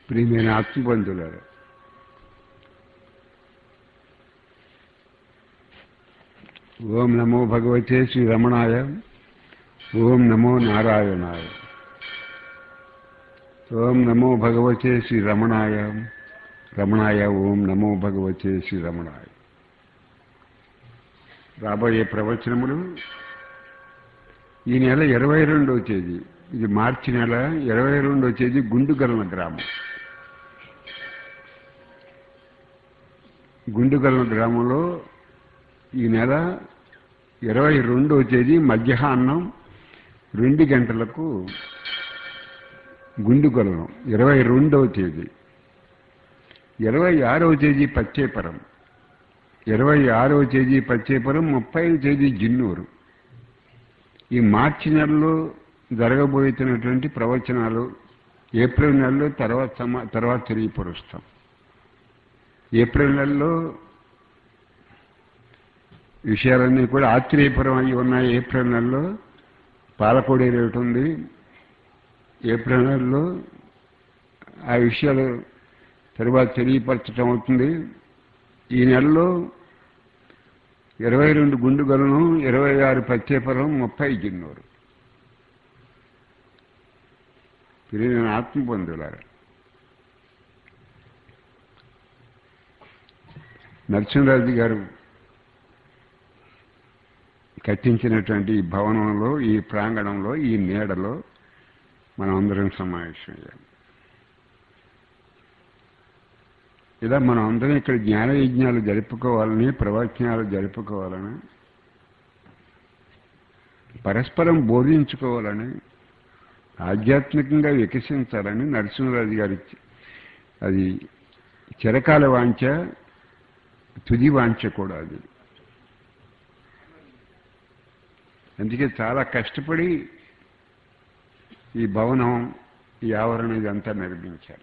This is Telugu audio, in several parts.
ప్రియమైన ఆత్మబంధువులారు ఓం నమో భగవతే శ్రీ రమణాయ ఓం నమో నారాయణాయ ఓం నమో భగవతే శ్రీ రమణాయ రమణాయ ఓం నమో భగవతే శ్రీ రమణాయ రాబోయే ప్రవచనములు ఈ నెల ఇరవై రెండవ తేదీ ఇది మార్చి నెల ఇరవై రెండవ తేదీ గుండుగలన గ్రామం గుండుగలన గ్రామంలో ఈ నెల ఇరవై రెండవ తేదీ మధ్యాహ్నం రెండు గంటలకు గుండుగొలను ఇరవై రెండవ తేదీ ఇరవై ఆరవ తేదీ పచ్చేపురం ఇరవై ఆరవ తేదీ పచ్చేపురం ముప్పై తేదీ జిన్నూరు ఈ మార్చి నెలలో జరగబోతున్నటువంటి ప్రవచనాలు ఏప్రిల్ నెలలో తర్వాత సమా తర్వాత తెలియపరుస్తాం ఏప్రిల్ నెలలో విషయాలన్నీ కూడా ఆశ్చర్యపురం అయి ఉన్నాయి ఏప్రిల్ నెలలో పాలకోడి రేటు ఉంది ఏప్రిల్ నెలలో ఆ విషయాలు తర్వాత తెలియపరచడం అవుతుంది ఈ నెలలో ఇరవై రెండు గుండుగలను ఇరవై ఆరు పచ్చేపురం ముప్పై జిన్నూరు తిరిగిన ఆత్మబంధువులారా నరసింహరాజు గారు కట్టించినటువంటి ఈ భవనంలో ఈ ప్రాంగణంలో ఈ నీడలో మనం అందరం సమావేశమయ్యాం ఇలా మనం అందరం ఇక్కడ జ్ఞాన యజ్ఞాలు జరుపుకోవాలని ప్రవచనాలు జరుపుకోవాలని పరస్పరం బోధించుకోవాలని ఆధ్యాత్మికంగా వికసించాలని నరసింహరాజు గారి అది చిరకాల వాంఛ తుది వాంఛ కూడా అది అందుకే చాలా కష్టపడి ఈ భవనం ఈ ఆవరణ ఇదంతా నిర్మించారు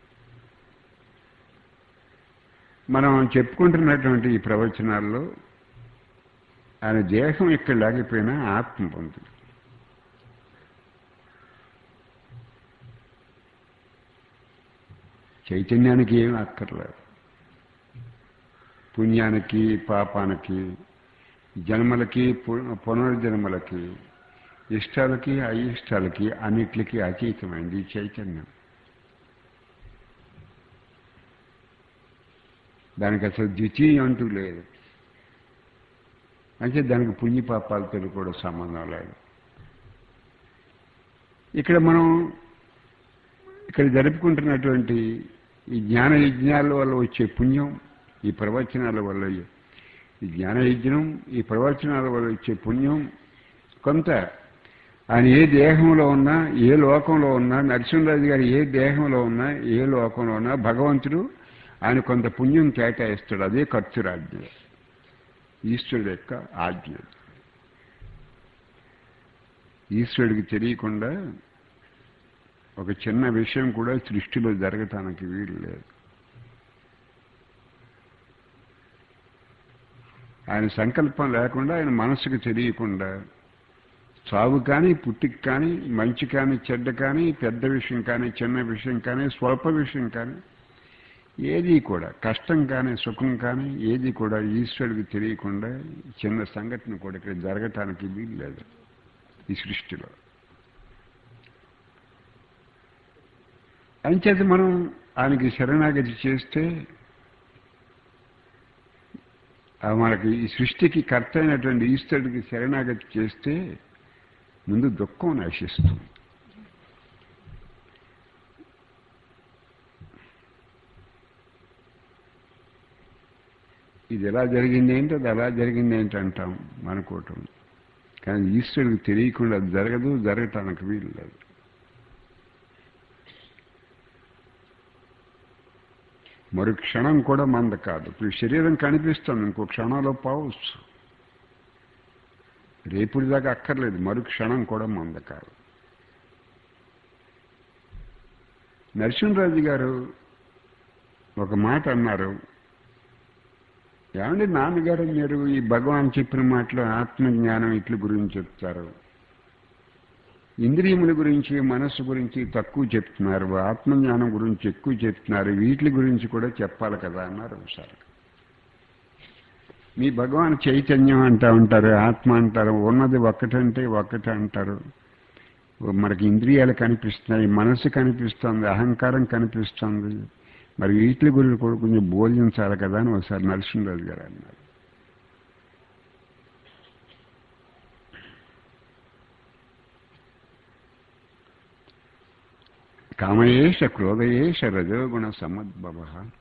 మనం చెప్పుకుంటున్నటువంటి ఈ ప్రవచనాల్లో ఆయన దేహం ఇక్కడ లేకపోయినా ఆత్మ పొందుతుంది చైతన్యానికి ఏం అక్కర్లేదు పుణ్యానికి పాపానికి జన్మలకి పునర్జన్మలకి ఇష్టాలకి అయిష్టాలకి అన్నిటికీ అతీతమైంది ఈ చైతన్యం దానికి అసలు ద్వితీయం అంటూ లేదు అంటే దానికి పుణ్యపాపాలతో కూడా సంబంధం లేదు ఇక్కడ మనం ఇక్కడ జరుపుకుంటున్నటువంటి ఈ జ్ఞాన యజ్ఞాల వల్ల వచ్చే పుణ్యం ఈ ప్రవచనాల వల్ల ఈ జ్ఞాన యజ్ఞం ఈ ప్రవచనాల వల్ల వచ్చే పుణ్యం కొంత ఆయన ఏ దేహంలో ఉన్నా ఏ లోకంలో ఉన్నా నరసింహరాజు గారు ఏ దేహంలో ఉన్నా ఏ లోకంలో ఉన్నా భగవంతుడు ఆయన కొంత పుణ్యం కేటాయిస్తాడు అదే ఖర్చురాజ్ఞ ఈశ్వరుడు యొక్క ఆజ్ఞ ఈశ్వరుడికి తెలియకుండా ఒక చిన్న విషయం కూడా సృష్టిలో జరగటానికి వీలు లేదు ఆయన సంకల్పం లేకుండా ఆయన మనసుకు తెలియకుండా చావు కానీ పుట్టికి కానీ మంచి కానీ చెడ్డ కానీ పెద్ద విషయం కానీ చిన్న విషయం కానీ స్వల్ప విషయం కానీ ఏది కూడా కష్టం కానీ సుఖం కానీ ఏది కూడా ఈశ్వరుడికి తెలియకుండా చిన్న సంఘటన కూడా ఇక్కడ జరగటానికి వీలు లేదు ఈ సృష్టిలో అంచేత మనం ఆయనకి శరణాగతి చేస్తే మనకి ఈ సృష్టికి కర్త అయినటువంటి ఈశ్వరుడికి శరణాగతి చేస్తే ముందు దుఃఖం నశిస్తుంది ఇది ఎలా జరిగింది ఏంటి అది ఎలా జరిగింది ఏంటి అంటాం అనుకోవటం కానీ ఈశ్వరుడికి తెలియకుండా అది జరగదు జరగటానికి వీలు లేదు మరో క్షణం కూడా మంద కాదు ఇప్పుడు శరీరం కనిపిస్తుంది ఇంకో క్షణంలో పోవచ్చు రేపుడి దాకా అక్కర్లేదు మరో క్షణం కూడా మంద కాదు నరసింహరాజు గారు ఒక మాట అన్నారు ఏమండి నాన్నగారు మీరు ఈ భగవాన్ చెప్పిన మాటలో ఆత్మజ్ఞానం ఇట్ల గురించి చెప్తారు ఇంద్రియముల గురించి మనస్సు గురించి తక్కువ చెప్తున్నారు ఆత్మజ్ఞానం గురించి ఎక్కువ చెప్తున్నారు వీటి గురించి కూడా చెప్పాలి కదా అన్నారు ఒకసారి మీ భగవాన్ చైతన్యం అంటా ఉంటారు ఆత్మ అంటారు ఉన్నది ఒక్కటంటే ఒక్కటే అంటారు మనకి ఇంద్రియాలు కనిపిస్తున్నాయి మనసు కనిపిస్తుంది అహంకారం కనిపిస్తుంది మరి వీటి గురించి కూడా కొంచెం బోధించాలి కదా అని ఒకసారి నరసింహరాజు గారు అన్నారు కామయేష క్రోధయేష రజోగుణ సమద్భవ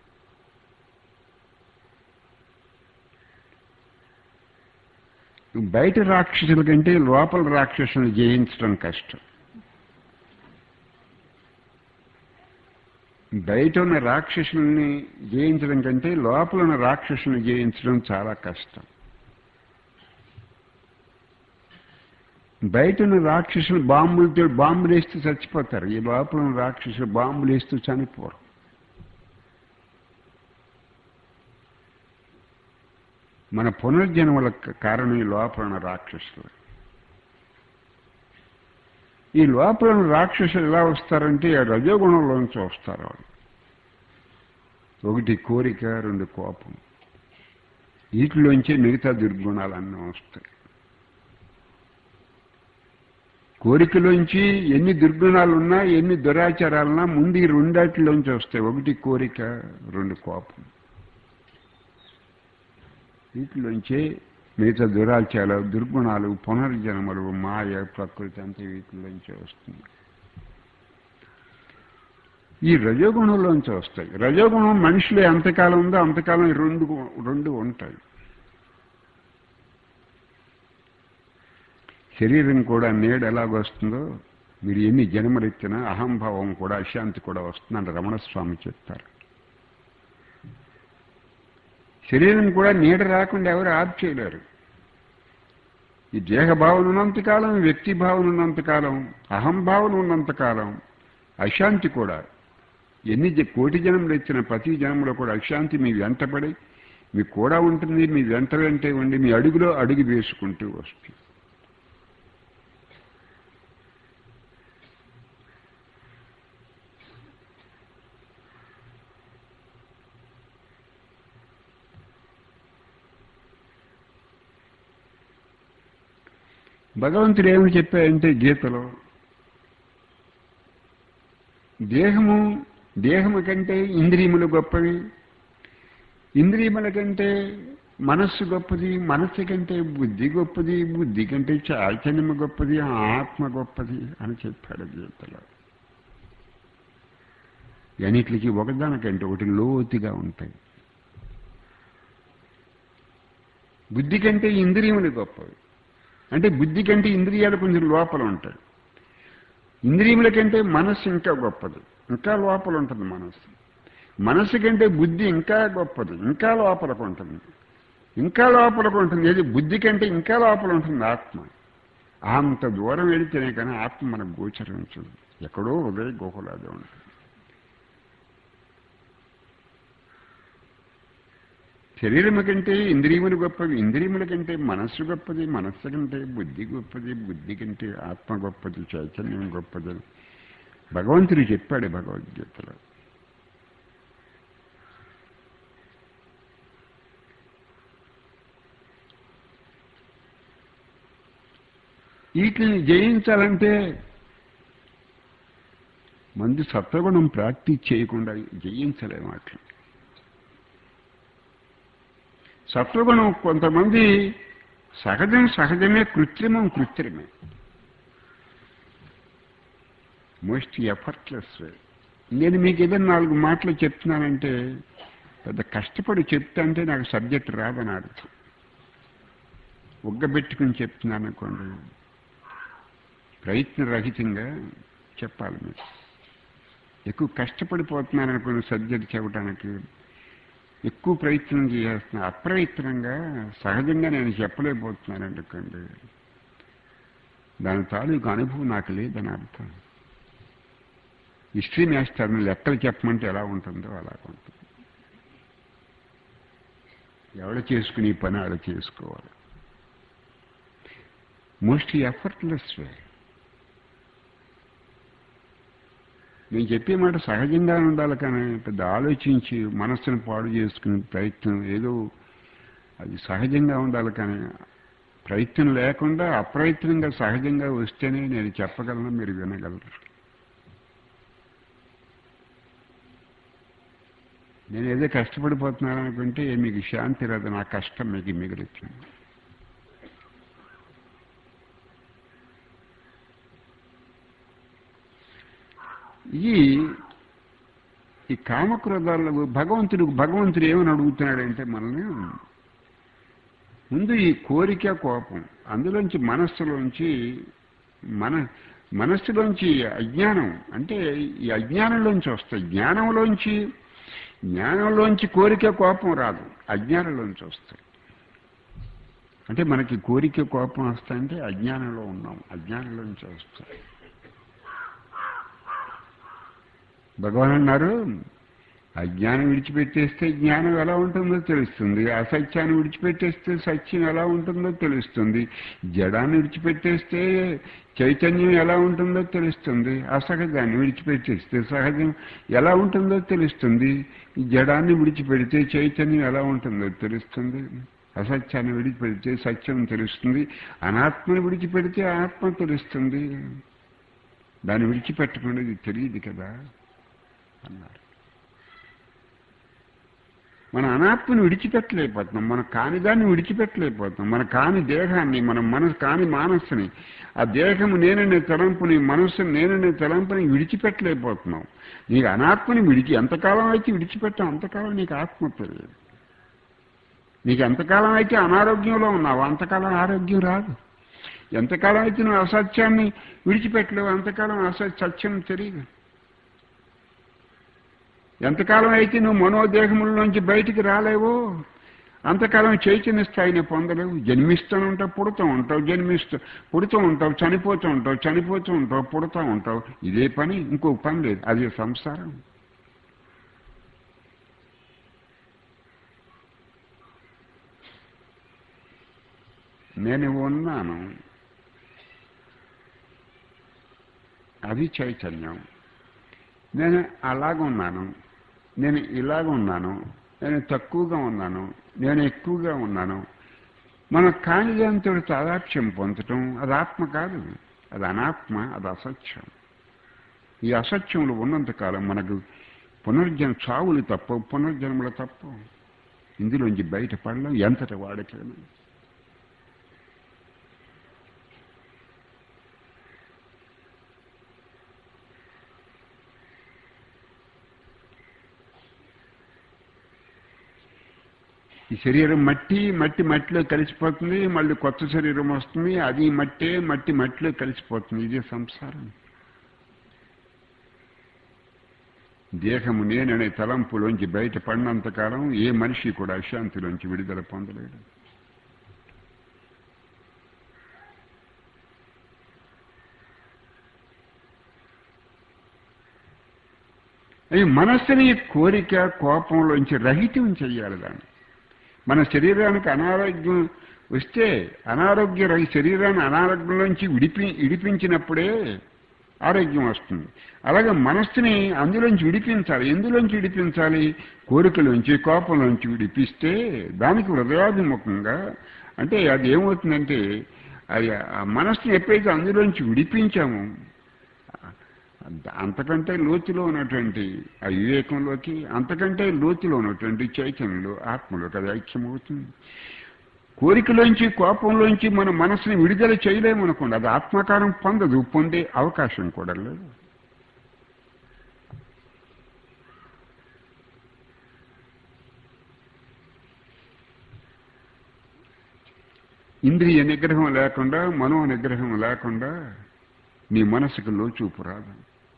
బయట రాక్షసుల కంటే లోపల రాక్షసులను జయించడం కష్టం బయట ఉన్న రాక్షసుల్ని జయించడం కంటే లోపల ఉన్న రాక్షసుల్ని జయించడం చాలా కష్టం బయట ఉన్న రాక్షసులు బాంబులతో బాంబులు వేస్తూ చచ్చిపోతారు ఈ లోపల ఉన్న రాక్షసులు బాంబులు వేస్తూ చనిపోరు మన పునర్జన్మల కారణం ఈ లోపల ఉన్న రాక్షసులు ఈ లోపల ఉన్న రాక్షసులు ఎలా వస్తారంటే ఆ రజోగుణంలోంచి వస్తారు వాళ్ళు ఒకటి కోరిక రెండు కోపం వీటిలోంచే మిగతా దుర్గుణాలన్నీ వస్తాయి కోరికలోంచి ఎన్ని దుర్గుణాలు ఉన్నా ఎన్ని దురాచారాలున్నా ముందు ఈ రెండాటిలోంచి వస్తాయి ఒకటి కోరిక రెండు కోపం వీటిలోంచే మిగతా దురాచారాలు దుర్గుణాలు పునర్జన్మలు మాయ ప్రకృతి అంతా వీటిలోంచి వస్తుంది ఈ రజోగుణంలోంచి వస్తాయి రజోగుణం మనిషిలో ఎంతకాలం ఉందో అంతకాలం ఈ రెండు రెండు ఉంటాయి శరీరం కూడా నేడు ఎలాగొస్తుందో మీరు ఎన్ని జన్మలెత్తినా అహంభావం కూడా అశాంతి కూడా వస్తుందని రమణస్వామి చెప్తారు శరీరం కూడా నీడ రాకుండా ఎవరు ఆప్ చేయలేరు ఈ దేహభావన ఉన్నంతకాలం వ్యక్తి భావన ఉన్నంతకాలం అహంభావన ఉన్నంతకాలం అశాంతి కూడా ఎన్ని కోటి జన్మలు ఇచ్చిన ప్రతి జన్మలో కూడా అశాంతి మీ వెంటపడి మీకు కూడా ఉంటుంది మీ వెంట వెంటే ఉండి మీ అడుగులో అడుగు వేసుకుంటూ వస్తుంది భగవంతుడు ఏమి చెప్పాయంటే గీతలో దేహము దేహము కంటే ఇంద్రియములు గొప్పవి ఇంద్రియముల కంటే మనస్సు గొప్పది మనస్సు కంటే బుద్ధి గొప్పది బుద్ధి కంటే చైతన్యము గొప్పది ఆత్మ గొప్పది అని చెప్పాడు గీతలో అన్నిటికి ఒకదానికంటే ఒకటి లోతుగా ఉంటాయి బుద్ధి కంటే ఇంద్రియములు గొప్పవి అంటే బుద్ధి కంటే ఇంద్రియాలు కొంచెం లోపల ఉంటాయి ఇంద్రియముల కంటే మనస్సు ఇంకా గొప్పది ఇంకా లోపల ఉంటుంది మనస్సు మనస్సు కంటే బుద్ధి ఇంకా గొప్పది ఇంకా లోపలకు ఉంటుంది ఇంకా లోపలకు ఉంటుంది ఏది బుద్ధి కంటే ఇంకా లోపల ఉంటుంది ఆత్మ అంత దూరం వెళితేనే కానీ ఆత్మ మనకు గోచరించదు ఎక్కడో హృదయ గుహలాగా ఉంటుంది శరీరము కంటే ఇంద్రియములు గొప్పవి ఇంద్రియముల కంటే మనస్సు గొప్పది మనస్సు కంటే బుద్ధి గొప్పది బుద్ధి కంటే ఆత్మ గొప్పది చైతన్యం గొప్పది భగవంతుడు చెప్పాడు భగవద్గీతలో వీటిని జయించాలంటే మంది సత్వగుణం ప్రాక్టీస్ చేయకుండా జయించలేము అట్లా సత్వగుణం కొంతమంది సహజం సహజమే కృత్రిమం కృత్రిమే మోస్ట్ ఎఫర్ట్లెస్ నేను మీకు ఏదైనా నాలుగు మాటలు చెప్తున్నానంటే పెద్ద కష్టపడి చెప్తా అంటే నాకు సబ్జెక్ట్ రాదని అర్థం ఒగ్గబెట్టుకుని చెప్తున్నాను అనుకోండి ప్రయత్నరహితంగా చెప్పాలి మీరు ఎక్కువ కష్టపడిపోతున్నాను అనుకున్న సబ్జెక్ట్ చెప్పడానికి ఎక్కువ ప్రయత్నం చేస్తున్నా అప్రయత్నంగా సహజంగా నేను చెప్పలేకపోతున్నాను అనుకోండి దాని తాలూకు అనుభవం నాకు లేదని అర్థం హిస్టరీ మాస్టర్ని లెక్కలు చెప్పమంటే ఎలా ఉంటుందో అలా ఉంటుంది ఎవడ చేసుకుని పని ఆడ చేసుకోవాలి మోస్ట్ ఎఫర్ట్లెస్ వే నేను చెప్పే మాట సహజంగా ఉండాలి కానీ పెద్ద ఆలోచించి మనస్సును పాడు చేసుకునే ప్రయత్నం ఏదో అది సహజంగా ఉండాలి కానీ ప్రయత్నం లేకుండా అప్రయత్నంగా సహజంగా వస్తేనే నేను చెప్పగలను మీరు వినగలరు నేను ఏదో కష్టపడిపోతున్నాను అనుకుంటే మీకు శాంతి రాదు నా కష్టం మీకు మిగులుతుంది ఈ ఈ కామక్రోధాల్లో భగవంతుడు భగవంతుడు ఏమని అడుగుతున్నాడంటే మనల్ని ముందు ఈ కోరిక కోపం అందులోంచి మనస్సులోంచి మన మనస్సులోంచి అజ్ఞానం అంటే ఈ అజ్ఞానంలోంచి వస్తాయి జ్ఞానంలోంచి జ్ఞానంలోంచి కోరిక కోపం రాదు అజ్ఞానంలోంచి వస్తాయి అంటే మనకి కోరిక కోపం వస్తాయంటే అజ్ఞానంలో ఉన్నాం అజ్ఞానంలోంచి వస్తాయి భగవాన్ అన్నారు అజ్ఞానం విడిచిపెట్టేస్తే జ్ఞానం ఎలా ఉంటుందో తెలుస్తుంది అసత్యాన్ని విడిచిపెట్టేస్తే సత్యం ఎలా ఉంటుందో తెలుస్తుంది జడాన్ని విడిచిపెట్టేస్తే చైతన్యం ఎలా ఉంటుందో తెలుస్తుంది అసహజాన్ని విడిచిపెట్టేస్తే సహజం ఎలా ఉంటుందో తెలుస్తుంది జడాన్ని విడిచిపెడితే చైతన్యం ఎలా ఉంటుందో తెలుస్తుంది అసత్యాన్ని విడిచిపెడితే సత్యం తెలుస్తుంది అనాత్మని విడిచిపెడితే ఆత్మ తెలుస్తుంది దాన్ని విడిచిపెట్టకుండా ఇది తెలియదు కదా అన్నారు మన అనాత్మని విడిచిపెట్టలేకపోతున్నాం మన కాని దాన్ని విడిచిపెట్టలేకపోతున్నాం మన కాని దేహాన్ని మన మనసు కాని మానస్సుని ఆ దేహము నేననే తలంపుని మనస్సుని నేననే తలంపుని విడిచిపెట్టలేకపోతున్నాం నీకు అనాత్మని విడిచి ఎంతకాలం అయితే విడిచిపెట్టాం అంతకాలం నీకు ఆత్మ తెలియదు నీకు ఎంతకాలం అయితే అనారోగ్యంలో ఉన్నావు అంతకాలం ఆరోగ్యం రాదు ఎంతకాలం అయితే నువ్వు అసత్యాన్ని విడిచిపెట్టలేవు అంతకాలం అసత్ సత్యం తెలియదు ఎంతకాలం అయితే నువ్వు మనోదేహముల బయటికి రాలేవో అంతకాలం చైతన్య స్థాయిని పొందలేవు జన్మిస్తూ ఉంటావు పుడుతూ ఉంటావు జన్మిస్తూ పుడుతూ ఉంటావు చనిపోతూ ఉంటావు చనిపోతూ ఉంటావు పుడుతూ ఉంటావు ఇదే పని ఇంకో పని లేదు అదే సంసారం నేను ఉన్నాను అది చైతన్యం నేను అలాగున్నాను నేను ఇలాగ ఉన్నాను నేను తక్కువగా ఉన్నాను నేను ఎక్కువగా ఉన్నాను మన కానిదాంతో తాదాప్యం పొందటం అది ఆత్మ కాదు అది అనాత్మ అది అసత్యం ఈ అసత్యంలో ఉన్నంతకాలం మనకు పునర్జన్మ చావులు తప్ప పునర్జన్మలు తప్ప ఇందులోంచి బయటపడలేం ఎంతటి వాడికైనా ఈ శరీరం మట్టి మట్టి మట్టిలో కలిసిపోతుంది మళ్ళీ కొత్త శరీరం వస్తుంది అది మట్టే మట్టి మట్టిలో కలిసిపోతుంది ఇదే సంసారం దేహము నేననే తలంపులోంచి బయటపడినంతకాలం ఏ మనిషి కూడా అశాంతిలోంచి విడుదల పొందలేడు ఈ మనస్సుని కోరిక కోపంలోంచి రహితం చెయ్యాలి దాన్ని మన శరీరానికి అనారోగ్యం వస్తే అనారోగ్య రహి శరీరాన్ని అనారోగ్యంలోంచి విడిపి విడిపించినప్పుడే ఆరోగ్యం వస్తుంది అలాగే మనస్సుని అందులోంచి విడిపించాలి ఎందులోంచి విడిపించాలి కోరికలోంచి కోపంలోంచి విడిపిస్తే దానికి హృదయాభిముఖంగా అంటే అది ఏమవుతుందంటే అది ఆ మనస్సుని ఎప్పుడైతే అందులోంచి విడిపించామో అంతకంటే లోతులో ఉన్నటువంటి ఆ వివేకంలోకి అంతకంటే లోతులో ఉన్నటువంటి చైతన్యంలో ఆత్మలోకి అది ఐక్యమవుతుంది కోరికలోంచి కోపంలోంచి మన మనసుని విడుదల చేయలేమనుకోండి అది ఆత్మకారం పొందదు పొందే అవకాశం కూడా లేదు ఇంద్రియ నిగ్రహం లేకుండా మనో నిగ్రహం లేకుండా నీ మనసుకు లోచూపు రాదు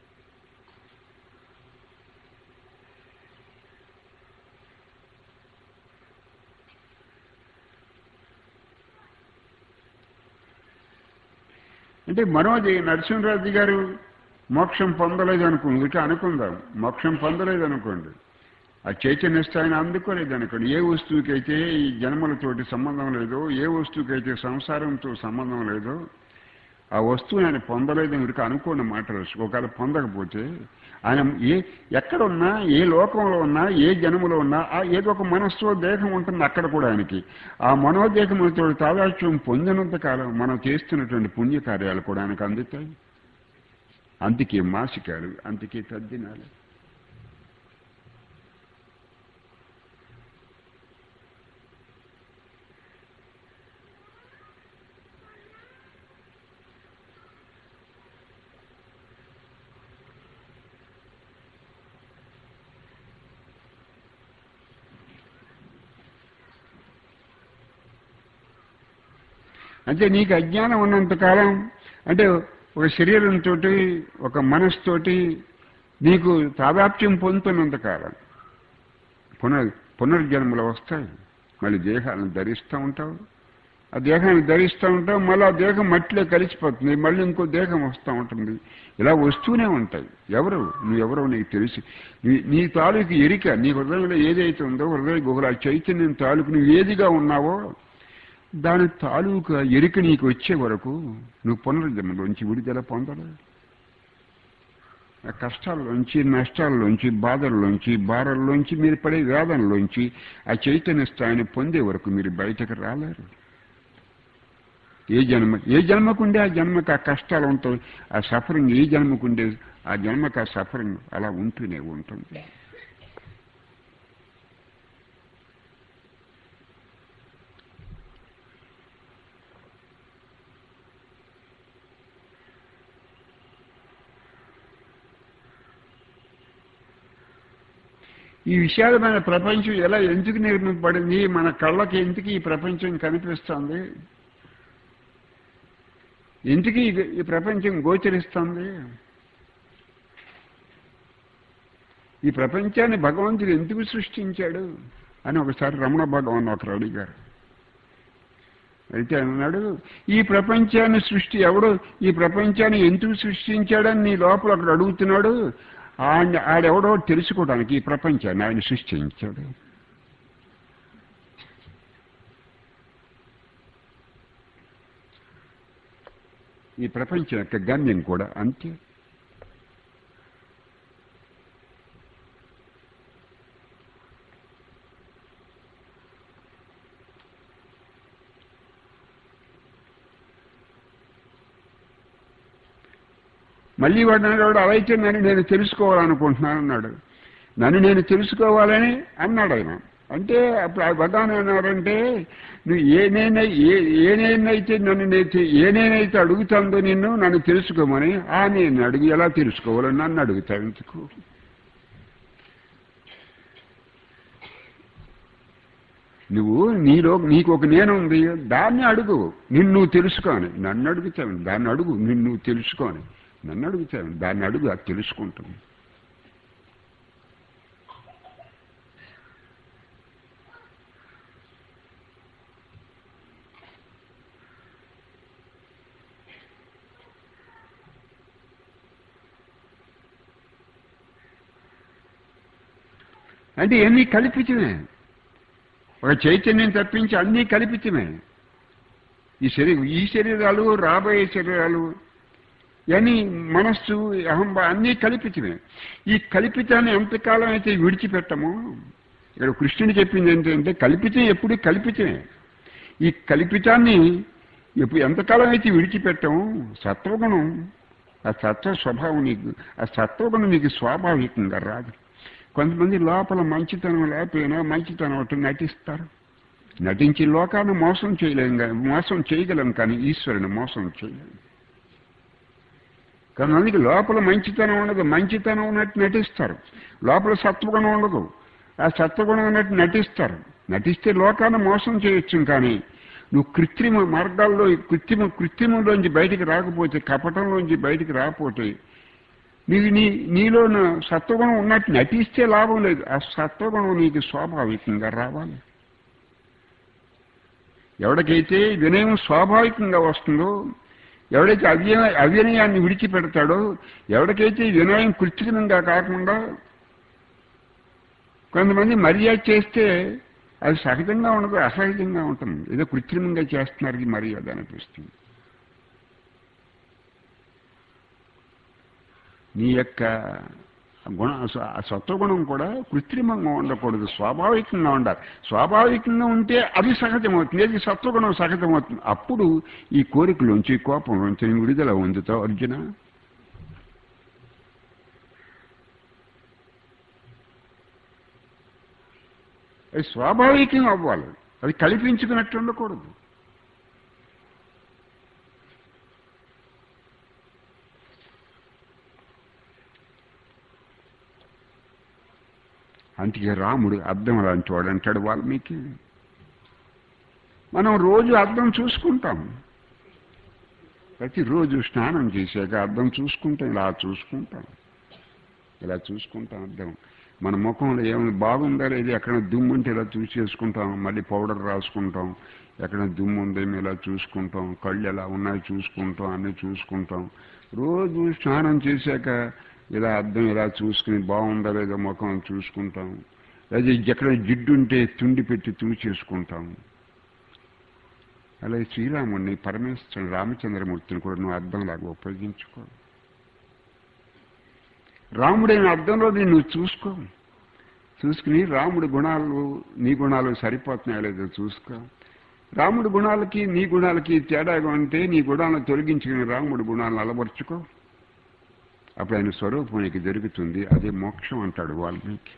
అంటే మనోజ్ నరసింహరాజు గారు మోక్షం పొందలేదు అనుకోండి ఇక అనుకుందాం మోక్షం పొందలేదు అనుకోండి ఆ చైతన్య స్థాయిని అందుకోలేదు అనుకోండి ఏ వస్తువుకైతే ఈ జన్మలతోటి సంబంధం లేదో ఏ వస్తువుకైతే సంసారంతో సంబంధం లేదో ఆ వస్తువుని ఆయన పొందలేదని వీడికి అనుకున్న మాట ఒకవేళ పొందకపోతే ఆయన ఏ ఎక్కడున్నా ఏ లోకంలో ఉన్నా ఏ జనములో ఉన్నా ఆ ఏదో ఒక మనస్సు దేహం ఉంటుంది అక్కడ కూడా ఆయనకి ఆ మనోదేహములతో తాదాత్యం పొందినంత కాలం మనం చేస్తున్నటువంటి పుణ్యకార్యాలు కూడా ఆయనకు అందుతాయి అందుకే మాసికాలు అందుకే తద్దినాలు అంటే నీకు అజ్ఞానం ఉన్నంతకాలం అంటే ఒక శరీరంతో ఒక మనస్సుతోటి నీకు తాదాప్త్యం పొందుతున్నంతకాలం పునర్ పునర్జన్మలు వస్తాయి మళ్ళీ దేహాలను ధరిస్తూ ఉంటావు ఆ దేహాన్ని ధరిస్తూ ఉంటావు మళ్ళీ ఆ దేహం మట్టిలో కలిసిపోతుంది మళ్ళీ ఇంకో దేహం వస్తూ ఉంటుంది ఇలా వస్తూనే ఉంటాయి ఎవరు నువ్వెవరో నీకు తెలిసి నీ నీ తాలూకు ఎరిక నీ హృదయంలో ఏదైతే ఉందో హృదయ గుహల చైతన్యం తాలూకు నువ్వు ఏదిగా ఉన్నావో దాని తాలూకా ఎరిక నీకు వచ్చే వరకు నువ్వు పునర్జన్మలోంచి విడుదల పొందలేదు ఆ కష్టాల్లోంచి నష్టాల్లోంచి బాధల్లోంచి భారాల్లోంచి మీరు పడే వేదనలోంచి ఆ చైతన్య స్థాయిని పొందే వరకు మీరు బయటకు రాలేరు ఏ జన్మ ఏ జన్మకుండే ఆ జన్మకు ఆ కష్టాలు ఉంటాయి ఆ సఫరింగ్ ఏ జన్మకుండే ఆ జన్మకు ఆ సఫరింగ్ అలా ఉంటూనే ఉంటుంది ఈ విశాలమైన ప్రపంచం ఎలా ఎందుకు నిర్మింపబడింది మన కళ్ళకి ఎందుకు ఈ ప్రపంచం కనిపిస్తుంది ఎందుకు ఈ- ఈ ప్రపంచం గోచరిస్తుంది ఈ ప్రపంచాన్ని భగవంతుడు ఎందుకు సృష్టించాడు అని ఒకసారి రమణ భగవాన్ ఒకరు అడిగారు అయితే ఆయన అన్నాడు ఈ ప్రపంచాన్ని సృష్టి ఎవడు ఈ ప్రపంచాన్ని ఎందుకు సృష్టించాడని నీ లోపల ఒకడు అడుగుతున్నాడు ఆయన ఆడెవడో తెలుసుకోవడానికి ఈ ప్రపంచాన్ని ఆయన సృష్టించాడు ఈ ప్రపంచం యొక్క గమ్యం కూడా అంతే మళ్ళీ వాడు అన్నాడు అలా అయితే నన్ను నేను తెలుసుకోవాలనుకుంటున్నాను అన్నాడు నన్ను నేను తెలుసుకోవాలని అన్నాడు ఆయన అంటే అప్పుడు ఆ భగవాన్ అన్నాడంటే నువ్వు ఏనేనై ఏ ఏనేనైతే నన్ను నేను ఏనేనైతే అడుగుతాందో నిన్ను నన్ను తెలుసుకోమని ఆ నేను అడుగు ఎలా తెలుసుకోవాలని నన్ను అడుగుతావు ఎందుకు నువ్వు నీలో నీకు ఒక నేను ఉంది దాన్ని అడుగు నిన్ను నువ్వు తెలుసుకోని నన్ను అడుగుతావు దాన్ని అడుగు నిన్ను నువ్వు తెలుసుకోని నన్ను అడుగుతావు దాన్ని అడుగు అది తెలుసుకుంటుంది అంటే ఇవన్నీ కల్పితమే ఒక చైతన్యం తప్పించి అన్నీ కల్పితమే ఈ శరీరం ఈ శరీరాలు రాబోయే శరీరాలు ఇవన్నీ మనస్సు అహంబ అన్నీ కల్పితమే ఈ కల్పితాన్ని ఎంతకాలం అయితే విడిచిపెట్టమో ఇక్కడ కృష్ణుడు చెప్పింది ఏంటంటే కల్పితం ఎప్పుడు కల్పితమే ఈ కల్పితాన్ని ఎప్పుడు ఎంతకాలం అయితే విడిచిపెట్టము సత్వగుణం ఆ సత్వ స్వభావం నీకు ఆ సత్వగుణం నీకు స్వాభావికంగా రాదు కొంతమంది లోపల మంచితనం లేకపోయినా మంచితనం ఒకటి నటిస్తారు నటించి లోకాన్ని మోసం చేయలేం కానీ మోసం చేయగలం కానీ ఈశ్వరుని మోసం చేయలేం కొంతమందికి లోపల మంచితనం ఉండదు మంచితనం ఉన్నట్టు నటిస్తారు లోపల సత్వగుణం ఉండదు ఆ సత్వగుణం ఉన్నట్టు నటిస్తారు నటిస్తే లోకాన్ని మోసం చేయొచ్చు కానీ నువ్వు కృత్రిమ మార్గాల్లో కృత్రిమ కృత్రిమంలోంచి బయటికి రాకపోతే కపటంలోంచి బయటికి రాకపోతే నీకు నీ నీలో ఉన్న సత్వగుణం ఉన్నట్టు నటిస్తే లాభం లేదు ఆ సత్వగుణం నీకు స్వాభావికంగా రావాలి ఎవరికైతే వినయం స్వాభావికంగా వస్తుందో ఎవడైతే అవ్యయ అవినయాన్ని విడిచిపెడతాడో ఎవరికైతే వినయం కృత్రిమంగా కాకుండా కొంతమంది మర్యాద చేస్తే అది సహజంగా ఉండదు అసహజంగా ఉంటుంది ఏదో కృత్రిమంగా చేస్తున్నారు ఈ మర్యాద అనిపిస్తుంది నీ యొక్క గుణ ఆ సత్వగుణం కూడా కృత్రిమంగా ఉండకూడదు స్వాభావికంగా ఉండాలి స్వాభావికంగా ఉంటే అది సహజమవుతుంది ఏది సత్వగుణం సహజమవుతుంది అప్పుడు ఈ కోరికలోంచి కోపంలోంచి నీ విడుదల పొందుతావు అర్జున అది స్వాభావికంగా అవ్వాలి అది కల్పించుకున్నట్టు ఉండకూడదు అందుకే రాముడు అర్థం అలాంటి వాడు అంటాడు వాల్మీకి మనం రోజు అర్థం చూసుకుంటాం ప్రతిరోజు స్నానం చేశాక అర్థం చూసుకుంటాం ఇలా చూసుకుంటాం ఇలా చూసుకుంటాం అర్థం మన ముఖంలో ఏమైనా బాగుందా లేదు ఎక్కడ దుమ్ము ఉంటే ఇలా చూసేసుకుంటాం మళ్ళీ పౌడర్ రాసుకుంటాం ఎక్కడ దుమ్ము ఉందేమో ఇలా చూసుకుంటాం కళ్ళు ఎలా ఉన్నాయో చూసుకుంటాం అన్నీ చూసుకుంటాం రోజు స్నానం చేశాక ఇలా అద్దం ఇలా చూసుకుని బాగుందా లేదో ముఖం చూసుకుంటాం లేదా ఎక్కడ జిడ్డు ఉంటే తుండి పెట్టి తూచేసుకుంటాం అలాగే శ్రీరాముడిని పరమేశ్వరుని రామచంద్రమూర్తిని కూడా నువ్వు అర్థంలాగా ఉపయోగించుకో రాముడైన అర్థంలో నువ్వు చూసుకో చూసుకుని రాముడి గుణాలు నీ గుణాలు సరిపోతున్నాయో లేదో చూసుకో రాముడి గుణాలకి నీ గుణాలకి తేడాగా ఉంటే నీ గుణాలను తొలగించుకుని రాముడి గుణాలను అలవర్చుకో అప్పుడు ఆయన స్వరూపం నీకు జరుగుతుంది అదే మోక్షం అంటాడు వాల్మీకి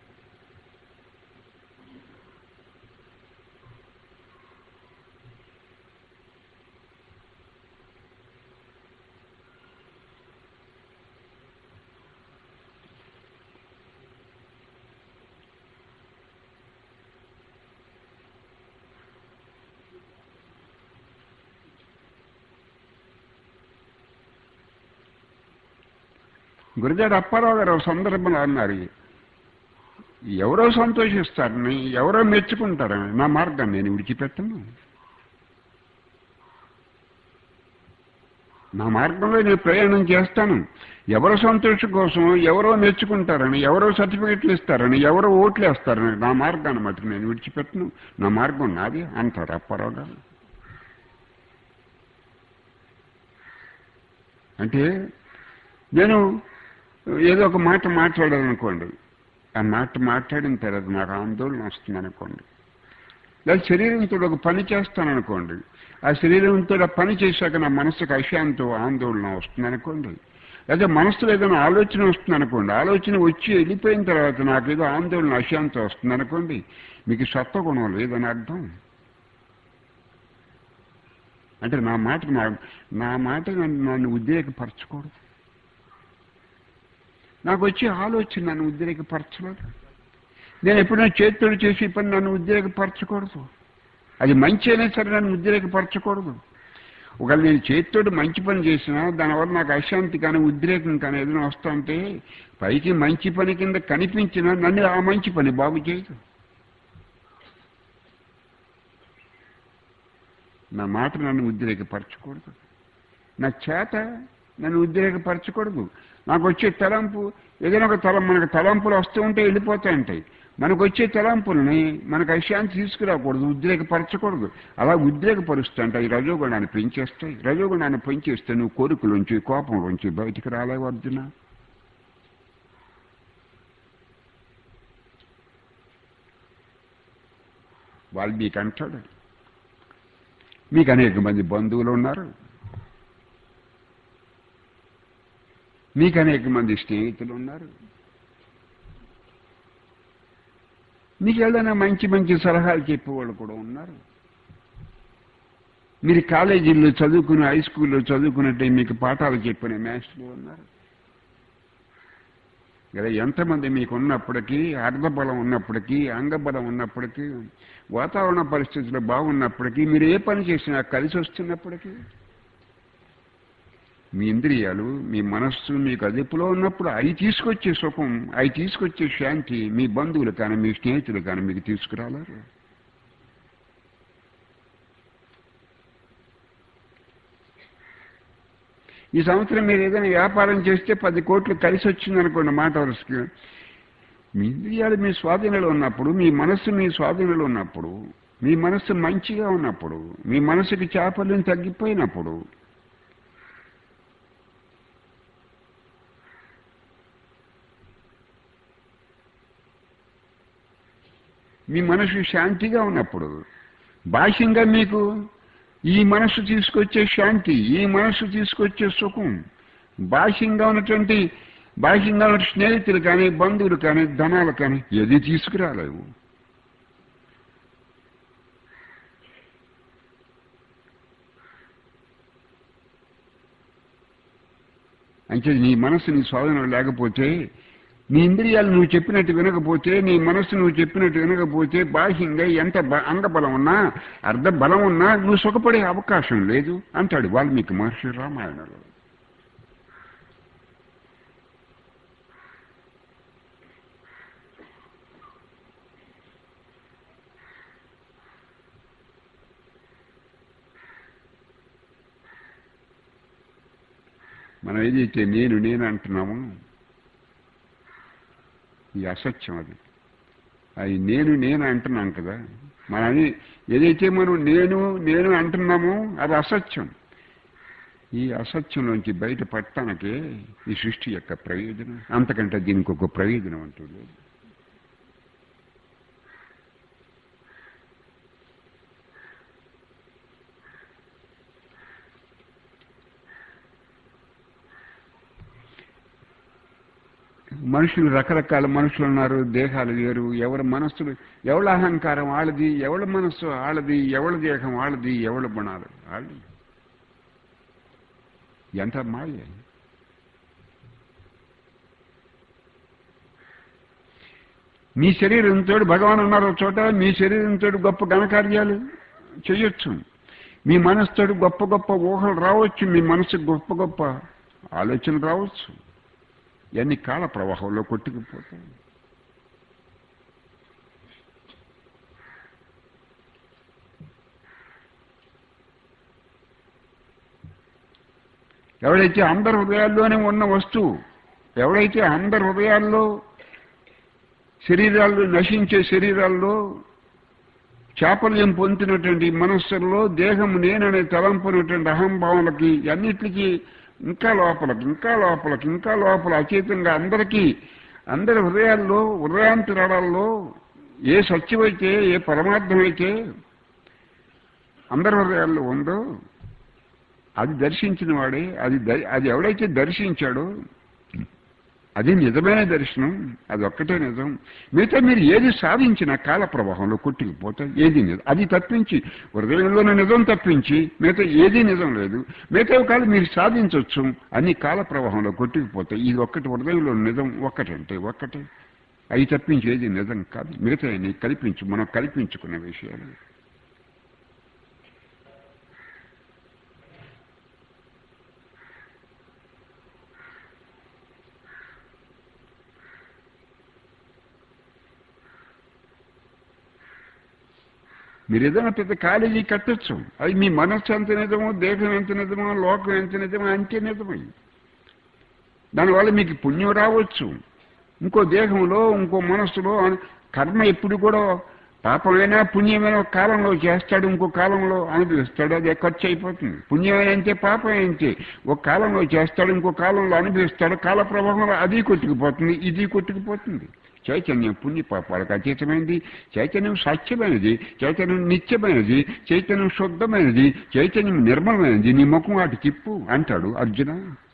గురజాడ అప్పారావు గారు ఒక సందర్భంలో అన్నారు ఎవరో సంతోషిస్తారని ఎవరో మెచ్చుకుంటారని నా మార్గాన్ని నేను విడిచిపెట్టను నా మార్గంలో నేను ప్రయాణం చేస్తాను ఎవరో సంతోషం కోసం ఎవరో మెచ్చుకుంటారని ఎవరో సర్టిఫికెట్లు ఇస్తారని ఎవరో ఓట్లు వేస్తారని నా మార్గాన్ని మటుకు నేను విడిచిపెట్టను నా మార్గం నాది అంటారు అప్పారావు గారు అంటే నేను ఏదో ఒక మాట మాట్లాడాలనుకోండి ఆ మాట మాట్లాడిన తర్వాత నాకు ఆందోళన వస్తుంది అనుకోండి లేదా శరీరంతో ఒక పని చేస్తాననుకోండి ఆ శరీరంతో ఆ పని చేశాక నా మనసుకు అశాంతో ఆందోళన వస్తుంది అనుకోండి లేదా మనసులో ఏదైనా ఆలోచన వస్తుంది అనుకోండి ఆలోచన వచ్చి వెళ్ళిపోయిన తర్వాత నాకు ఏదో ఆందోళన అశాంతి వస్తుంది అనుకోండి మీకు సత్వగుణం లేదని అర్థం అంటే నా మాటకు నా నా మాట నన్ను నన్ను ఉద్రేకపరచకూడదు నాకు వచ్చే ఆలోచన నన్ను ఉద్రేకపరచలేదు నేను ఎప్పుడైనా చేతులు చేసి పని నన్ను ఉద్రేకపరచకూడదు అది మంచి అయినా సరే నన్ను ఉద్రేకపరచకూడదు ఒకవేళ నేను చేతితోటి మంచి పని చేసినా దానివల్ల నాకు అశాంతి కానీ ఉద్రేకం కానీ ఏదైనా వస్తుంటే పైకి మంచి పని కింద కనిపించినా నన్ను ఆ మంచి పని బాగు చేయదు నా మాట నన్ను ఉద్రేకపరచకూడదు నా చేత నన్ను ఉద్రేకపరచకూడదు నాకు వచ్చే తలంపు ఏదైనా ఒక తలం మనకు తలంపులు వస్తూ ఉంటే వెళ్ళిపోతూ ఉంటాయి మనకు వచ్చే తలంపుల్ని మనకు అశాంతి తీసుకురాకూడదు ఉద్రేకపరచకూడదు అలా ఉద్రేకపరుస్తుంటే ఈ రజోగుణాన్ని పెంచేస్తాయి రజోగుణాన్ని పెంచేస్తే నువ్వు కోరికలోంచి కోపంలోంచి బయటికి రాలేవు అర్జున వాల్మీకి అంటాడు మీకు అనేక మంది బంధువులు ఉన్నారు మీకు అనేక మంది స్నేహితులు ఉన్నారు మీకు ఏదైనా మంచి మంచి సలహాలు చెప్పేవాళ్ళు కూడా ఉన్నారు మీరు కాలేజీల్లో చదువుకుని హై స్కూల్లో చదువుకున్నట్టే మీకు పాఠాలు చెప్పిన మాస్టర్లు ఉన్నారు ఇలా ఎంతమంది మీకు ఉన్నప్పటికీ అర్ధబలం ఉన్నప్పటికీ అంగబలం ఉన్నప్పటికీ వాతావరణ పరిస్థితులు బాగున్నప్పటికీ మీరు ఏ పని చేసినా కలిసి వస్తున్నప్పటికీ మీ ఇంద్రియాలు మీ మనస్సు మీకు అదుపులో ఉన్నప్పుడు అవి తీసుకొచ్చే సుఖం అవి తీసుకొచ్చే శాంతి మీ బంధువులు కానీ మీ స్నేహితులు కానీ మీకు తీసుకురాలేరు ఈ సంవత్సరం మీరు ఏదైనా వ్యాపారం చేస్తే పది కోట్లు కలిసి వచ్చిందనుకోండి మాట వరుసకి మీ ఇంద్రియాలు మీ స్వాధీనంలో ఉన్నప్పుడు మీ మనస్సు మీ స్వాధీనంలో ఉన్నప్పుడు మీ మనస్సు మంచిగా ఉన్నప్పుడు మీ మనసుకి చాపల్యం తగ్గిపోయినప్పుడు మీ మనసు శాంతిగా ఉన్నప్పుడు బాహ్యంగా మీకు ఈ మనసు తీసుకొచ్చే శాంతి ఈ మనసు తీసుకొచ్చే సుఖం బాహ్యంగా ఉన్నటువంటి బాహ్యంగా ఉన్న స్నేహితులు కానీ బంధువులు కానీ ధనాలు కానీ ఏది తీసుకురాలేవు అంటే నీ మనసు నీ స్వాధీనం లేకపోతే నీ ఇంద్రియాలు నువ్వు చెప్పినట్టు వినకపోతే నీ మనసు నువ్వు చెప్పినట్టు వినకపోతే బాహ్యంగా ఎంత బ- అంగబలం ఉన్నా అర్ధ బలం ఉన్నా నువ్వు సుఖపడే అవకాశం లేదు అంటాడు వాల్మీకి మహర్షి రామాయణంలో మనం ఏదైతే నేను నేను అంటున్నామో ఈ అసత్యం అది అది నేను నేను అంటున్నాం కదా మనని ఏదైతే మనం నేను నేను అంటున్నామో అది అసత్యం ఈ అసత్యంలోంచి బయట పడటానికి ఈ సృష్టి యొక్క ప్రయోజనం అంతకంటే దీనికి ఒక ప్రయోజనం అంటూ లేదు మనుషులు రకరకాల మనుషులు ఉన్నారు దేహాలు వేరు ఎవరి మనస్సులు ఎవరి అహంకారం వాళ్ళది ఎవరి మనస్సు వాళ్ళది ఎవరి దేహం వాళ్ళది ఎవరి గుణాలు వాళ్ళది ఎంత మాయ మీ శరీరంతో భగవాన్ ఉన్నారు ఒక చోట మీ శరీరంతో గొప్ప ఘనకార్యాలు చేయొచ్చు మీ మనసుతో గొప్ప గొప్ప ఊహలు రావచ్చు మీ మనసుకు గొప్ప గొప్ప ఆలోచనలు రావచ్చు ఇవన్నీ కాల ప్రవాహంలో కొట్టుకుపోతాయి ఎవడైతే అందరి హృదయాల్లోనే ఉన్న వస్తువు ఎవడైతే అందరి హృదయాల్లో శరీరాల్లో నశించే శరీరాల్లో చాపల్యం పొందినటువంటి మనస్సుల్లో దేహం నేననే తలంపునటువంటి అహంభావనలకి అన్నిటికీ ఇంకా లోపలకి ఇంకా లోపలకి ఇంకా లోపల అచేతంగా అందరికీ అందరి హృదయాల్లో హృదయాంతరాళాల్లో ఏ సత్యమైతే ఏ పరమార్థమైతే అందరి హృదయాల్లో ఉందో అది దర్శించిన వాడే అది ద- అది ఎవడైతే దర్శించాడో అది నిజమైన దర్శనం అది ఒక్కటే నిజం మిగతా మీరు ఏది సాధించినా కాల ప్రవాహంలో కొట్టుకుపోతే ఏది నిజం అది తప్పించి హృదయంలోని నిజం తప్పించి మిగతా ఏది నిజం లేదు మిగతా కాలం మీరు సాధించవచ్చు అన్ని కాల ప్రవాహంలో కొట్టుకుపోతాయి ఇది ఒక్కటి హృదయంలో నిజం ఒక్కటంటే ఒక్కటే అవి తప్పించి ఏది నిజం కాదు మిగతా అన్ని కల్పించు మనం కల్పించుకున్న విషయాలు మీరు ఏదైనా పెద్ద కాలేజీ కట్టొచ్చు అది మీ మనస్సు ఎంత నిజమో దేహం ఎంత నిజమో లోకం ఎంత నిజమో అంతే నిజమై దానివల్ల మీకు పుణ్యం రావచ్చు ఇంకో దేహంలో ఇంకో మనస్సులో అన- కర్మ ఎప్పుడు కూడా పాపమైనా పుణ్యమైన ఒక కాలంలో చేస్తాడు ఇంకో కాలంలో అనుభవిస్తాడు అది ఖర్చు అయిపోతుంది పుణ్యమైన అంతే పాపం అంతే ఒక కాలంలో చేస్తాడు ఇంకో కాలంలో అనుభవిస్తాడు కాల ప్రభావంలో అది కొట్టుకుపోతుంది ఇది కొట్టుకుపోతుంది చైతన్యం పుణ్య పాపాలకు అతీతమైనది చైతన్యం సత్యమైనది చైతన్యం నిత్యమైనది చైతన్యం శుద్ధమైనది చైతన్యం నిర్మలమైనది నీ ముఖం వాటి తిప్పు అంటాడు అర్జున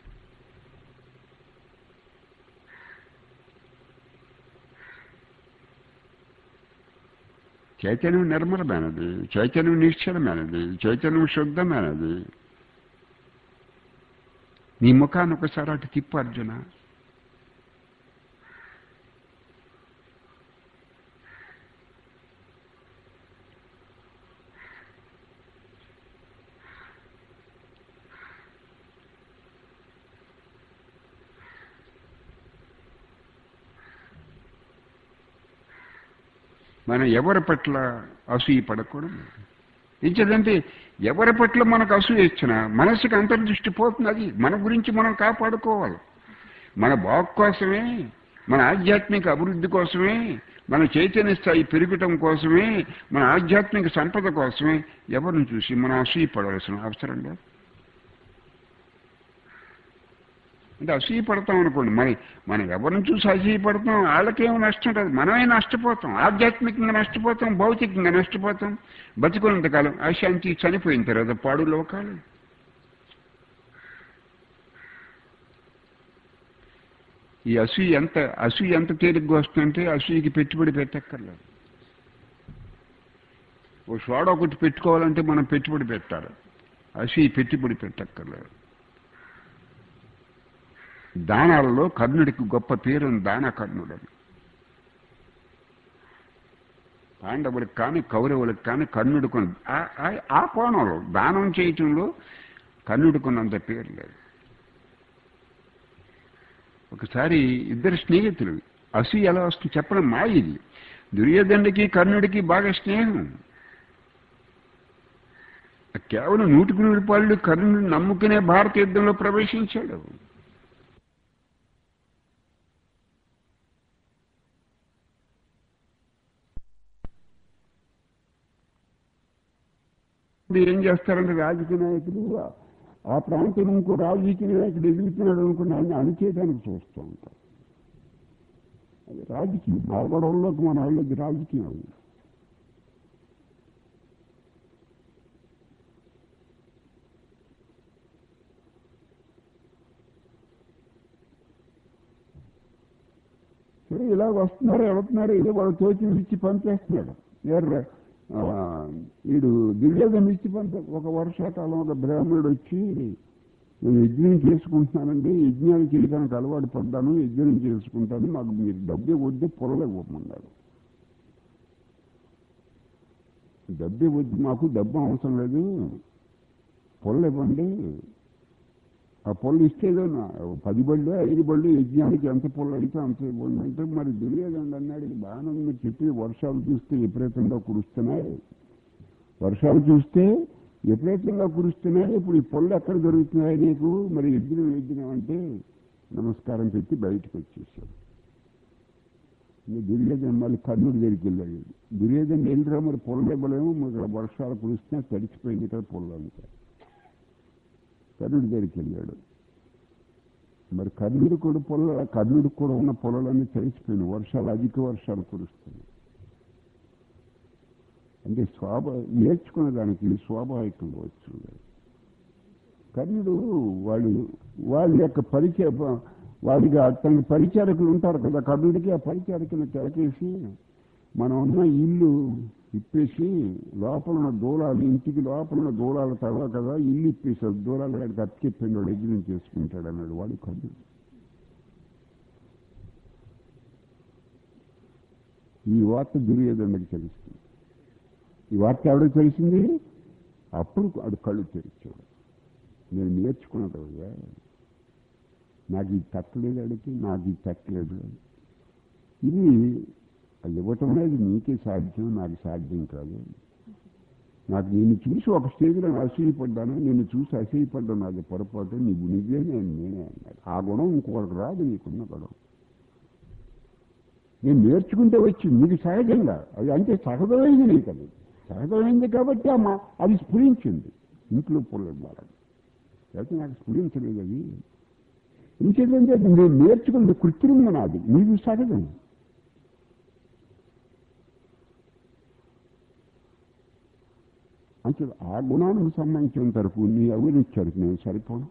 చైతన్యం నిర్మలమైనది చైతన్యం నిశ్చలమైనది చైతన్యం శుద్ధమైనది నీ ముఖాన్ని ఒకసారి అటు తిప్పు అర్జున మనం ఎవరి పట్ల అసూయ పడకూడదు ఇచ్చేదంటే ఎవరి పట్ల మనకు అసూయ ఇచ్చినా మనసుకి అంతర్దృష్టి పోతుంది అది మన గురించి మనం కాపాడుకోవాలి మన బాగు కోసమే మన ఆధ్యాత్మిక అభివృద్ధి కోసమే మన చైతన్య స్థాయి పెరగటం కోసమే మన ఆధ్యాత్మిక సంపద కోసమే ఎవరిని చూసి మనం అసూయ పడవలసిన అవసరం లేదు అంటే అసూయ పడతాం అనుకోండి మన మనం ఎవరిని చూసి అసూయ పడతాం వాళ్ళకేమో నష్టం రాదు మనమే నష్టపోతాం ఆధ్యాత్మికంగా నష్టపోతాం భౌతికంగా నష్టపోతాం బతుకున్నంతకాలం అశాంతి చనిపోయిన తర్వాత పాడు లోకాలు ఈ అసూయ ఎంత అసూయ ఎంత తేలిగ్గా వస్తుందంటే అసూయకి పెట్టుబడి పెట్టక్కర్లేదు ఓ సోడా ఒకటి పెట్టుకోవాలంటే మనం పెట్టుబడి పెట్టాలి అసూయ పెట్టుబడి పెట్టక్కర్లేదు దానాలలో కర్ణుడికి గొప్ప పేరు దాన కర్ణుడు అని పాండవులకు కానీ కౌరవులకు కానీ కర్ణుడికి ఆ కోణంలో దానం చేయటంలో కర్ణుడికున్నంత పేరు లేదు ఒకసారి ఇద్దరు స్నేహితులు అసూయ ఎలా వస్తుంది చెప్పడం మా ఇది దుర్యోధనుడికి కర్ణుడికి బాగా స్నేహం కేవలం నూటికి నూరు పాళ్ళు కర్ణుడిని నమ్ముకునే భారత యుద్ధంలో ప్రవేశించాడు ఇప్పుడు ఏం చేస్తారంటే రాజకీయ నాయకులు ఆ ప్రాంతం ఇంకో రాజకీయ నాయకుడు ఎదుగుతున్నాడు అనుకుని ఆయన అణిచేయడానికి చూస్తూ ఉంటారు అది రాజకీయం ఆ గొడవల్లోకి మన వాళ్ళకి రాజకీయం అది సరే ఇలాగ వస్తున్నారు వెళుతున్నారు ఏదో వాళ్ళు తోచి ఇచ్చి పనిచేస్తున్నాడు ఎర్ర వీడు దుర్యోధన ఇచ్చి పంప ఒక వర్షాకాలం ఒక బ్రాహ్మణుడు వచ్చి నేను యజ్ఞం చేసుకుంటున్నానండి యజ్ఞాలు చేయడానికి అలవాటు పడ్డాను యజ్ఞం చేసుకుంటాను నాకు మీరు డబ్బే వద్దు పొరలు ఇవ్వమన్నాడు డబ్బే వద్దు మాకు డబ్బు అవసరం లేదు పొరలు ఇవ్వండి ఆ పొల్లు ఇస్తేదో పది బళ్ళు ఐదు బళ్ళు యజ్ఞానికి ఎంత పొల్లు అడిగితే అంత ఇవ్వండి అంటే మరి దుర్యోధనుడు అన్నాడు ఇది బాగానే మీరు చెప్పి వర్షాలు చూస్తే విపరీతంగా కురుస్తున్నాయి వర్షాలు చూస్తే విపరీతంగా కురుస్తున్నాయి ఇప్పుడు ఈ పొల్లు ఎక్కడ దొరుకుతున్నాయి నీకు మరి యజ్ఞం యజ్ఞం అంటే నమస్కారం పెట్టి బయటకు వచ్చేసాడు దుర్యోధన మళ్ళీ కర్ణుడి దగ్గరికి వెళ్ళాడు దుర్యోధన వెళ్ళిరా మరి పొలం ఇవ్వలేము మరి వర్షాలు కురుస్తున్నా తడిచిపోయింది కదా పొల్లు అంతా కర్ణుడి దగ్గరికి వెళ్ళాడు మరి కర్ణుడు కూడా పొల కర్ణుడికి కూడా ఉన్న పొలాలన్నీ తడిచిపోయినాయి వర్షాలు అధిక వర్షాలు కురుస్తున్నాయి అంటే స్వాభా నేర్చుకునే దానికి స్వాభావికంగా వచ్చింది కర్ణుడు వాళ్ళు వాళ్ళ యొక్క పరిచయ వాడికి తనకి పరిచారకులు ఉంటారు కదా కర్ణుడికి ఆ పరిచారకులను తెలకేసి మనం ఉన్న ఇల్లు ఇప్పేసి లోపల ఉన్న దూలాలు ఇంటికి లోపల ఉన్న దూలాలు తవ్వ కదా ఇల్లు ఇప్పేసాడు దూలాలు వాడికి అతికెప్పింది వాడు యజ్ఞం చేసుకుంటాడు అన్నాడు వాడు కర్ణుడు ఈ వార్త దుర్యోధనకి తెలుస్తుంది ఈ వార్త ఎవడికి తెలిసింది అప్పుడు వాడు కళ్ళు తెరిచాడు నేను నేర్చుకున్నది నాకు ఇది తట్టలేదు అడిగి నాకు ఇది తట్టలేదు ఇది ఇవ్వటం అనేది నీకే సాధ్యం నాకు సాధ్యం కాదు నాకు నిన్ను చూసి ఒక స్టేజ్లో అసూయపడ్డాను నిన్ను చూసి అసూయపడ్డాను అది పొరపాటు నీకు నువ్వే నేను నేనే అన్నాడు ఆ గుణం ఇంకొకటి రాదు నీకున్న గుణం నేను నేర్చుకుంటే వచ్చింది నీకు సహజంగా అది అంటే సహజమైంది నీకు అది సహజమైంది కాబట్టి అమ్మ అది స్ఫురించింది ఇంట్లో పొల్లడం లేకపోతే నాకు స్ఫురించలేదు అది ఇంకేంటంటే నేను నేర్చుకున్నది కృత్రిమంగా నాది నీకు సహజం అంటే ఆ గుణానికి సంబంధించిన తరపు నీ అవినిచ్చాడు నేను సరిపోను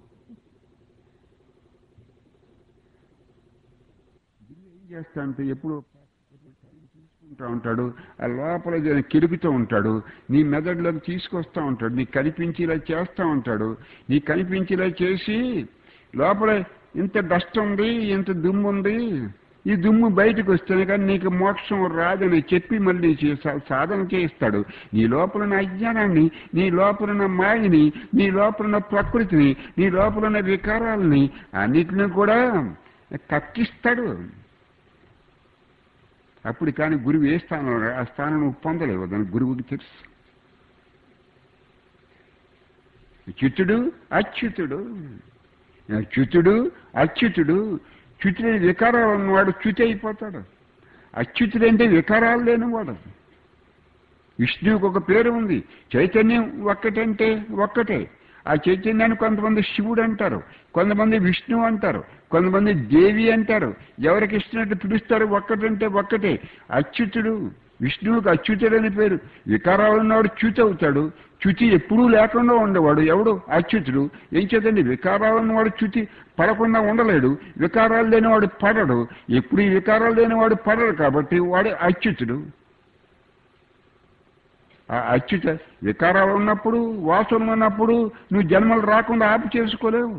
ఏం చేస్తా అంటే ఎప్పుడు తీసుకుంటా ఉంటాడు ఆ లోపల జన కిరుకుతూ ఉంటాడు నీ మెదడులోకి తీసుకొస్తా ఉంటాడు నీకు కనిపించేలా చేస్తా ఉంటాడు నీకు కనిపించేలా చేసి లోపల ఇంత డస్ట్ ఉంది ఇంత దుమ్ము ఉంది ఈ దుమ్ము బయటకు వస్తేనే కానీ నీకు మోక్షం రాదని చెప్పి మళ్ళీ సాధన చేయిస్తాడు నీ లోపల అజ్ఞానాన్ని నీ లోపల మాయని నీ లోపల ప్రకృతిని నీ లోపల వికారాలని అన్నిటిని కూడా కక్కిస్తాడు అప్పుడు కానీ గురువు ఏ స్థానం ఆ స్థానం నువ్వు పొందలేవు దాని గురువుకి తెలుసు చిత్తుడు అచ్యుతుడు చ్యుతుడు అచ్యుతుడు చ్యుతుడు వికారాలు ఉన్నవాడు చ్యుతి అయిపోతాడు అచ్యుతుడు అంటే వికారాలు లేనివాడు విష్ణువుకి ఒక పేరు ఉంది చైతన్యం ఒక్కటంటే ఒక్కటే ఆ చైతన్యాన్ని కొంతమంది శివుడు అంటారు కొంతమంది విష్ణువు అంటారు కొంతమంది దేవి అంటారు ఎవరికి ఇష్టమైనట్టు పిలుస్తారు ఒక్కటంటే ఒక్కటే అచ్యుతుడు విష్ణువుకి అచ్యుతుడని పేరు వికారాలు ఉన్నవాడు చ్యుతి అవుతాడు చ్యుతి ఎప్పుడూ లేకుండా ఉండేవాడు ఎవడు అచ్యుతుడు ఏం చేతండి వికారాలు ఉన్నవాడు చ్యుతి పడకుండా ఉండలేడు వికారాలు లేనివాడు పడడు ఎప్పుడు ఈ వికారాలు లేనివాడు పడడు కాబట్టి వాడు అచ్యుతుడు ఆ అచ్యుత వికారాలు ఉన్నప్పుడు వాసనలు ఉన్నప్పుడు నువ్వు జన్మలు రాకుండా ఆపు చేసుకోలేవు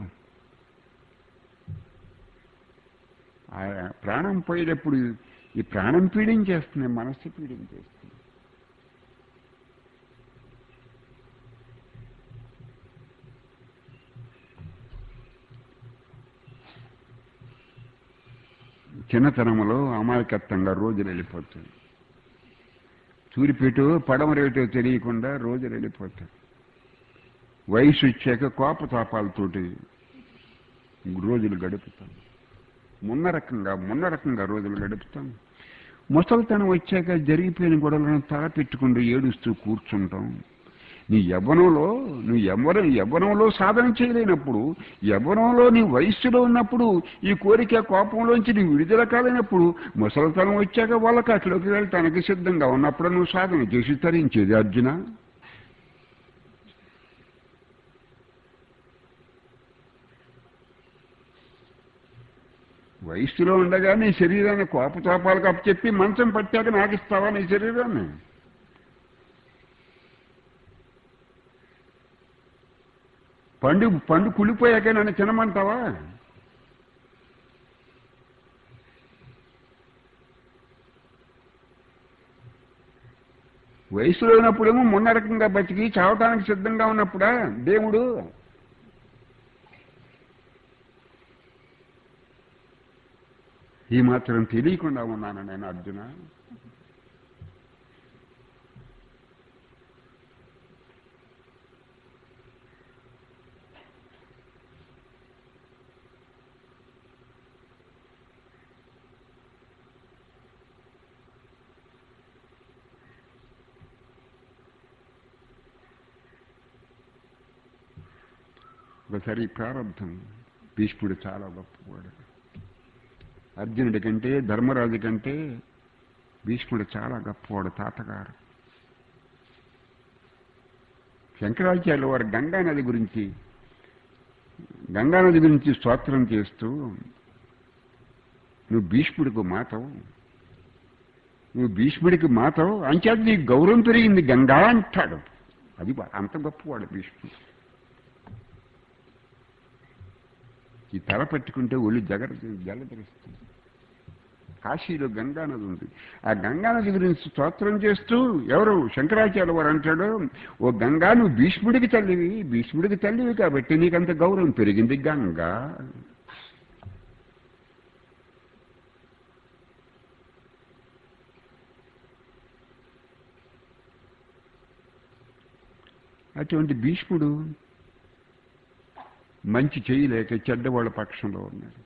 ఆ ప్రాణం పోయేటప్పుడు ఈ ప్రాణం పీడించేస్తుంది మనస్సు పీడించేస్తుంది చిన్నతనంలో అమాయకత్వంగా రోజులు వెళ్ళిపోతుంది తూరిపేటో పడమరేటో తెలియకుండా రోజులు వెళ్ళిపోతాయి వయసు వచ్చాక కోపతాపాలతోటి రోజులు గడుపుతాం మున్న రకంగా మున్న రకంగా రోజులు గడుపుతాం ముసలితనం వచ్చాక జరిగిపోయిన గొడవలను తల పెట్టుకుంటూ ఏడుస్తూ కూర్చుంటాం నీ యవ్వనంలో నువ్వు యవ్వనం యవ్వనంలో సాధన చేయలేనప్పుడు యవ్వనంలో నీ వయస్సులో ఉన్నప్పుడు ఈ కోరిక కోపంలోంచి నీ విడుదల కాలేనప్పుడు ముసలితనం వచ్చాక వాళ్ళకి అట్లోకి వెళ్ళటానికి సిద్ధంగా ఉన్నప్పుడు నువ్వు సాధన చేసి తరించేది అర్జున వయస్సులో ఉండగా నీ శరీరాన్ని కోపతాపాలకు అప్పచెప్పి మంచం పట్టాక నాకు ఇస్తావా నీ శరీరాన్ని పండు పండు కుళ్ళిపోయాక నన్ను తినమంటావా వయసులో ఉన్నప్పుడేమో మొన్న రకంగా బతికి చావటానికి సిద్ధంగా ఉన్నప్పుడా దేవుడు ఈ మాత్రం తెలియకుండా ఉన్నాను నేను అర్జున ఒకసారి ప్రారంభం భీష్ముడు చాలా గొప్పవాడు అర్జునుడి కంటే ధర్మరాజు కంటే భీష్ముడు చాలా గొప్పవాడు తాతగారు శంకరాచార్యులు వారు గంగానది గురించి గంగానది గురించి స్తోత్రం చేస్తూ నువ్వు భీష్ముడికి మాతవు నువ్వు భీష్ముడికి మాతవు అంచేత నీకు గౌరవం పెరిగింది గంగా అంటాడు అది అంత గొప్పవాడు భీష్ముడు ఈ తల పట్టుకుంటే ఒళ్ళు జగర జలధరిస్తుంది కాశీలో గంగానది ఉంది ఆ గంగానది గురించి స్తోత్రం చేస్తూ ఎవరు శంకరాచార్య వారు అంటాడు ఓ గంగా నువ్వు భీష్ముడికి తల్లివి భీష్ముడికి తల్లివి కాబట్టి నీకంత గౌరవం పెరిగింది గంగా అటువంటి భీష్ముడు మంచి చేయలేక చెడ్డవాళ్ళ పక్షంలో ఉన్నాడు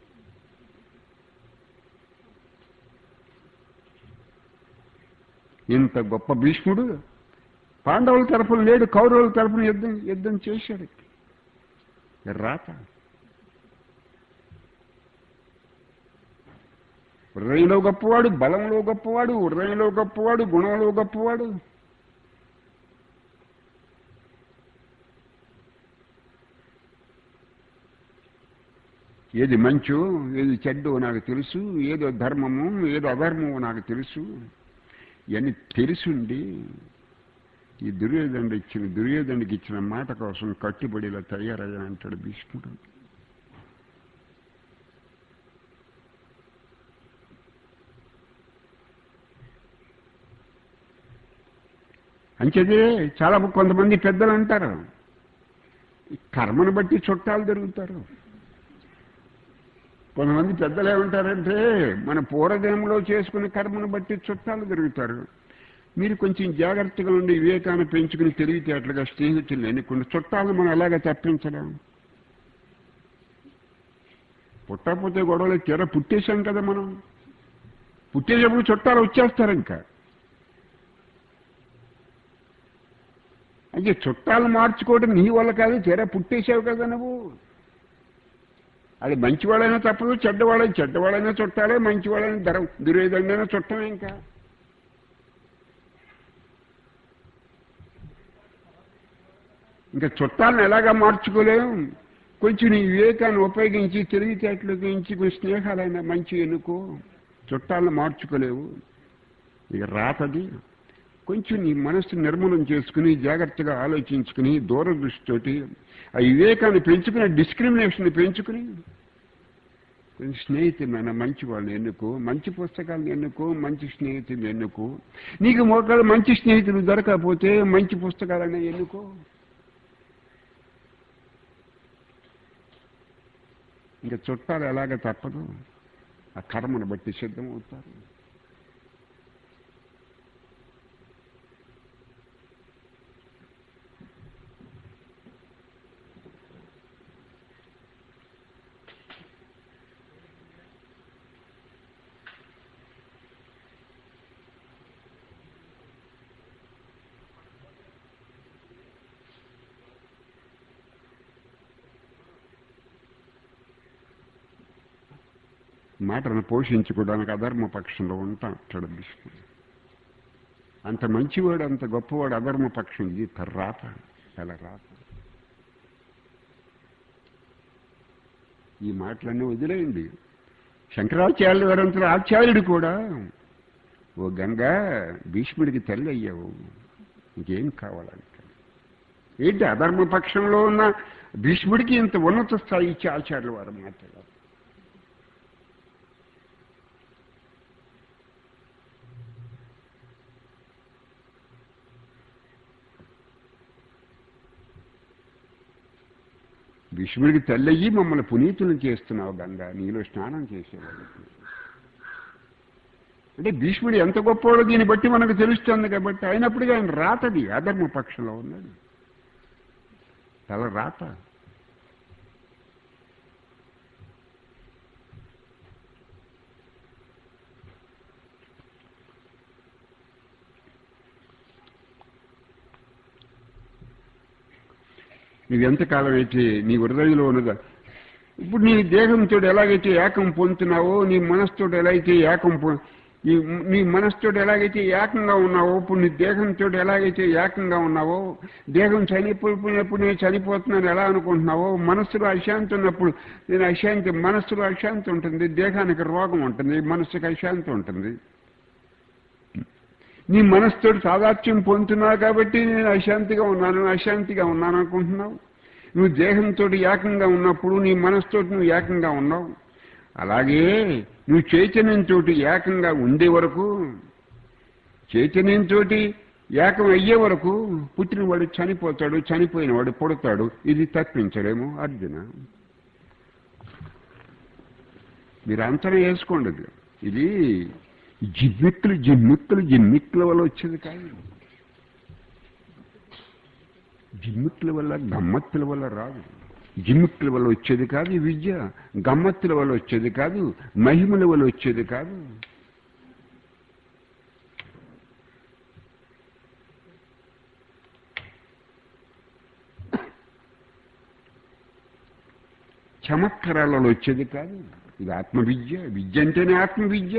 ఇంత గొప్ప భీష్ముడు పాండవుల తరఫున లేడు కౌరవుల తరఫున యుద్ధం యుద్ధం చేశాడు రాత హృదయంలో గొప్పవాడు బలంలో గొప్పవాడు హృదయంలో గొప్పవాడు గుణంలో గొప్పవాడు ఏది మంచో ఏది చెడ్డో నాకు తెలుసు ఏదో ధర్మము ఏదో అధర్మమో నాకు తెలుసు ఇవన్నీ తెలుసుండి ఈ దుర్యోధనుడు ఇచ్చిన దుర్యోధనుడికి ఇచ్చిన మాట కోసం కట్టుబడిలా తయారయ్యా అంటాడు భీష్ముడు అంచేదే చాలా కొంతమంది పెద్దలు అంటారు ఈ కర్మను బట్టి చుట్టాలు జరుగుతారు కొంతమంది పెద్దలు ఏమంటారంటే మన పూర్వజన్మలో చేసుకునే కర్మను బట్టి చుట్టాలు జరుగుతారు మీరు కొంచెం జాగ్రత్తగా ఉండి వివేకాన్ని పెంచుకుని తెలివితేటలుగా స్నేహితులు ఎన్నుకుని చుట్టాలను మనం ఎలాగ తప్పించలేం పుట్టకపోతే గొడవలు తీర పుట్టేశాం కదా మనం పుట్టేటప్పుడు చుట్టాలు వచ్చేస్తారు ఇంకా అంటే చుట్టాలు మార్చుకోవడం నీ వల్ల కాదు తీరా పుట్టేసావు కదా నువ్వు అది మంచివాడైనా తప్పదు చెడ్డవాడైనా చెడ్డవాడైనా చుట్టాలే మంచివాడైనా ధర దుర్యోధనైనా చుట్టమే ఇంకా ఇంకా చుట్టాలను ఎలాగా మార్చుకోలేం కొంచెం నీ వివేకాన్ని ఉపయోగించి తెలివితేటలు ఉపయోగించి కొంచెం స్నేహాలైనా మంచి ఎన్నుకో చుట్టాలను మార్చుకోలేవు ఇక రాతది కొంచెం నీ మనస్సు నిర్మూలన చేసుకుని జాగ్రత్తగా ఆలోచించుకుని దూరదృష్టితోటి ఆ వివేకాన్ని పెంచుకుని డిస్క్రిమినేషన్ పెంచుకుని కొంచెం స్నేహితులైన మంచి వాళ్ళని ఎన్నుకో మంచి పుస్తకాలను ఎన్నుకో మంచి స్నేహితులు ఎన్నుకో నీకు ఒకవేళ మంచి స్నేహితులు దొరకకపోతే మంచి పుస్తకాలనే ఎన్నుకో ఇంకా చుట్టాలు ఎలాగ తప్పదు ఆ కర్మను బట్టి సిద్ధమవుతారు మాటను పోషించుకోవడానికి అధర్మ పక్షంలో ఉంటాం అక్కడ భీష్ముడు అంత మంచివాడు అంత గొప్పవాడు అధర్మ పక్షం ఇది రాత చాలా రాత ఈ మాటలన్నీ వదిలేయండి శంకరాచార్యులు వారంతలో ఆచార్యుడు కూడా ఓ గంగా భీష్ముడికి తల్లి అయ్యావు ఇంకేం కావాలంట ఏంటి అధర్మ పక్షంలో ఉన్న భీష్ముడికి ఇంత ఉన్నత స్థాయి ఇచ్చే ఆచార్యులు వారు మాట్లాడారు భీష్ముడికి తల్లయ్యి మమ్మల్ని పునీతులను చేస్తున్నావు గంగా నీలో స్నానం చేసేవాళ్ళకి అంటే భీష్ముడు ఎంత గొప్పవాడో దీన్ని బట్టి మనకు తెలుస్తుంది కాబట్టి అయినప్పటికీ ఆయన రాతది అధర్మ పక్షంలో ఉన్నాడు తల రాత నువ్వెంతకాలం అయితే నీ హృదయంలో ఉన్నదా ఇప్పుడు నీ దేహంతో ఎలాగైతే ఏకం పొందుతున్నావో నీ మనసుతో ఎలాగైతే ఏకం పొ ఈ నీ మనసుతో ఎలాగైతే ఏకంగా ఉన్నావో ఇప్పుడు నీ దేహంతో ఎలాగైతే ఏకంగా ఉన్నావో దేహం చనిపోయినప్పుడు నేను చనిపోతున్నాను ఎలా అనుకుంటున్నావో మనస్సులో అశాంతి ఉన్నప్పుడు నేను అశాంతి మనస్సులో అశాంతి ఉంటుంది దేహానికి రోగం ఉంటుంది మనస్సుకి అశాంతి ఉంటుంది నీ మనసుతో సాదాత్యం పొందుతున్నావు కాబట్టి నేను అశాంతిగా ఉన్నాను అశాంతిగా ఉన్నాను అనుకుంటున్నావు నువ్వు దేహంతో ఏకంగా ఉన్నప్పుడు నీ మనసుతో నువ్వు ఏకంగా ఉన్నావు అలాగే నువ్వు చైతన్యంతో ఏకంగా ఉండే వరకు చైతన్యంతో ఏకం అయ్యే వరకు పుట్టినవాడు చనిపోతాడు చనిపోయినవాడు పుడతాడు ఇది తప్పించలేము అర్జున మీరు అంతరం వేసుకోండి ఇది. ఇది జిమ్మిక్కులు జిమ్మిక్కులు జిమ్మిక్కుల వల్ల వచ్చేది కాదు జిమ్మిక్కుల వల్ల గమ్మత్తుల వల్ల రాదు జిమ్మిక్కుల వల్ల వచ్చేది కాదు ఈ విద్య గమ్మత్తుల వల్ల వచ్చేది కాదు మహిమల వల్ల వచ్చేది కాదు చమత్కారాలలో వచ్చేది కాదు ఇది ఆత్మవిద్య విద్య అంటేనే ఆత్మవిద్య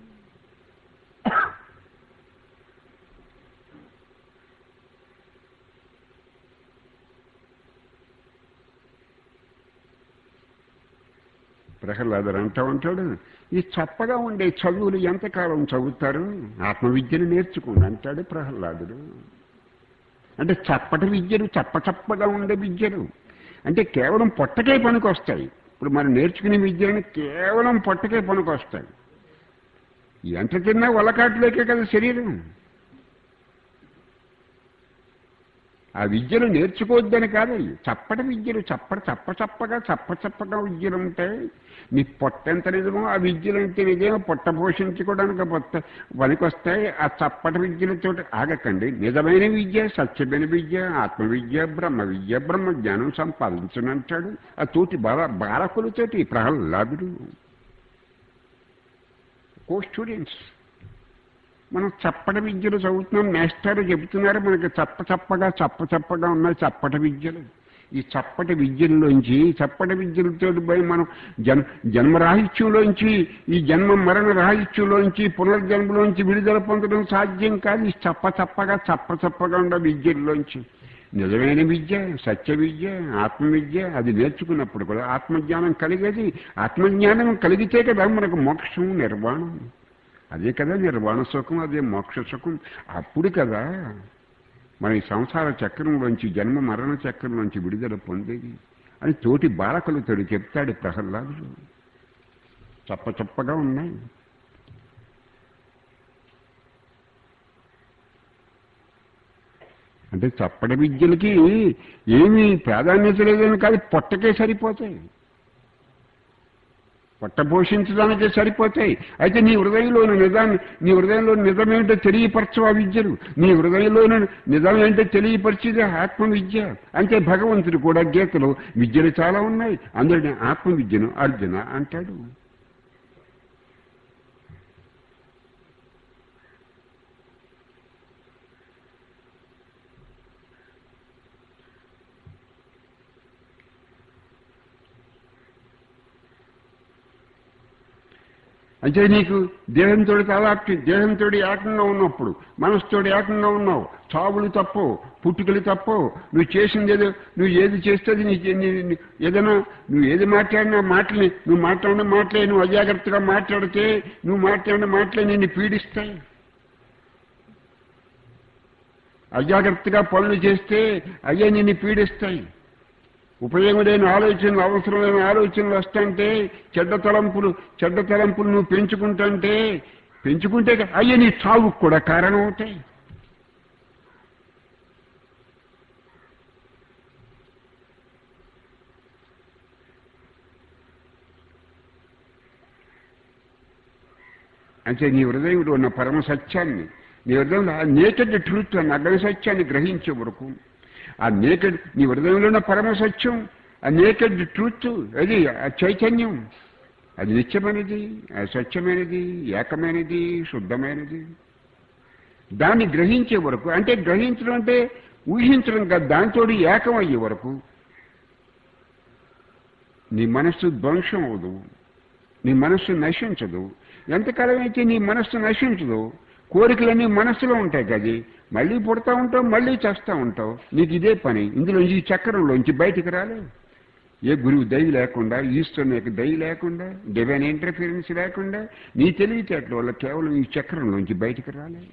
ప్రహ్లాదుడు అంటా ఉంటాడు ఈ చప్పగా ఉండే చదువులు ఎంతకాలం చదువుతారు ఆత్మవిద్యను నేర్చుకోండి అంటాడు ప్రహ్లాదుడు అంటే చప్పటి విద్యలు చప్ప చప్పగా ఉండే విద్యలు అంటే కేవలం పొట్టకే పనికి వస్తాయి ఇప్పుడు మనం నేర్చుకునే విద్యలను కేవలం పొట్టకే పనికి వస్తాయి ఎంత తిన్నా వలకాట్లేకే కదా శరీరం ఆ విద్యలు నేర్చుకోవద్దని కాదు చప్పటి విద్యలు చప్పటి చప్ప చప్పగా చప్ప చప్పగా విద్యలు ఉంటాయి నీ పొట్ట ఎంత నిజమో ఆ విద్యలు అంటే నిజమో పొట్ట పోషించుకోవడానికి పొట్ట పనికొస్తాయి ఆ చప్పటి విద్యలతో ఆగకండి నిజమైన విద్య సత్యమైన విద్య ఆత్మ విద్య బ్రహ్మ విద్య బ్రహ్మ జ్ఞానం సంపాదించనంటాడు ఆ తోటి బాల బాలకులతోటి ప్రహ్లాదుడు కో స్టూడెంట్స్ మనం చప్పట విద్యలు చదువుతున్నాం మాస్టర్ చెబుతున్నారు మనకి చప్ప చప్పగా చప్ప చప్పగా ఉన్నాయి చప్పట విద్యలు ఈ చప్పటి విద్యల్లోంచి చప్పటి విద్యలతో పోయి మనం జన్ జన్మరాహిత్యంలోంచి ఈ జన్మ మరణ రాహిత్యంలోంచి పునర్జన్మలోంచి విడుదల పొందడం సాధ్యం కాదు ఈ చప్ప చప్పగా చప్ప చప్పగా ఉండే విద్యల్లోంచి నిజమైన విద్య సత్య విద్య ఆత్మ విద్య అది నేర్చుకున్నప్పుడు కూడా ఆత్మజ్ఞానం కలిగేది ఆత్మజ్ఞానం కలిగితే కదా మనకు మోక్షం నిర్వాణం అదే కదా నిర్వాణ సుఖం అదే మోక్ష సుఖం అప్పుడు కదా మన ఈ సంసార చక్రంలోంచి జన్మ మరణ చక్రంలోంచి విడుదల పొందేది అని తోటి బాలకులతో చెప్తాడు ప్రహ్లాదుడు చప్ప చప్పగా ఉన్నాయి అంటే చప్పటి విద్యలకి ఏమీ ప్రాధాన్యత లేదని కాదు పొట్టకే సరిపోతాయి పొట్ట పోషించడానికే సరిపోతాయి అయితే నీ హృదయంలోని నిజాన్ని నీ హృదయంలో నిజమేంటో తెలియపరచవు ఆ విద్యలు నీ హృదయంలోని నిజమేంటో తెలియపరిచేది ఆత్మ విద్య అంటే భగవంతుడు కూడా గీతలో విద్యలు చాలా ఉన్నాయి అందులో ఆత్మ విద్యను అర్జున అంటాడు అంటే నీకు దేహంతో తాదాప్తి దేహంతో ఏకంగా ఉన్నప్పుడు మనసుతో ఏకంగా ఉన్నావు చావులు తప్పు పుట్టుకలు తప్పు నువ్వు చేసింది ఏదో నువ్వు ఏది చేస్తే అది నీ నీ- నీ- ఏదైనా నువ్వు ఏది మాట్లాడినా మాటని నువ్వు మాట్లాడిన మాటలే నువ్వు అజాగ్రత్తగా మాట్లాడితే నువ్వు మాట్లాడిన మాటలే నిన్ను పీడిస్తాయి అజాగ్రత్తగా పనులు చేస్తే అయ్యే నిన్ను పీడిస్తాయి ఉపయోగం లేని ఆలోచనలు అవసరమైన ఆలోచనలు వస్తుంటే చెడ్డ తలంపులు చెడ్డ తలంపులు నువ్వు పెంచుకుంటుంటే పెంచుకుంటే అయ్యే నీ చావుకు కూడా కారణం అవుతాయి అంటే నీ హృదయంలో ఉన్న పరమ సత్యాన్ని నీ హృదయంలో ఆ నేకెడ్ ట్రూత్ అన్న అగ్ని సత్యాన్ని గ్రహించే వరకు ఆ నేకెడ్ నీ హృదయంలో ఉన్న పరమ సత్యం ఆ నేకెడ్ ట్రూత్ అది ఆ చైతన్యం అది నిత్యమైనది అది సత్యమైనది ఏకమైనది శుద్ధమైనది దాన్ని గ్రహించే వరకు అంటే గ్రహించడం అంటే ఊహించడం కాదు దాంతో ఏకం అయ్యే వరకు నీ మనస్సు ధ్వంసం అవదు నీ మనస్సు నశించదు ఎంతకాలం అయితే నీ మనస్సు నశించదు కోరికలన్నీ మనస్సులో ఉంటాయి కది మళ్ళీ పుడతా ఉంటావు మళ్ళీ చేస్తూ ఉంటావు నీకు ఇదే పని ఇందులో ఈ చక్రంలోంచి బయటికి రాలేవు ఏ గురువు దయ లేకుండా ఈశ్వరుని యొక్క దయ లేకుండా డివైన్ ఇంటర్ఫిరెన్స్ లేకుండా నీ తెలివితేటల వల్ల కేవలం ఈ చక్రంలోంచి బయటికి రాలేదు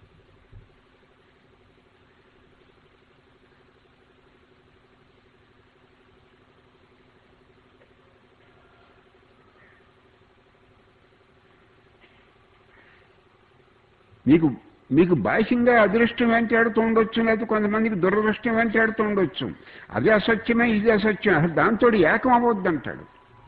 మీకు మీకు బాహ్యంగా అదృష్టం వెంటాడుతూ ఉండొచ్చు లేకపోతే కొంతమందికి దురదృష్టం వెంటాడుతూ ఉండొచ్చు అదే అసత్యమే ఇది అసత్యం అసలు దాంతో ఏకం అవ్వద్దంటాడు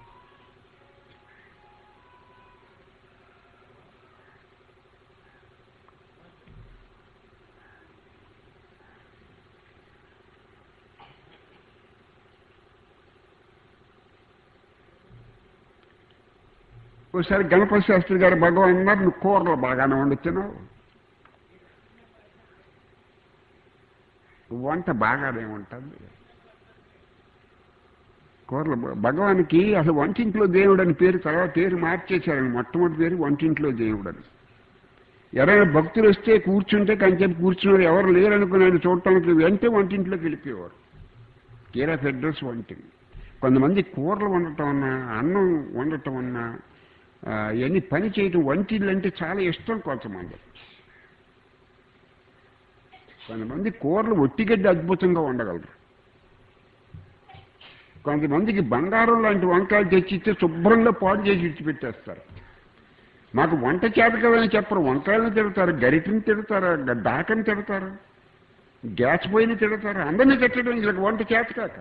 ఒకసారి గణపతి శాస్త్రి గారు భగవాన్ అన్నారు నువ్వు కూరలు బాగానే వండుతున్నావు వంట బాగానే ఉంటుంది కూరలు బా- భగవానికి అసలు వంటింట్లో దేవుడు అని పేరు తర్వాత పేరు మార్చేశారని మొట్టమొదటి పేరు వంటింట్లో దేవుడు అని ఎవరైనా భక్తులు వస్తే కూర్చుంటే కంచెపు కూర్చున్నారు ఎవరు లేరనుకుని ఆయన చూడటానికి వెంటే వంటింట్లోకి వెళ్ళిపోయేవారు కేర్ ఆఫ్ అడ్రస్ వంటి కొంతమంది కూరలు వండటం అన్నా అన్నం వండటం అన్నా ఆ, ఇవన్నీ పని చేయటం వంటిళ్ళు అంటే చాలా ఇష్టం కొంతమంది కొంతమంది కూరలు ఒట్టిగడ్డి అద్భుతంగా వండగలరు కొంతమందికి బంగారం లాంటి వంకాయలు తెచ్చిస్తే శుభ్రంగా పాడు చేసి విడిచిపెట్టేస్తారు మాకు వంట చేత కదని చెప్పరు వంకాయలను తిడతారు గరిటిని తిడతారు గ- దాకని తిడతారు గ్యాస్ పోయిన తిడతారు అందరినీ తిట్టడం వీళ్ళకి వంట చేత కాక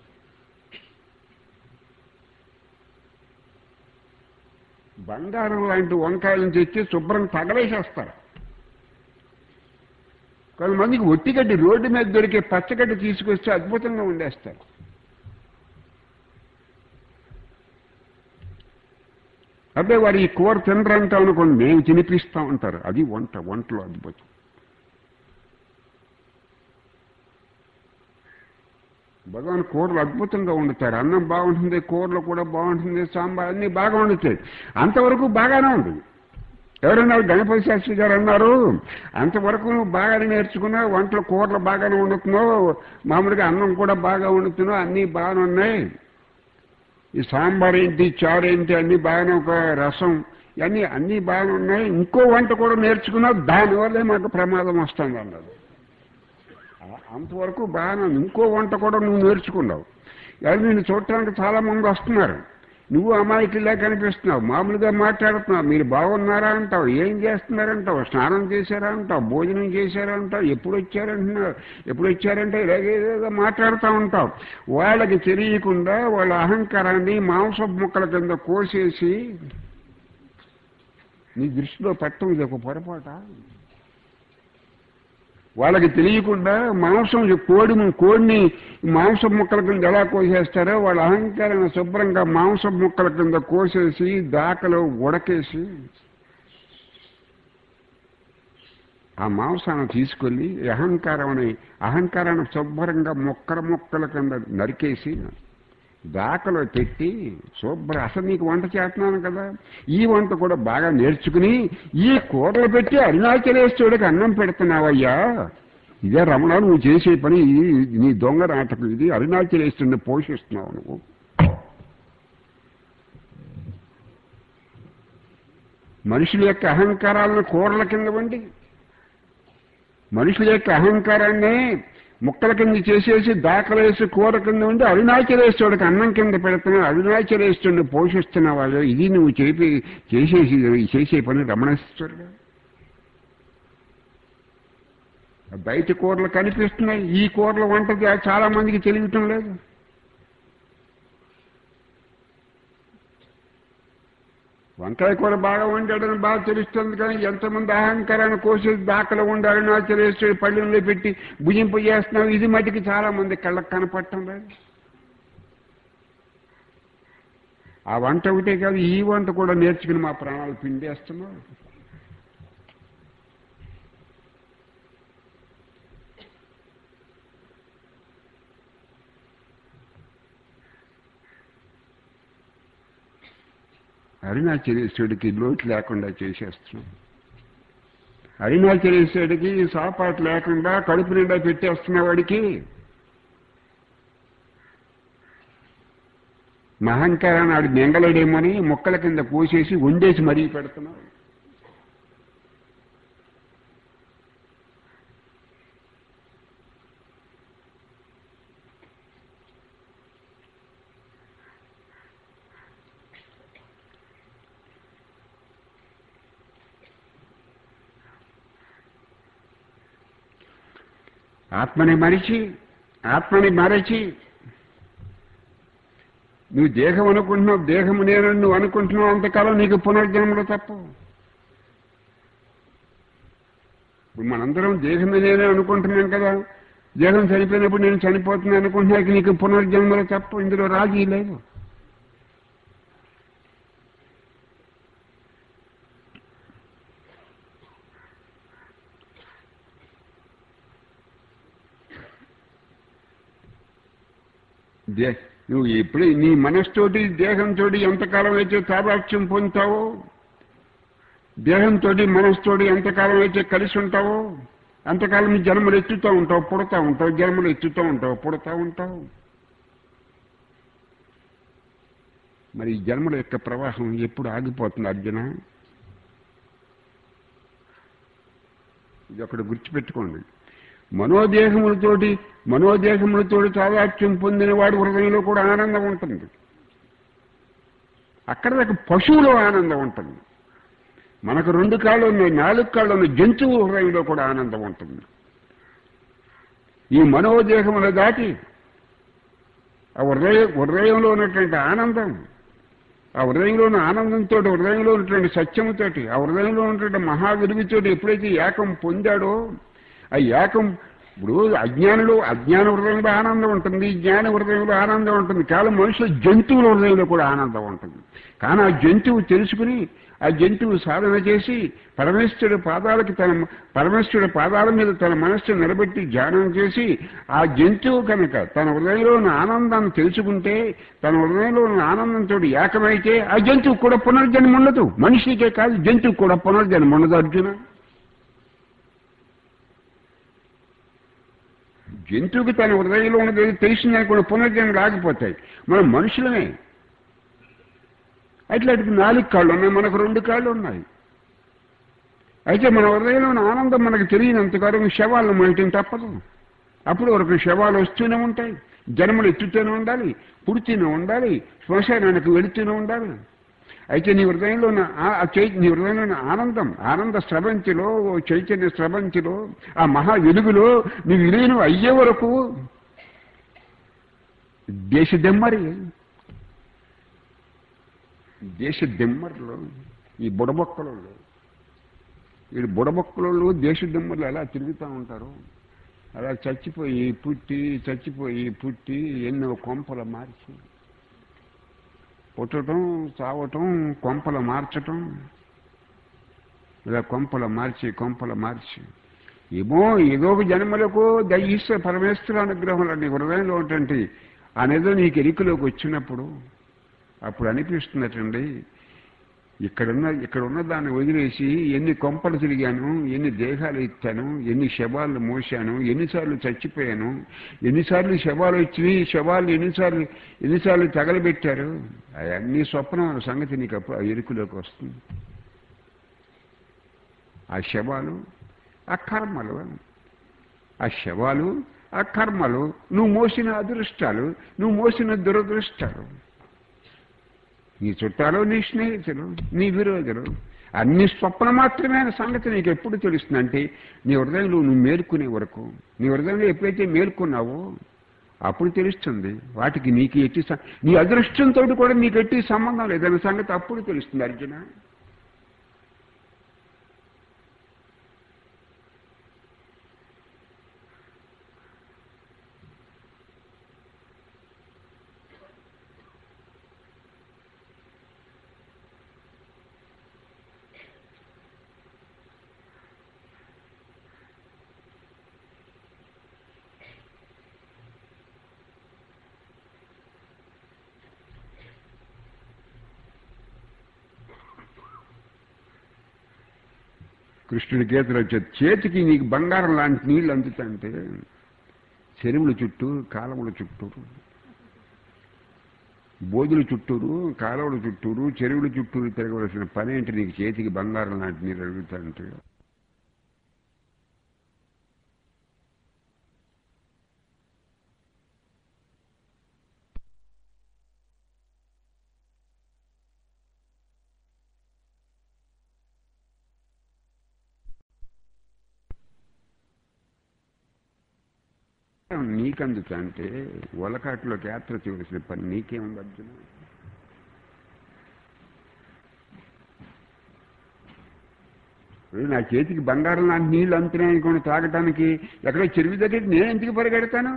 బంగారం లాంటి వంకాయలను తెచ్చి శుభ్రం తగలేసేస్తారు కొంతమందికి ఒట్టిగడ్డి రోడ్డు మీద దొరికే పచ్చగడ్డి తీసుకొస్తే అద్భుతంగా ఉండేస్తారు అదే వారు ఈ కూర తినరంటాం అనుకోండి మేము తినిపిస్తాం అంటారు అది వంట వంటలో అద్భుతం భగవాన్ కూరలు అద్భుతంగా వండుతారు అన్నం బాగుంటుంది కూరలు కూడా బాగుంటుంది సాంబార్ అన్ని బాగా వండుతాయి అంతవరకు బాగానే ఉంది ఎవరన్నారు గణపతి శాస్త్రి గారు అన్నారు అంతవరకు నువ్వు బాగానే నేర్చుకున్నావు వంటలు కూరలు బాగానే వండుతున్నావు మామూలుగా అన్నం కూడా బాగా వండుతున్నావు అన్నీ బాగానే ఉన్నాయి ఈ సాంబార్ ఏంటి చారు ఏంటి అన్నీ బాగానే ఒక రసం ఇవన్నీ అన్నీ బాగానే ఉన్నాయి ఇంకో వంట కూడా నేర్చుకున్నావు దానివల్లే మాకు ప్రమాదం వస్తుంది అన్నారు అంతవరకు బాగానే ఉంది. ఇంకో వంట కూడా నువ్వు నేర్చుకున్నావు అది నేను చూడటానికి చాలా మంది వస్తున్నారు నువ్వు అమాయకుల్లా కనిపిస్తున్నావు మామూలుగా మాట్లాడుతున్నావు మీరు బాగున్నారా అంటావు ఏం చేస్తున్నారంటావు స్నానం చేశారా అంటావు భోజనం చేశారా అంటావు ఎప్పుడు వచ్చారంటున్నావు ఎప్పుడు వచ్చారంటే ఇలాగే ఏదేదో మాట్లాడుతూ ఉంటావు వాళ్ళకి తెలియకుండా వాళ్ళ అహంకారాన్ని మాంస ముక్కల కింద కోసేసి నీ దృష్టిలో పెట్టడం ఇది ఒక పొరపాట వాళ్ళకి తెలియకుండా మాంసం కోడి కోడిని మాంసం ముక్కల కింద ఎలా కోసేస్తారో వాళ్ళ అహంకారాన్ని శుభ్రంగా మాంసం ముక్కల కింద కోసేసి దాకలో ఉడకేసి ఆ మాంసాన్ని తీసుకెళ్ళి ఈ అహంకారం అని అహంకారాన్ని శుభ్రంగా మొక్కల మొక్కల కింద నరికేసి దాకలో పెట్టి శుభ్ర అసలు నీకు వంట చేస్తున్నాను కదా ఈ వంట కూడా బాగా నేర్చుకుని ఈ కూరలు పెట్టి అరుణాచలేశ్వరుడికి అన్నం పెడుతున్నావయ్యా ఇదే రమణ నువ్వు చేసే పని ఇది నీ దొంగ నాటకం ఇది అరుణాచలేశ్వరుడిని పోషిస్తున్నావు నువ్వు మనుషుల యొక్క అహంకారాలను కూరల కింద వండి మనుషుల యొక్క అహంకారాన్ని ముక్కల కింద చేసేసి దాఖలేసి కూర కింద ఉండి అరుణాచలేశ్వరుడికి అన్నం కింద పెడుతున్నావు అరుణాచలేశ్వరుడిని పోషిస్తున్న వాళ్ళు ఇది నువ్వు చేపి చేసేసి చేసే పని రమణేశ్వరుడు బయట కూరలు కనిపిస్తున్నాయి ఈ కూరల వంట చే- చాలా మందికి తెలియటం లేదు వంకాయ కూర బాగా వండాడని బాగా తెలుస్తుంది కానీ ఎంతమంది అహంకారాన్ని కోసేసి దాకలు ఉండాలని ఆచరేసి పళ్ళెంలో పెట్టి భుజింపు చేస్తున్నాం ఇది మటుకు చాలా మంది కళ్ళకు కనపడటం లేదు ఆ వంట ఒకటే కాదు ఈ వంట కూడా నేర్చుకుని మా ప్రాణాలు పిండేస్తున్నాం అరుణాచలేశ్వరుడికి లోటు లేకుండా చేసేస్తున్నాం అరుణాచలేశ్వరుడికి సాపాటు లేకుండా కడుపు నిండా పెట్టేస్తున్న వాడికి మహంకారాన్ని ఆడు మెంగలేడేమని మొక్కల కింద పోసేసి వండేసి మరీ పెడుతున్నావు ఆత్మని మరిచి ఆత్మని మరచి నువ్వు దేహం అనుకుంటున్నావు దేహము నేను నువ్వు అనుకుంటున్నావు అంతకాలం నీకు పునర్జన్మలు తప్పు ఇప్పుడు మనందరం దేహమే నేనే అనుకుంటున్నాం కదా దేహం చనిపోయినప్పుడు నేను చనిపోతున్నాను అనుకుంటున్నాక నీకు పునర్జన్మలు తప్పు ఇందులో రాజీ లేదు దే నువ్వు ఎప్పుడు నీ మనస్తోటి దేహంతో ఎంతకాలం అయితే తాదాత్యం పొందుతావో దేహంతో మనస్తోటి ఎంతకాలం అయితే కలిసి ఉంటావో అంతకాలం నీ జన్మలు ఎత్తుతూ ఉంటావు పుడతా ఉంటావు జన్మలు ఎత్తుతూ ఉంటావు పుడతా ఉంటావు మరి ఈ జన్మల యొక్క ప్రవాహం ఎప్పుడు ఆగిపోతుంది అర్జున ఇది ఒకటి గుర్తుపెట్టుకోండి మనోదేహములతోటి మనోదేహములతోటి తాదాత్యం పొందిన వాడు హృదయంలో కూడా ఆనందం ఉంటుంది అక్కడ దాకా పశువులో ఆనందం ఉంటుంది మనకు రెండు కాళ్ళు ఉన్నాయి నాలుగు కాళ్ళు ఉన్నాయి జంతువు హృదయంలో కూడా ఆనందం ఉంటుంది ఈ మనోదేహముల దాటి ఆ హృదయ హృదయంలో ఉన్నటువంటి ఆనందం ఆ హృదయంలో ఉన్న ఆనందంతో హృదయంలో ఉన్నటువంటి సత్యముతోటి ఆ హృదయంలో ఉన్నటువంటి మహావిలుగుతోటి ఎప్పుడైతే ఏకం పొందాడో ఆ ఏకం ఇప్పుడు అజ్ఞానులు అజ్ఞాన హృదయంలో ఆనందం ఉంటుంది జ్ఞాన హృదయంలో ఆనందం ఉంటుంది కాలం మనుషుల జంతువుల హృదయంలో కూడా ఆనందం ఉంటుంది కానీ ఆ జంతువు తెలుసుకుని ఆ జంతువు సాధన చేసి పరమేశ్వరుడి పాదాలకి తన పరమేశ్వరుడి పాదాల మీద తన మనస్సును నిలబెట్టి ధ్యానం చేసి ఆ జంతువు కనుక తన హృదయంలో ఉన్న ఆనందాన్ని తెలుసుకుంటే తన హృదయంలో ఉన్న ఆనందంతో ఏకమైతే ఆ జంతువు కూడా పునర్జన్మ ఉండదు మనిషికే కాదు జంతువు కూడా పునర్జన్మ ఉండదు అర్జున జంతువుకి తన హృదయంలో ఉన్నది తెలిసిందని కూడా పునర్జన్మ రాకపోతాయి మనం మనుషులమే అట్లాంటి నాలుగు కాళ్ళు ఉన్నాయి మనకు రెండు కాళ్ళు ఉన్నాయి అయితే మన హృదయంలో ఉన్న ఆనందం మనకు తెలియనంతకాలం శవాలను మోయటం తప్పదు అప్పుడు వరకు శవాలు వస్తూనే ఉంటాయి జన్మలు ఎత్తుతూనే ఉండాలి పుడుతూనే ఉండాలి శ్మశానానికి వెళుతూనే ఉండాలి అయితే నీ హృదయంలో ఉన్న ఆ- ఆ చై నీ హృదయంలో ఉన్న ఆనందం ఆనంద స్రవంతిలో ఓ చైతన్య స్రవంతిలో ఆ మహా వెలుగులో నీ విలీనం అయ్యే వరకు దేశ దెమ్మరి దేశ దెమ్మర్లో ఈ బుడబొక్కలలో వీడు బుడబొక్కలలో దేశ దెమ్మర్లు ఎలా తిరుగుతూ ఉంటారు అలా చచ్చిపోయి పుట్టి చచ్చిపోయి పుట్టి ఎన్నో కొంపలు మార్చి పుట్టడం చావటం కొంపలు మార్చటం ఇలా కొంపలు మార్చి కొంపలు మార్చి ఏమో ఏదో ఒక జన్మలకు దయీశ్వర పరమేశ్వర అనుగ్రహంలో నీ హృదయంలో ఉంటుంది అనేది నీకు ఎరికలోకి వచ్చినప్పుడు అప్పుడు అనిపిస్తున్నట్టండి ఇక్కడున్న ఇక్కడ ఉన్న దాన్ని వదిలేసి ఎన్ని కొంపలు తిరిగాను ఎన్ని దేహాలు ఎత్తాను ఎన్ని శవాలు మోసాను ఎన్నిసార్లు చచ్చిపోయాను ఎన్నిసార్లు శవాలు వచ్చి శవాలు ఎన్నిసార్లు ఎన్నిసార్లు తగలబెట్టారు అవన్నీ స్వప్నం అన్న సంగతి నీకు అప్పుడు ఆ ఎరుకులోకి వస్తుంది ఆ శవాలు ఆ కర్మలు ఆ శవాలు ఆ కర్మలు నువ్వు మోసిన అదృష్టాలు నువ్వు మోసిన దురదృష్టాలు నీ చుట్టాలు నీ స్నేహితులు నీ విరోధులు అన్ని స్వప్న మాత్రమే అనే సంగతి నీకు ఎప్పుడు తెలుస్తుంది అంటే నీ హృదయంలో నువ్వు మేల్కొనే వరకు నీ హృదయంలో ఎప్పుడైతే మేల్కొన్నావో అప్పుడు తెలుస్తుంది వాటికి నీకు ఎట్టి సం- నీ అదృష్టంతో కూడా నీకు ఎట్టి సంబంధం లేదన్న సంగతి అప్పుడు తెలుస్తుంది అర్జున కృష్ణుడి గీతలో వచ్చే చేతికి నీకు బంగారం లాంటి నీళ్లు అందుతంటే చెరువుల చుట్టూ కాలువల చుట్టూరు బోధుల చుట్టూరు కాలువల చుట్టూరు చెరువుల చుట్టూరు తిరగవలసిన పని ఏంటి నీకు చేతికి బంగారం లాంటి నీళ్ళు అడుగుతాంటే నీకందుతా అంటే ఒలకాట్లోకి యాత్ర చేయవలసిన పని నీకేముంది అర్జున ఇప్పుడు నా చేతికి బంగారం లాంటి నీళ్ళు అంతున్నాయి అనుకోండి తాగటానికి ఎక్కడో చెరువు దగ్గరికి నేను ఎందుకు పరిగెడతాను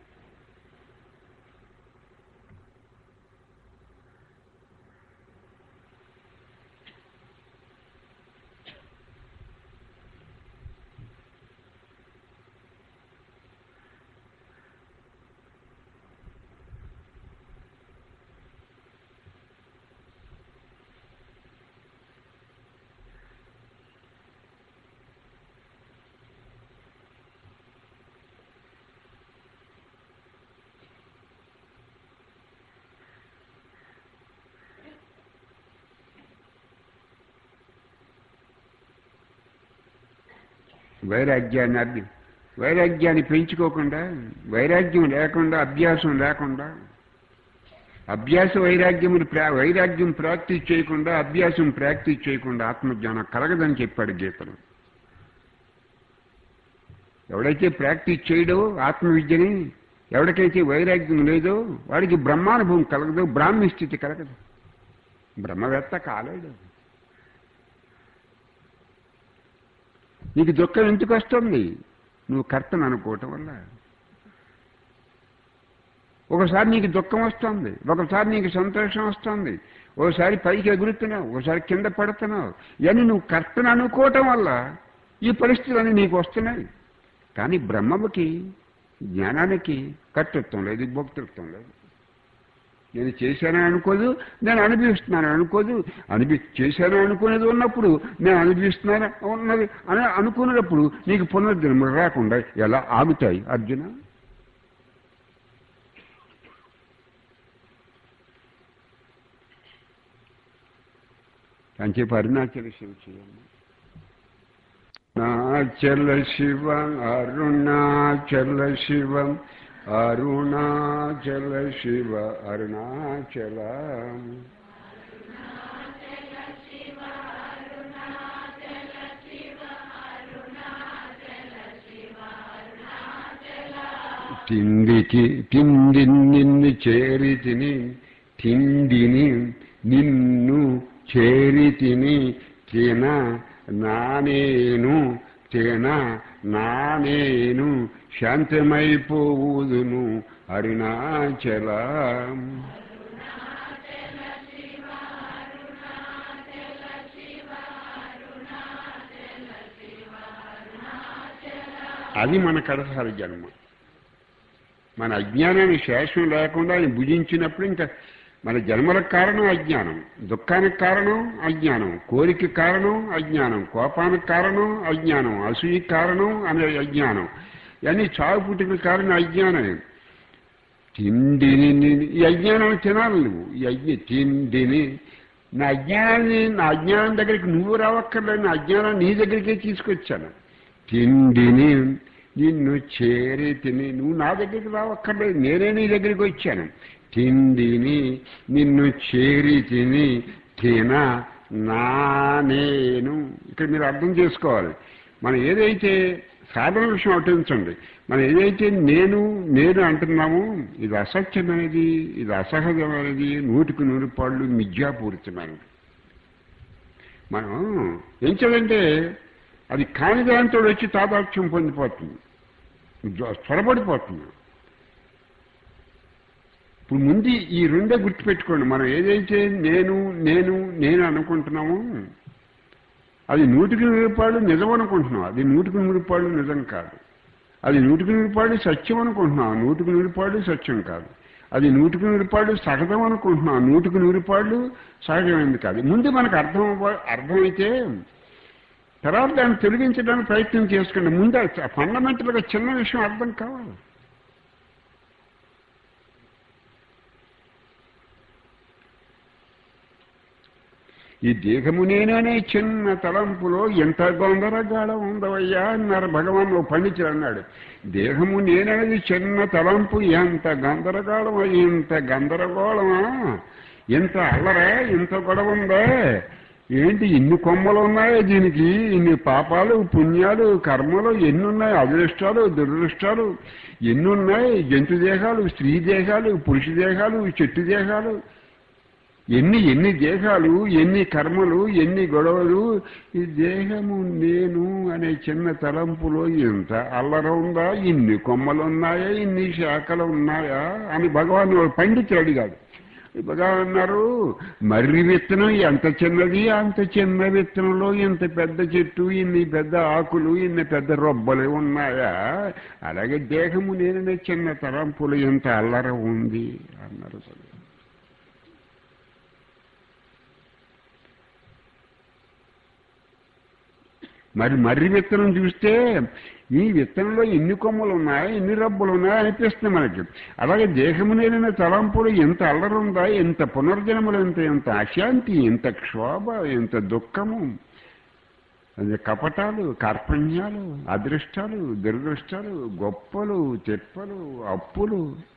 వైరాగ్యాన్ని అభ్య వైరాగ్యాన్ని పెంచుకోకుండా వైరాగ్యం లేకుండా అభ్యాసం లేకుండా అభ్యాస వైరాగ్యములు ప్రా వైరాగ్యం ప్రాక్టీస్ చేయకుండా అభ్యాసం ప్రాక్టీస్ చేయకుండా ఆత్మజ్ఞానం కలగదని చెప్పాడు గీతలు ఎవడైతే ప్రాక్టీస్ చేయడో ఆత్మవిద్యని ఎవరికైతే వైరాగ్యం లేదో వాడికి బ్రహ్మానుభవం కలగదు బ్రాహ్మీ స్థితి కలగదు బ్రహ్మవేత్త కాలేడు నీకు దుఃఖం ఎందుకు వస్తుంది నువ్వు కర్తను అనుకోవటం వల్ల ఒకసారి నీకు దుఃఖం వస్తుంది ఒకసారి నీకు సంతోషం వస్తుంది ఒకసారి పైకి ఎగురుతున్నావు ఒకసారి కింద పడుతున్నావు ఇవన్నీ నువ్వు కర్తను అనుకోవటం వల్ల ఈ పరిస్థితులన్నీ నీకు వస్తున్నాయి కానీ బ్రహ్మకి జ్ఞానానికి కర్తృత్వం లేదు భోక్తృత్వం లేదు నేను చేశానని అనుకోదు నేను అనుభవిస్తున్నాను అనుకోదు అనిపి చేశాను అనుకునేది ఉన్నప్పుడు నేను అనుభవిస్తున్నాను ఉన్నది అని అనుకునేటప్పుడు నీకు పునర్జన్మలు రాకుండా ఎలా ఆగుతాయి అర్జున అని చెప్పి అరుణాచల శివ చేయండి అరుణాచల శివ అరుణాచల శివ అరుణాచల శివ అరుణాచల తిండికి తిండి నిన్ను చేరి తిని తిండిని నిన్ను చేరి తిని తిన నానేను తిన నానేను శాంతమైపోవుదును అరుణాచల అది మన కడసారి జన్మ మన అజ్ఞానాన్ని శేషం లేకుండా ఆయన భుజించినప్పుడు ఇంకా మన జన్మలకు కారణం అజ్ఞానం దుఃఖానికి కారణం అజ్ఞానం కోరిక కారణం అజ్ఞానం కోపానికి కారణం అజ్ఞానం అసూయకి కారణం అనే అజ్ఞానం ఇవన్నీ చావు పుట్టుక కారణం అజ్ఞానమే తిండిని ని- ఈ అజ్ఞానం తినాలి నువ్వు ఈ అజ్ఞ తిండిని నా అజ్ఞానాన్ని నా అజ్ఞానం దగ్గరికి నువ్వు రావక్కర్లేదు నా అజ్ఞానం నీ దగ్గరికే తీసుకొచ్చాను తిండిని నిన్ను చేరి తిని నువ్వు నా దగ్గరికి రావక్కర్లేదు నేనే నీ దగ్గరికి వచ్చాను తిండిని నిన్ను చేరి తిని తిన నా నేను ఇక్కడ మీరు అర్థం చేసుకోవాలి మనం ఏదైతే సాధన విషయం అటుంచండి మనం ఏదైతే నేను నేను అంటున్నామో ఇది అసత్యమైనది ఇది అసహజమైనది నూటికి నూరు పాళ్ళు మిథ్యాపూరితమైనది మనం ఏం చేయాలంటే అది కాని దాంతో వచ్చి తాదాత్యం పొందిపోతుంది జ్వ- త్వరపడిపోతుంది ఇప్పుడు ముందు ఈ రెండే గుర్తుపెట్టుకోండి మనం ఏదైతే నేను నేను నేను అనుకుంటున్నామో అది నూటికి నూరు రూపాయలు నిజం అనుకుంటున్నాం అది నూటికి నూరు రూపాయలు నిజం కాదు అది నూటికి నూరు రూపాయలు సత్యం అనుకుంటున్నాం నూటికి నూరు రూపాయలు సత్యం కాదు అది నూటికి నూరు రూపాయలు సహజం అనుకుంటున్నాం నూటికి నూరు రూపాయలు సహజమైంది కాదు ముందు మనకు అర్థం అవ్వ- అర్థమైతే తర్వాత దాన్ని తొలగించడానికి ప్రయత్నం చేసుకోండి ముందు ఫండమెంటల్గా చిన్న విషయం అర్థం కావాలి ఈ దేహము నేననే చిన్న తలంపులో ఎంత గొందరగాఢం ఉందవయ్యా అన్నారు భగవాన్ ఓ పండితుడు అన్నాడు దేహము నేననేది చిన్న తలంపు ఎంత గందరగోళం ఇంత గందరగోళమా ఎంత అల్లరా ఇంత గొడవ ఉందా ఏంటి ఇన్ని కొమ్మలు ఉన్నాయో దీనికి ఇన్ని పాపాలు పుణ్యాలు కర్మలు ఎన్ని ఉన్నాయి అదృష్టాలు దురదృష్టాలు ఎన్ని ఉన్నాయి జంతు దేహాలు స్త్రీ దేహాలు పురుష దేహాలు చెట్టు దేహాలు ఎన్ని ఎన్ని దేహాలు ఎన్ని కర్మలు ఎన్ని గొడవలు ఈ దేహము నేను అనే చిన్న తలంపులో ఎంత అల్లర ఉందా ఇన్ని కొమ్మలు ఉన్నాయా ఇన్ని శాఖలు ఉన్నాయా అని భగవాన్ పండితులు అడిగాడు భగవాన్ అన్నారు మర్రి విత్తనం ఎంత చిన్నది అంత చిన్న విత్తనంలో ఇంత పెద్ద చెట్టు ఇన్ని పెద్ద ఆకులు ఇన్ని పెద్ద రొబ్బలు ఉన్నాయా అలాగే దేహము నేననే చిన్న తలంపులు ఎంత అల్లర ఉంది అన్నారు భగవాన్. మరి మర్రి విత్తనం చూస్తే ఈ విత్తనంలో ఎన్ని కొమ్మలు ఉన్నాయా ఎన్ని రబ్బులు ఉన్నాయా అనిపిస్తుంది మనకి అలాగే దేహము నేనైన తలంపులు ఎంత అల్లరుందా ఎంత పునర్జన్మలు ఎంత ఎంత అశాంతి ఎంత క్షోభ ఎంత దుఃఖము అది కపటాలు కార్పణ్యాలు అదృష్టాలు దురదృష్టాలు గొప్పలు తెప్పలు అప్పులు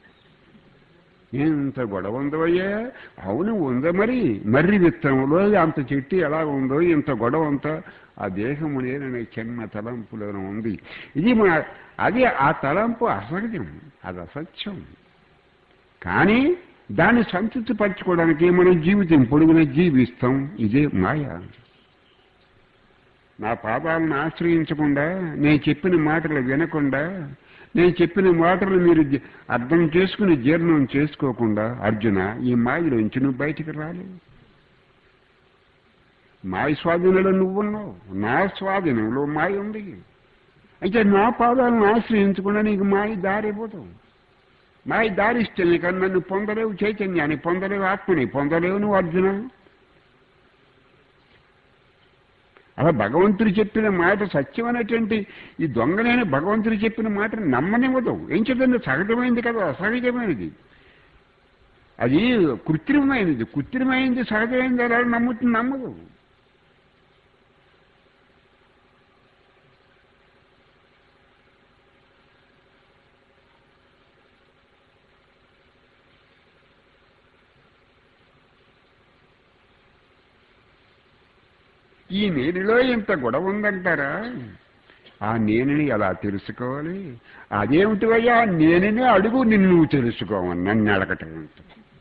ఎంత గొడవ ఉందవయ్యా అవును ఉందా మరి మర్రి విత్తనంలో అంత చెట్టు ఎలా ఉందో ఇంత గొడవ అంతా ఆ దేహము లేననే చిన్న తలంపులో ఉంది ఇది మన అది ఆ తలంపు అసహజం అది అసత్యం కానీ దాన్ని సంతృప్తి పరచుకోవడానికి మనం జీవితం పొడుగున జీవిస్తాం ఇదే మాయ నా పాదాలను ఆశ్రయించకుండా నేను చెప్పిన మాటలు వినకుండా నేను చెప్పిన మాటలు మీరు జ- అర్థం చేసుకుని జీర్ణం చేసుకోకుండా అర్జున ఈ మాయలోంచి నువ్వు బయటికి రాలేవు మాయ స్వాధీనంలో నువ్వున్నావు నా స్వాధీనంలో మాయ ఉంది అయితే నా పాదాలను ఆశ్రయించకుండా నీకు మాయ దారిపోతావు మాయ దారిస్తే నీకు నన్ను పొందలేవు చైతన్యాన్ని పొందలేవు ఆత్మని పొందలేవు నువ్వు అర్జున అలా భగవంతుడు చెప్పిన మాట సత్యమైనటువంటి ఈ దొంగనైన భగవంతుడు చెప్పిన మాటను నమ్మనివ్వదు ఏం చెప్పింది సహజమైంది కదా అసహజమైనది అది కృత్రిమైనది కృత్రిమైంది సహజమైంది అలా నమ్ముతుంది నమ్మదు ఈ నేనులో ఇంత గొడవ ఉందంటారా ఆ నేనుని ఎలా తెలుసుకోవాలి అదేమిటివయ్యా ఆ నేనునే అడుగు నిన్ను నువ్వు తెలుసుకోవాలి నన్ను అడగటం అంటే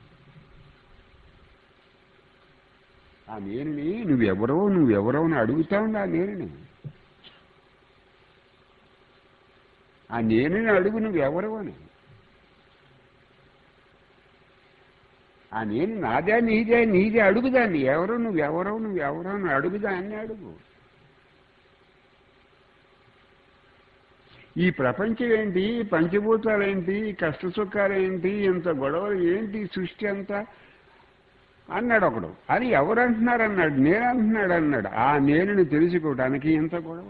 ఆ నేనుని నువ్వెవరో నువ్వెవరో అని అడుగుతా ఉండి ఆ నేనుని ఆ నేనుని అడుగు నువ్వెవరో అని ఆ నేను నాదే నీదే నీదే అడుగుదాన్ని ఎవరో నువ్వెవరో నువ్వెవరో అని అడుగుదాన్ని అడుగు ఈ ప్రపంచం ఏంటి పంచభూతాలు ఏంటి కష్ట సుఖాలు ఏంటి ఇంత గొడవలు ఏంటి ఈ సృష్టి అంతా అన్నాడు ఒకడు అని ఎవరు అంటున్నారు అన్నాడు నేను అంటున్నాడు అన్నాడు ఆ నేనుని తెలుసుకోవడానికి ఇంత గొడవ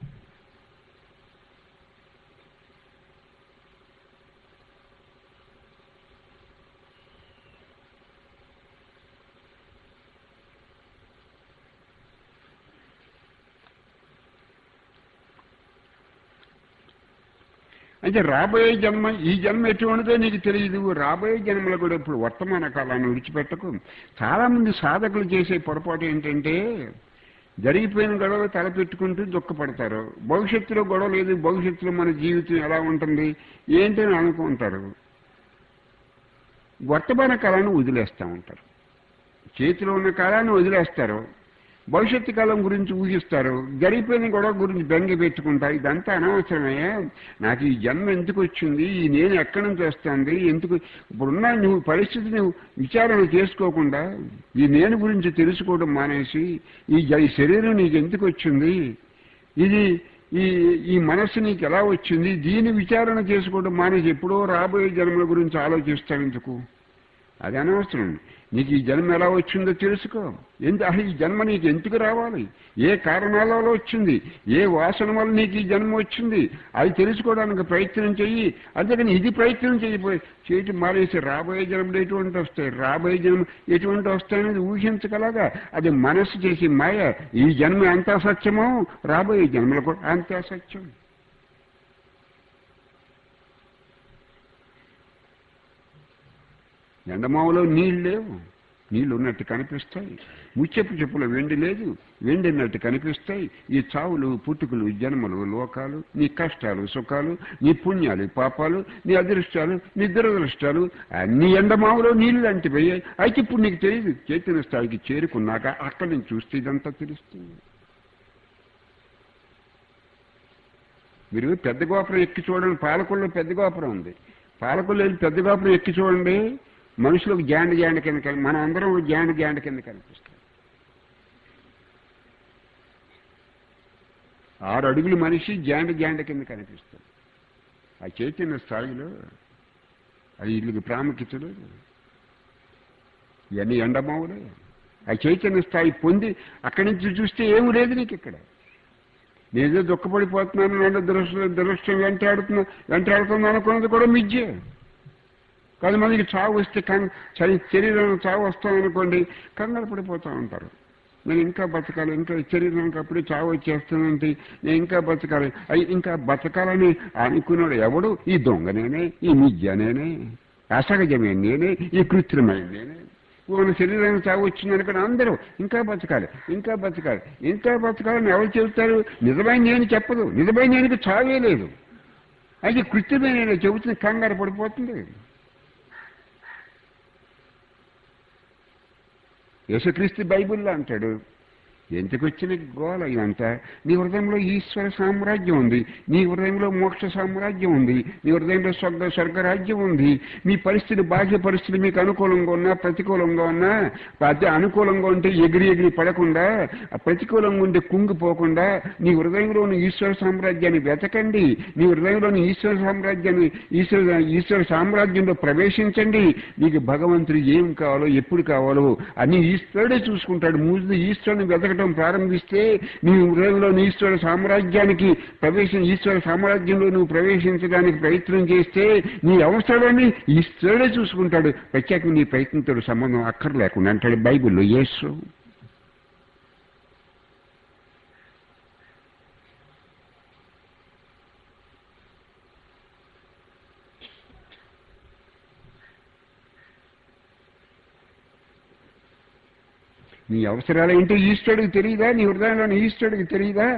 అంటే రాబోయే జన్మ ఈ జన్మ ఎటువంటిదో నీకు తెలియదు రాబోయే జన్మలో కూడా ఇప్పుడు వర్తమాన కాలాన్ని విడిచిపెట్టకు చాలా మంది సాధకులు చేసే పొరపాటు ఏంటంటే జరిగిపోయిన గొడవ తలపెట్టుకుంటూ దుఃఖపడతారు భవిష్యత్తులో గొడవ లేదు భవిష్యత్తులో మన జీవితం ఎలా ఉంటుంది ఏంటని అనుకుంటారు వర్తమాన కాలాన్ని వదిలేస్తూ ఉంటారు చేతిలో ఉన్న కాలాన్ని వదిలేస్తారు భవిష్యత్తు కాలం గురించి ఊహిస్తారు జరిగిపోయిన గొడవ గురించి బెంగ పెట్టుకుంటారు ఇదంతా అనవసరమే నాకు ఈ జన్మ ఎందుకు వచ్చింది ఈ నేను ఎక్కడి నుంచి వస్తుంది ఎందుకు ఇప్పుడున్న నువ్వు పరిస్థితి నువ్వు విచారణ చేసుకోకుండా ఈ నేను గురించి తెలుసుకోవడం మానేసి ఈ జ- ఈ శరీరం నీకు ఎందుకు వచ్చింది ఇది ఈ ఈ మనస్సు నీకు ఎలా వచ్చింది దీని విచారణ చేసుకోవడం మానేసి ఎప్పుడో రాబోయే జన్మల గురించి ఆలోచిస్తావు ఎందుకు అది అనవసరం నీకు ఈ జన్మ ఎలా వచ్చిందో తెలుసుకో ఎందు అసలు ఈ జన్మ నీకు ఎందుకు రావాలి ఏ కారణాల వల్ల వచ్చింది ఏ వాసన వల్ల నీకు ఈ జన్మ వచ్చింది అది తెలుసుకోవడానికి ప్రయత్నం చెయ్యి అంతేకాని ఇది ప్రయత్నం చేయబోయి చేయటం మానేసి రాబోయే జన్మలు ఎటువంటి వస్తాయి రాబోయే జన్మ ఎటువంటి వస్తాయనేది ఊహించగలగా అది మనస్సు చేసి మాయ ఈ జన్మ ఎంత సత్యమో రాబోయే జన్మలు కూడా అంతే సత్యం ఎండమావులో నీళ్ళు లేవు నీళ్లు ఉన్నట్టు కనిపిస్తాయి ముచ్చెపు చెప్పుల వెండి లేదు వెండి ఉన్నట్టు కనిపిస్తాయి ఈ చావులు పుట్టుకలు జన్మలు లోకాలు నీ కష్టాలు సుఖాలు నీ పుణ్యాలు పాపాలు నీ అదృష్టాలు నీ దురదృష్టాలు అన్ని ఎండమావులో నీళ్లు అంటిపోయాయి అయితే ఇప్పుడు నీకు తెలియదు చైతన్య స్థాయికి చేరుకున్నాక అక్కడి నుంచి చూస్తే ఇదంతా తెలుస్తుంది మీరు పెద్ద గోపురం ఎక్కి చూడండి పాలకొల్లో పెద్ద గోపురం ఉంది పాలకొల్లు వెళ్ళి పెద్ద గోపురం ఎక్కి చూడండి మనుషులకు జాండ్ జాండ్ కింద కని- మనం అందరం జాండ్ జాండ్ కింద కనిపిస్తాం ఆరు అడుగులు మనిషి జాండ్ జాండ్ కింద కనిపిస్తాం ఆ చైతన్య స్థాయిలో అది ఇల్లుకి ప్రాముఖ్యత లేదు ఇవన్నీ ఎండమావులే ఆ చైతన్య స్థాయి పొంది అక్కడి నుంచి చూస్తే ఏమి లేదు నీకు ఇక్కడ నేనే దుఃఖపడిపోతున్నాను నన్ను దురదృష్టం దురదృష్టం వెంటాడుతున్నా వెంటాడుతుంది అనుకున్నది కూడా మిజ్జే కొంతమందికి చావు వస్తే కం శరీ- శరీరం చావు వస్తామనుకోండి కంగారు పడిపోతూ ఉంటారు నేను ఇంకా బతకాలి ఇంకా శరీరానికి అప్పుడే చావు వచ్చేస్తుందంటే నేను ఇంకా బతకాలి అయి ఇంకా బతకాలని అనుకున్నాడు ఎవడు ఈ దొంగనేనే ఈ మిథ్యనేనే అసహజమే నేనే ఈ కృత్రిమైన నేనే మన శరీరానికి చావు వచ్చిందనుకుని అందరూ ఇంకా బతకాలి ఇంకా బతకాలి ఇంకా బతకాలని ఎవరు చెబుతారు నిజమైన నేను చెప్పదు నిజమైన నేనికి చావే లేదు అది కృత్రిమైన నేను చెబుతుంది కంగారు పడిపోతుంది యేసుక్రీస్తు బైబిల్లో అంటాడు ఎందుకు వచ్చిన గోల ఇదంతా నీ హృదయంలో ఈశ్వర సామ్రాజ్యం ఉంది నీ హృదయంలో మోక్ష సామ్రాజ్యం ఉంది నీ హృదయంలో స్వర్గ స్వర్గరాజ్యం ఉంది మీ పరిస్థితి బాహ్య పరిస్థితి మీకు అనుకూలంగా ఉన్నా ప్రతికూలంగా ఉన్నా అదే అనుకూలంగా ఉంటే ఎగిరి ఎగిరి పడకుండా ఆ ప్రతికూలంగా ఉంటే కుంగిపోకుండా నీ హృదయంలోని ఈశ్వర సామ్రాజ్యాన్ని వెతకండి నీ హృదయంలోని ఈశ్వర సామ్రాజ్యాన్ని ఈశ్వర ఈశ్వర సామ్రాజ్యంలో ప్రవేశించండి నీకు భగవంతుడు ఏం కావాలో ఎప్పుడు కావాలో అన్ని ఈశ్వరుడే చూసుకుంటాడు ముందు ఈశ్వరుని వెతకటం ప్రారంభిస్తే నీ హృదయంలో ఈశ్వర సామ్రాజ్యానికి ప్రవేశం ఈశ్వర సామ్రాజ్యంలో నువ్వు ప్రవేశించడానికి ప్రయత్నం చేస్తే నీ అవసరాన్ని ఈశ్వరుడే చూసుకుంటాడు ప్రత్యేకంగా నీ ప్రయత్నంతో సంబంధం అక్కర్లేకుండా అంటాడు బైబిల్లో యేసు నీ అవసరాలు ఏంటో ఈశ్వరుడికి తెలియదా నీ హృదయంలోని ఈశ్వరుడికి తెలియదా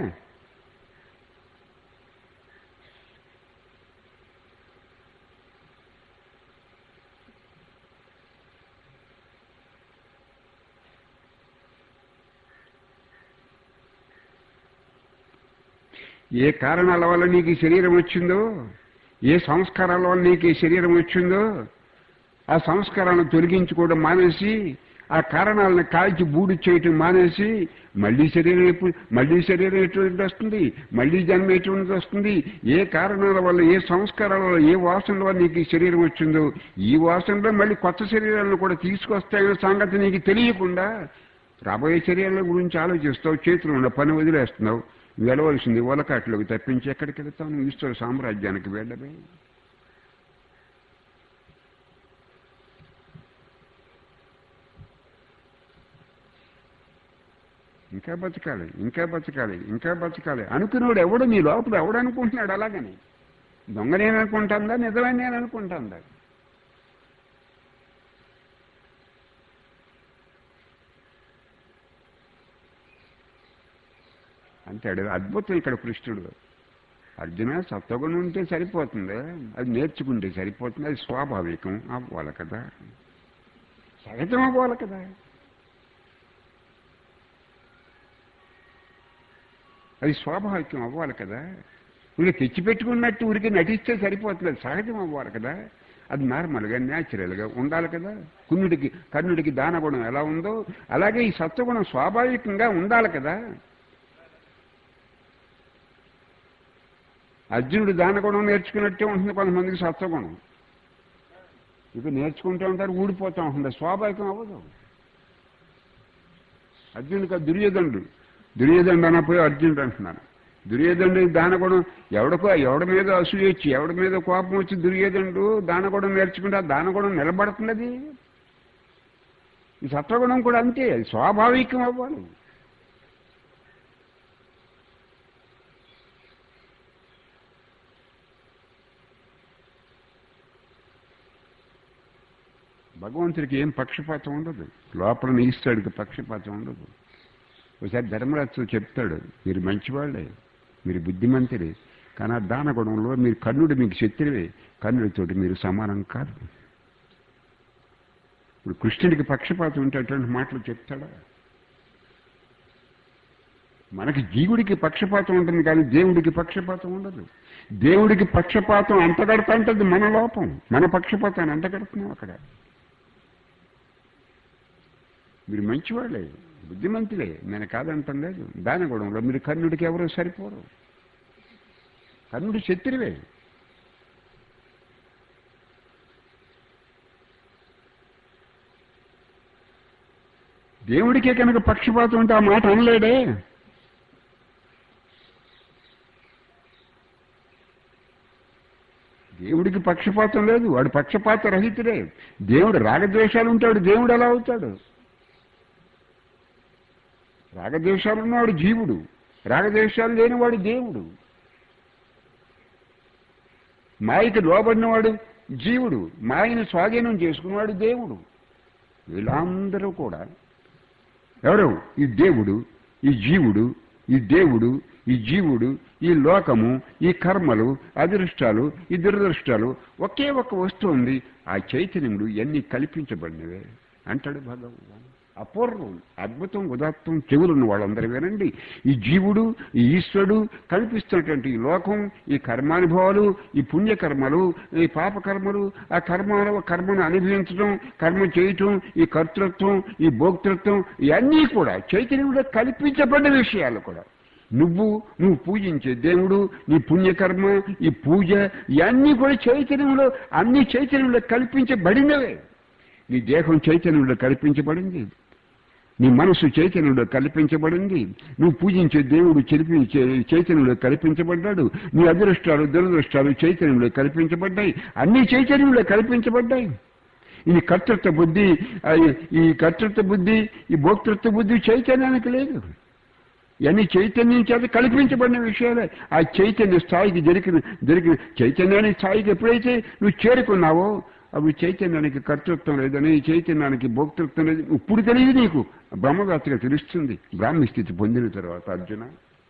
ఏ కారణాల వల్ల నీకు ఈ శరీరం వచ్చిందో ఏ సంస్కారాల వల్ల నీకు ఈ శరీరం వచ్చిందో ఆ సంస్కారాలను తొలగించుకోవడం మానేసి ఆ కారణాలను కాల్చి బూడి చేయటం మానేసి మళ్ళీ శరీరం ఎప్పుడు మళ్ళీ శరీరం ఎటువంటి వస్తుంది మళ్ళీ జన్మ ఎటువంటి వస్తుంది ఏ కారణాల వల్ల ఏ సంస్కారాల వల్ల ఏ వాసనల వల్ల నీకు ఈ శరీరం వచ్చిందో ఈ వాసనలో మళ్ళీ కొత్త శరీరాలను కూడా తీసుకొస్తాయనే సంగతి నీకు తెలియకుండా రాబోయే శరీరాల గురించి ఆలోచిస్తావు చేతులు ఉన్న పని వదిలేస్తున్నావు వెళ్ళవలసింది ఒలకాట్లోకి తప్పించి ఎక్కడికి వెళ్తాను ఈశ్వర సామ్రాజ్యానికి వెళ్ళమే ఇంకా బతకాలి ఇంకా బతకాలి ఇంకా బతకాలి అనుకున్నాడు ఎవడు నీ లోపల ఎవడు అనుకుంటున్నాడు అలాగని దొంగ నేను అనుకుంటాందా నిజమైన నేను అనుకుంటాందా అంటాడు అద్భుతం ఇక్కడ కృష్ణుడు అర్జున సత్వగుణం ఉంటే సరిపోతుంది అది నేర్చుకుంటే సరిపోతుంది అది స్వాభావికం అవ్వాలి కదా సహజం అవ్వాలి కదా అది స్వాభావికం అవ్వాలి కదా ఊరికి తెచ్చిపెట్టుకున్నట్టు ఊరికి నటిస్తే సరిపోతుంది అది సహజం అవ్వాలి కదా అది నార్మల్గా న్యాచురల్గా ఉండాలి కదా కున్నుడికి కర్ణుడికి దానగుణం ఎలా ఉందో అలాగే ఈ సత్వగుణం స్వాభావికంగా ఉండాలి కదా అర్జునుడు దానగుణం నేర్చుకున్నట్టే ఉంటుంది కొంతమందికి సత్వగుణం ఇక నేర్చుకుంటూ ఉంటారు ఊడిపోతూ ఉంటుంది స్వాభావికం అవ్వదు అర్జునుడికి దుర్యోధనుడు దుర్యోధనుడు అన్నపోయి అర్జునుడు అంటున్నాను దుర్యోధనుడు దానగుణం ఎవడికో ఎవడి మీద అసూయ వచ్చి ఎవడి మీద కోపం వచ్చి దుర్యోధనుడు దానగుణం నేర్చుకుంటే ఆ దానగుణం నిలబడుతున్నది ఈ సత్వగుణం కూడా అంతే అది స్వాభావికం అవ్వాలి భగవంతుడికి ఏం పక్షపాతం ఉండదు లోపల ఈశ్వరుడికి పక్షపాతం ఉండదు ఒకసారి ధర్మరాజు చెప్తాడు మీరు మంచివాళ్ళే మీరు బుద్ధిమంతులే కానీ ఆ దాన గుణంలో మీరు కర్ణుడు మీకు శత్రువే కర్ణుడితోటి మీరు సమానం కాదు ఇప్పుడు కృష్ణుడికి పక్షపాతం ఉంటే అటువంటి మాటలు చెప్తాడా మనకి జీవుడికి పక్షపాతం ఉంటుంది కానీ దేవుడికి పక్షపాతం ఉండదు దేవుడికి పక్షపాతం అంతగడతా ఉంటుంది మన లోపం మన పక్షపాతాన్ని అంతగడుతున్నాం అక్కడ మీరు మంచివాళ్ళే బుద్ధిమంతులే నేను కాదంటం లేదు దానగుణంలో మీరు కర్ణుడికి ఎవరో సరిపోరు కర్ణుడు శత్రువే దేవుడికే కనుక పక్షపాతం ఉంటే ఆ మాట అనలేడే దేవుడికి పక్షపాతం లేదు వాడు పక్షపాత రహితుడే దేవుడు రాగద్వేషాలు ఉంటాడు దేవుడు ఎలా అవుతాడు రాగద్వేషాలు ఉన్నవాడు జీవుడు రాగద్వేషాలు లేనివాడు దేవుడు మాయకి లోబడినవాడు జీవుడు మాయను స్వాధీనం చేసుకున్నవాడు దేవుడు వీళ్ళందరూ కూడా ఎవరు ఈ దేవుడు ఈ జీవుడు ఈ దేవుడు ఈ జీవుడు ఈ లోకము ఈ కర్మలు అదృష్టాలు ఈ దురదృష్టాలు ఒకే ఒక వస్తువు ఉంది ఆ చైతన్యముడు ఎన్ని కల్పించబడినవే అంటాడు భగవాన్ అపూర్వం అద్భుతం ఉదాత్తం చెవులున్న వాళ్ళందరూ వినండి ఈ జీవుడు ఈ ఈశ్వరుడు కల్పిస్తున్నటువంటి ఈ లోకం ఈ కర్మానుభవాలు ఈ పుణ్యకర్మలు ఈ పాపకర్మలు ఆ కర్మ కర్మను అనుభవించడం కర్మ చేయటం ఈ కర్తృత్వం ఈ భోక్తృత్వం ఇవన్నీ కూడా చైతన్యంలో కల్పించబడ్డ విషయాలు కూడా నువ్వు నువ్వు పూజించే దేవుడు నీ పుణ్యకర్మ ఈ పూజ ఇవన్నీ కూడా చైతన్యంలో అన్ని చైతన్యంలో కల్పించబడినవే నీ దేహం చైతన్యంలో కల్పించబడింది నీ మనసు చైతన్యంలో కల్పించబడింది నువ్వు పూజించే దేవుడు చెరిపించే చైతన్యంలో కల్పించబడ్డాడు నీ అదృష్టాలు దురదృష్టాలు చైతన్యంలో కల్పించబడ్డాయి అన్ని చైతన్యంలో కల్పించబడ్డాయి ఈ కర్తృత్వ బుద్ధి ఆ, ఈ కర్తృత్వ బుద్ధి ఈ భోక్తృత్వ బుద్ధి చైతన్యానికి లేదు ఇవన్నీ చైతన్యం చేత కల్పించబడిన విషయాలే ఆ చైతన్య స్థాయికి దొరికిన దొరికిన చైతన్యానికి స్థాయికి ఎప్పుడైతే నువ్వు చేరుకున్నావో అవి చైతన్యానికి కర్తృత్వం లేదని చైతన్యానికి భోక్తృత్వం లేదు ఇప్పుడు తెలియదు నీకు బ్రహ్మవ్యాప్తిగా తెలుస్తుంది బ్రాహ్మి స్థితి పొందిన తర్వాత అర్జున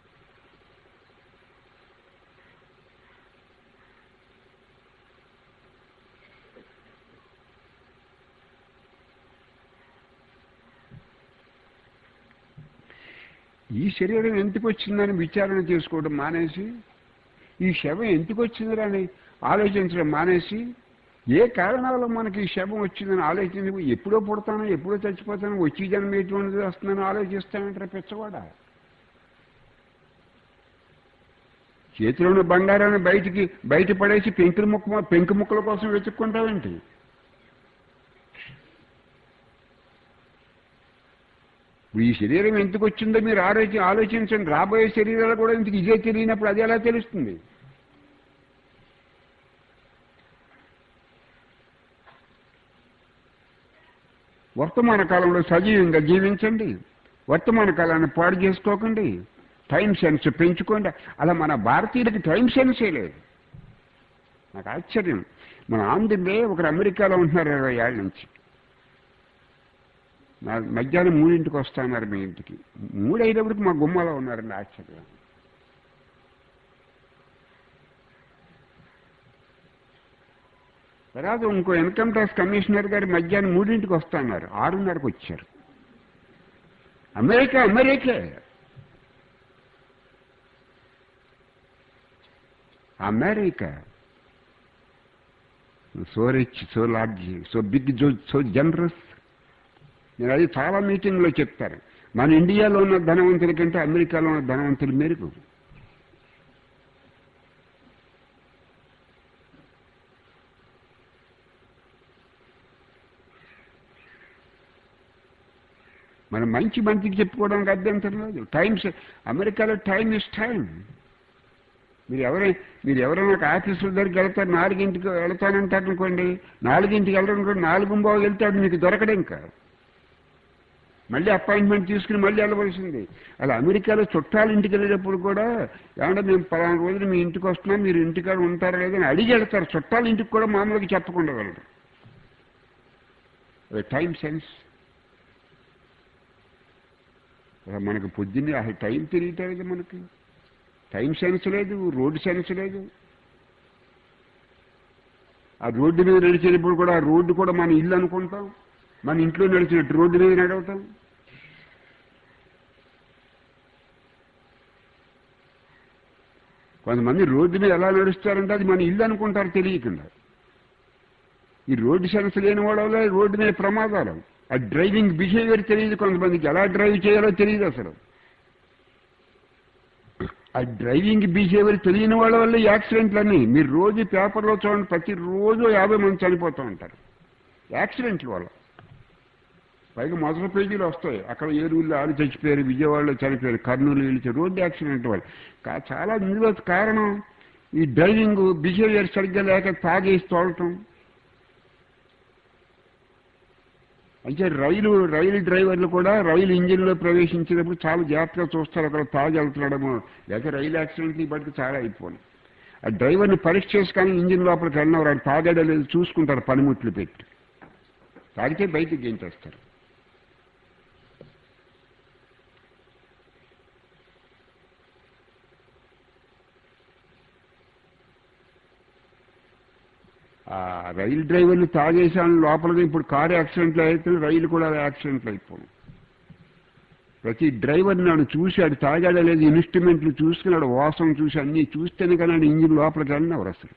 ఈ శరీరం ఎందుకు వచ్చిందని విచారణ చేసుకోవడం మానేసి ఈ శవం ఎందుకు వచ్చిందిరా అని ఆలోచించడం మానేసి ఏ కారణాల మనకి ఈ శవం వచ్చిందని ఆలోచించి ఎప్పుడో పుడతాను ఎప్పుడో చచ్చిపోతాను వచ్చి జన్మ ఎటువంటిది వస్తుందని ఆలోచిస్తానంటారు పిచ్చవాడ చేతిలో ఉన్న బంగారాన్ని బయటికి బయట పడేసి పెంకుల ముక్క పెంకు ముక్కల కోసం వెతుక్కుంటావేంటి ఈ శరీరం ఎందుకు వచ్చిందో మీరు ఆలోచి ఆలోచించండి రాబోయే శరీరాలు కూడా ఇంతకు ఇదే తెలియనప్పుడు అది ఎలా తెలుస్తుంది వర్తమాన కాలంలో సజీవంగా జీవించండి వర్తమాన కాలాన్ని పాడు చేసుకోకండి టైం సెన్స్ పెంచుకోండి అలా మన భారతీయులకి టైం సెన్సే లేదు నాకు ఆశ్చర్యం మన ఆంధ్రులే ఒకరు అమెరికాలో ఉంటున్నారు ఇరవై ఏళ్ళ నుంచి నా మధ్యాహ్నం మూడింటికి వస్తున్నారు మీ ఇంటికి మూడు అయినప్పటికి మా గుమ్మలో ఉన్నారండి ఆశ్చర్యం తర్వాత ఇంకో ఇన్కమ్ ట్యాక్స్ కమిషనర్ గారు మధ్యాహ్నం మూడింటికి వస్తున్నారు ఆరున్నరకు వచ్చారు అమెరికా అమెరికే America so rich so large so big so generous నేను అది చాలా మీటింగ్లో చెప్తారు మన ఇండియాలో ఉన్న ధనవంతుల కంటే అమెరికాలో ఉన్న ధనవంతులు మెరుగు మనం మంచి మంచికి చెప్పుకోవడానికి అభ్యంతరం లేదు టైమ్స్ అమెరికాలో టైం ఇస్ టైం మీరు ఎవరై మీరు ఎవరైనా ఒక ఆఫీసుల దగ్గరికి వెళ్తారు నాలుగింటికి వెళ్తానంటారు అనుకోండి నాలుగింటికి వెళ్ళాలనుకోండి నాలుగు బాగు వెళ్తాడు మీకు దొరకడం ఇంకా మళ్ళీ అపాయింట్మెంట్ తీసుకుని మళ్ళీ వెళ్ళవలసింది అలా అమెరికాలో చుట్టాల ఇంటికి వెళ్ళేటప్పుడు కూడా ఏమంటే మేము పలానా రోజున మీ ఇంటికి వస్తున్నాం మీరు ఇంటికాడ ఉంటారా లేదని అడిగి వెళ్తారు చుట్టాల ఇంటికి కూడా మామూలుగా చెప్పకుండా వెళ్ళరు టైం సెన్స్ మనకు పొద్దున్నే అసలు టైం తెలియటలేదు మనకి టైం సెన్స్ లేదు రోడ్డు సెన్స్ లేదు ఆ రోడ్డు మీద నడిచేటప్పుడు కూడా ఆ రోడ్డు కూడా మన ఇల్లు అనుకుంటాం మన ఇంట్లో నడిచినట్టు రోడ్డు మీద నడవటం కొంతమంది రోడ్డు మీద ఎలా నడుస్తారంటే అది మన ఇల్లు అనుకుంటారు తెలియకుండా ఈ రోడ్డు సెన్స్ లేని వాళ్ళ వల్ల రోడ్డు మీద ప్రమాదాలు ఆ డ్రైవింగ్ బిహేవియర్ తెలియదు కొంతమందికి ఎలా డ్రైవ్ చేయాలో తెలియదు అసలు ఆ డ్రైవింగ్ బిహేవియర్ తెలియని వాళ్ళ వల్ల యాక్సిడెంట్లన్నీ మీరు రోజు పేపర్లో చూడండి ప్రతిరోజు యాభై మంది చనిపోతూ ఉంటారు యాక్సిడెంట్ల వల్ల పైగా మొదటి పేజీలు వస్తాయి అక్కడ ఏలూరులో ఆరు చచ్చిపోయారు విజయవాడలో చనిపోయారు కర్నూలు వీళ్ళు రోడ్డు యాక్సిడెంట్ వాళ్ళు కా- చాలా ఇందులో కారణం ఈ డ్రైవింగ్ బిహేవియర్ సరిగ్గా లేక తాగేసి తోడటం అంటే రైలు రైలు డ్రైవర్లు కూడా రైలు ఇంజిన్లో ప్రవేశించేటప్పుడు చాలా జాగ్రత్తగా చూస్తారు అక్కడ తాగి వెళ్తున్నాడేమో లేకపోతే రైలు యాక్సిడెంట్లు ఈ బట్టి చాలా అయిపోయి ఆ డ్రైవర్ని పరీక్ష చేసి కానీ ఇంజిన్ లోపలికి వెళ్ళినవారు ఆయన తాగాడో లేదు చూసుకుంటారు పనిముట్లు పెట్టి తాగితే బయటికి గెంటేస్తారు ఆ రైలు డ్రైవర్లు తాగేసాను లోపలికి ఇప్పుడు కారు యాక్సిడెంట్లు అయితే రైలు కూడా యాక్సిడెంట్లు అయిపోయి ప్రతి డ్రైవర్ నాడు చూసి ఆడు తాగాడా లేదు ఇన్స్ట్రుమెంట్లు చూసుకున్నాడు వాసన చూసి అన్నీ చూస్తేనే కానీ ఆడు ఇంజిన్ లోపలికి వెళ్ళిన ఎవరు అసలు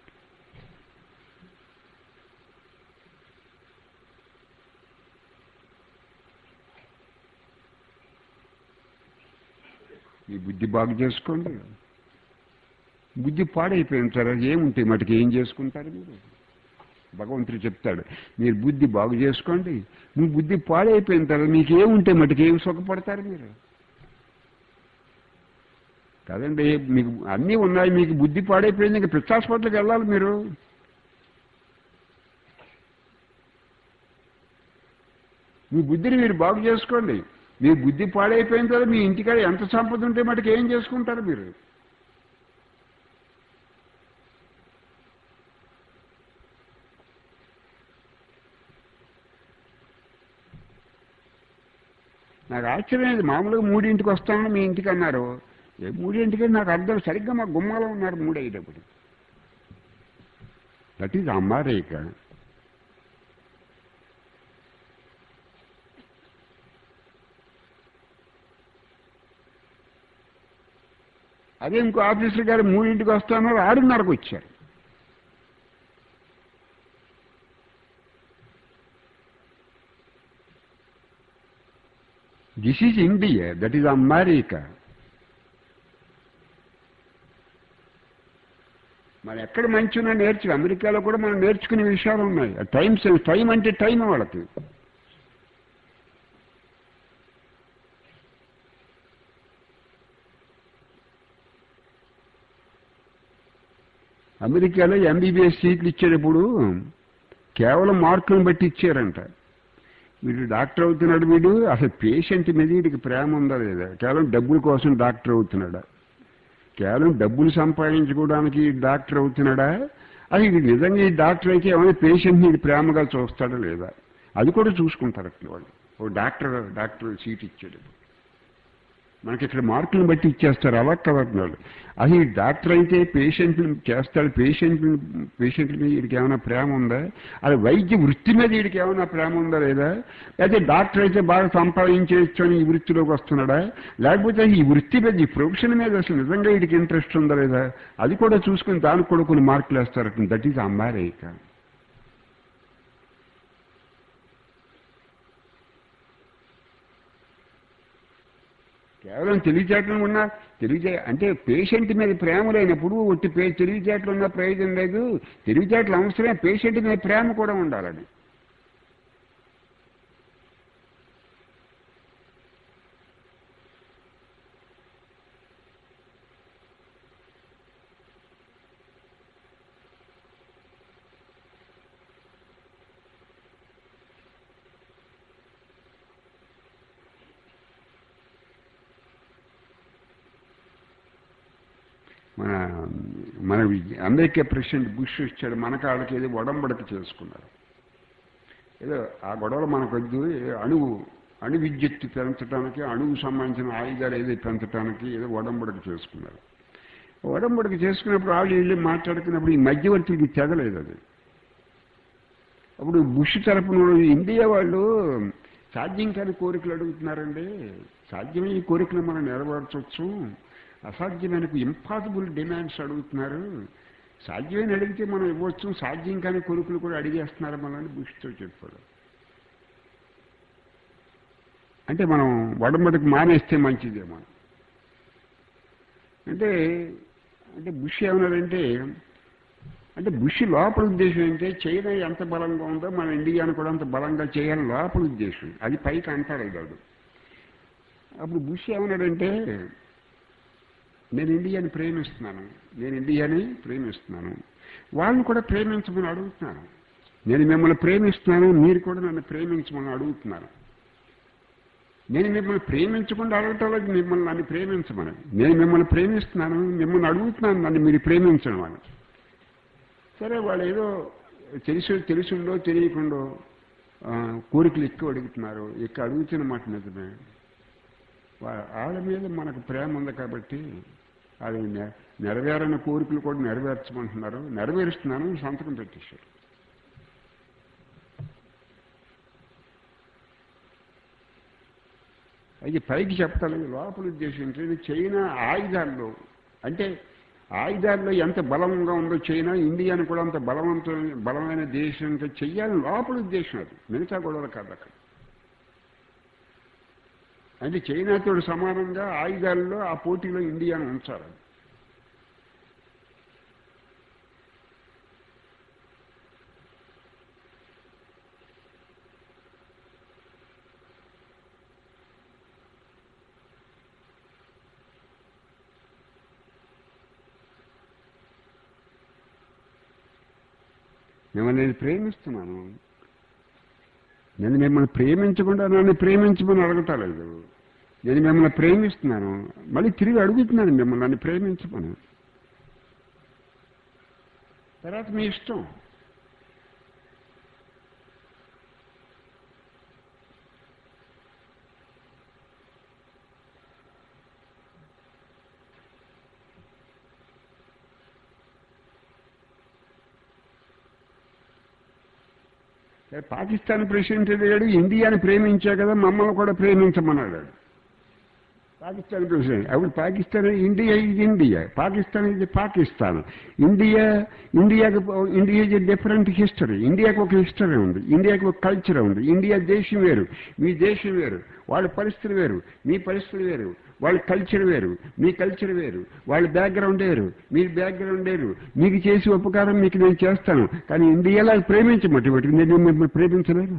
మీ బుద్ధి బాగు చేసుకోండి బుద్ధి పాడైపోయింది సార్ అది ఏముంటాయి మటుకు ఏం చేసుకుంటారు మీరు భగవంతుడు చెప్తాడు మీరు బుద్ధి బాగు చేసుకోండి మీ బుద్ధి పాడైపోయిన తర్వాత మీకు ఏముంటే మటుకు ఏం సుఖపడతారు మీరు కదండి మీకు అన్నీ ఉన్నాయి మీకు బుద్ధి పాడైపోయింది ఇంకా పిచ్చి హాస్పిటల్కి వెళ్ళాలి మీరు మీ బుద్ధిని మీరు బాగు చేసుకోండి మీ బుద్ధి పాడైపోయిన తర్వాత మీ ఇంటికాడ ఎంత సంపద ఉంటే మటుకు ఏం చేసుకుంటారు మీరు నాకు ఆశ్చర్యం లేదు మామూలుగా మూడింటికి వస్తానని మీ ఇంటికి అన్నారు ఏ మూడింటికి నాకు అర్థం సరిగ్గా మా గుమ్మలో ఉన్నారు మూడయ్యేటప్పుడు దట్ ఈజ్ అమ్మారేక అదే ఇంకో ఆఫీసర్ గారు మూడింటికి వస్తాను ఆరున్నరకు వచ్చారు this is India that is America మనం ఎక్కడ మంచిగా నేర్చు అమెరికాలో కూడా మనం నేర్చుకునే విషయాలు ఉన్నాయి టైం టైం అంటే టైం వాళ్ళకి అమెరికాలో ఎంబీబీఎస్ సీట్లు ఇచ్చేటప్పుడు కేవలం మార్కులను బట్టి ఇచ్చారంట వీడు డాక్టర్ అవుతున్నాడు వీడు అసలు పేషెంట్ మీద వీడికి ప్రేమ ఉందా లేదా కేవలం డబ్బుల కోసం డాక్టర్ అవుతున్నాడా కేవలం డబ్బులు సంపాదించుకోవడానికి డాక్టర్ అవుతున్నాడా అది వీడు నిజంగా ఈ డాక్టర్ అయితే ఏమైనా పేషెంట్ని వీడు ప్రేమగా చూస్తాడా లేదా అది కూడా చూసుకుంటారు అట్లా వాళ్ళు ఓ డాక్టర్ డాక్టర్ సీట్ ఇచ్చాడు మనకి ఇక్కడ మార్కులను బట్టి ఇచ్చేస్తారు అలా కదంటున్నాడు అది డాక్టర్ అయితే పేషెంట్ని చేస్తాడు పేషెంట్ పేషెంట్ మీద వీడికి ఏమైనా ప్రేమ ఉందా అది వైద్య వృత్తి మీద వీడికి ఏమైనా ప్రేమ ఉందా లేదా లేకపోతే డాక్టర్ అయితే బాగా సంపాదించేచ్చు అని ఈ వృత్తిలోకి వస్తున్నాడా లేకపోతే ఈ వృత్తి మీద ఈ ప్రొఫెషన్ మీద అసలు నిజంగా వీడికి ఇంట్రెస్ట్ ఉందా లేదా అది కూడా చూసుకుని దానికి కూడా కొన్ని మార్కులు వేస్తారు దట్ ఈజ్ అమ్మారేక కేవలం తెలివితేటలు ఉన్నా తెలివితే అంటే పేషెంట్ మీద ప్రేమ లేనప్పుడు ఒట్టి పే తెలివితేటలు ఉన్న ప్రయోజనం లేదు తెలివితేటలు అవసరమే పేషెంట్ మీద ప్రేమ కూడా ఉండాలని మన మన అమెరికా ప్రెసిడెంట్ బుష్ వచ్చాడు మన కాళ్ళకి ఏదో ఒడంబడిక చేసుకున్నారు ఏదో ఆ గొడవలు మనకొద్దు అణువు అణు విద్యుత్తు పెంచడానికి అణువు సంబంధించిన ఆయుధాలు ఏదో పెంచడానికి ఏదో ఒడంబడిక చేసుకున్నారు ఒడంబడిక చేసుకున్నప్పుడు వాళ్ళు వెళ్ళి మాట్లాడుకున్నప్పుడు ఈ మధ్యవర్తికి తెగలేదు అది అప్పుడు బుష్ తరపున ఇండియా వాళ్ళు సాధ్యం కాని కోరికలు అడుగుతున్నారండి సాధ్యమే ఈ కోరికలు మనం నెరవేర్చవచ్చు అసాధ్యమైన ఇంపాసిబుల్ డిమాండ్స్ అడుగుతున్నారు సాధ్యమైన అడిగితే మనం ఇవ్వచ్చు సాధ్యం కాని కొడుకులు కూడా అడిగేస్తున్నారు మనల్ని బుష్తో చెప్పాడు అంటే మనం వడమడికి మానేస్తే మంచిదేమో అంటే అంటే బుష్ ఏమన్నారంటే అంటే బుష్ లోపల ఉద్దేశం ఏంటంటే చైనా ఎంత బలంగా ఉందో మన ఇండియాను కూడా అంత బలంగా చేయాలని లోపల ఉద్దేశం అది పైకి అంటారు కాదు అప్పుడు బుష్ ఏమన్నాడంటే నేను ఇండియాని ప్రేమిస్తున్నాను నేను ఇండియాని ప్రేమిస్తున్నాను వాళ్ళని కూడా ప్రేమించమని అడుగుతున్నాను నేను మిమ్మల్ని ప్రేమిస్తున్నాను మీరు కూడా నన్ను ప్రేమించమని అడుగుతున్నాను నేను మిమ్మల్ని ప్రేమించకుండా అడగటం మిమ్మల్ని నన్ను ప్రేమించమని నేను మిమ్మల్ని ప్రేమిస్తున్నాను మిమ్మల్ని అడుగుతున్నాను నన్ను మీరు ప్రేమించడం అని సరే వాళ్ళు ఏదో తెలిసి తెలిసిండో తెలియకుండో కోరికలు ఎక్కువ అడుగుతున్నారు ఎక్కువ అడుగుతున్న మాట నిజమే వాళ్ళ మీద మనకు ప్రేమ ఉంది కాబట్టి అది నెరవేరని కోరికలు కూడా నెరవేర్చమంటున్నారు నెరవేరుస్తున్నాను సంతకం పెట్టేశారు అది పైకి చెప్తాను లోపల ఉద్దేశం ఏంటంటే చైనా ఆయుధాల్లో అంటే ఆయుధాల్లో ఎంత బలంగా ఉందో చైనా ఇండియాను కూడా అంత బలవంతమైన బలమైన దేశంగా చెయ్యాలని లోపల ఉద్దేశం అది మిగతా గొడవలు కాదు అక్కడ అంటే చైనాతో సమానంగా ఆయుధాల్లో ఆ పోటీలో ఇండియాను ఉంచాలి మిమ్మల్ని నేను ప్రేమిస్తున్నాను నేను మిమ్మల్ని ప్రేమించకుండా నన్ను ప్రేమించమని అడగటలేదు నేను మిమ్మల్ని ప్రేమిస్తున్నాను మళ్ళీ తిరిగి అడుగుతున్నాను మిమ్మల్ని నన్ను ప్రేమించమని తర్వాత మీ ఇష్టం పాకిస్తాన్ ప్రెసిడెంట్ అడిగాడు ఇండియాని ప్రేమించా కదా మమ్మల్ని కూడా ప్రేమించమన్నాడు పాకిస్తాన్ ప్రెసిడెంట్ అప్పుడు పాకిస్తాన్ ఇండియా ఇది ఇండియా పాకిస్తాన్ ఇది పాకిస్తాన్ ఇండియా ఇండియాకి ఇండియా ఇస్ డిఫరెంట్ హిస్టరీ ఇండియాకి ఒక హిస్టరీ ఉంది ఇండియాకి ఒక కల్చర్ ఉంది ఇండియా దేశం వేరు మీ దేశం వేరు వాళ్ళ పరిస్థితులు వేరు మీ పరిస్థితులు వేరు వాళ్ళ కల్చర్ వేరు మీ కల్చర్ వేరు వాళ్ళ బ్యాక్గ్రౌండ్ వేరు మీ బ్యాక్గ్రౌండ్ వేరు మీకు చేసి ఉపకారం మీకు నేను చేస్తాను కానీ ఇండియాలో ప్రేమించమట్టి వాటికి నేను మిమ్మల్ని ప్రేమించలేను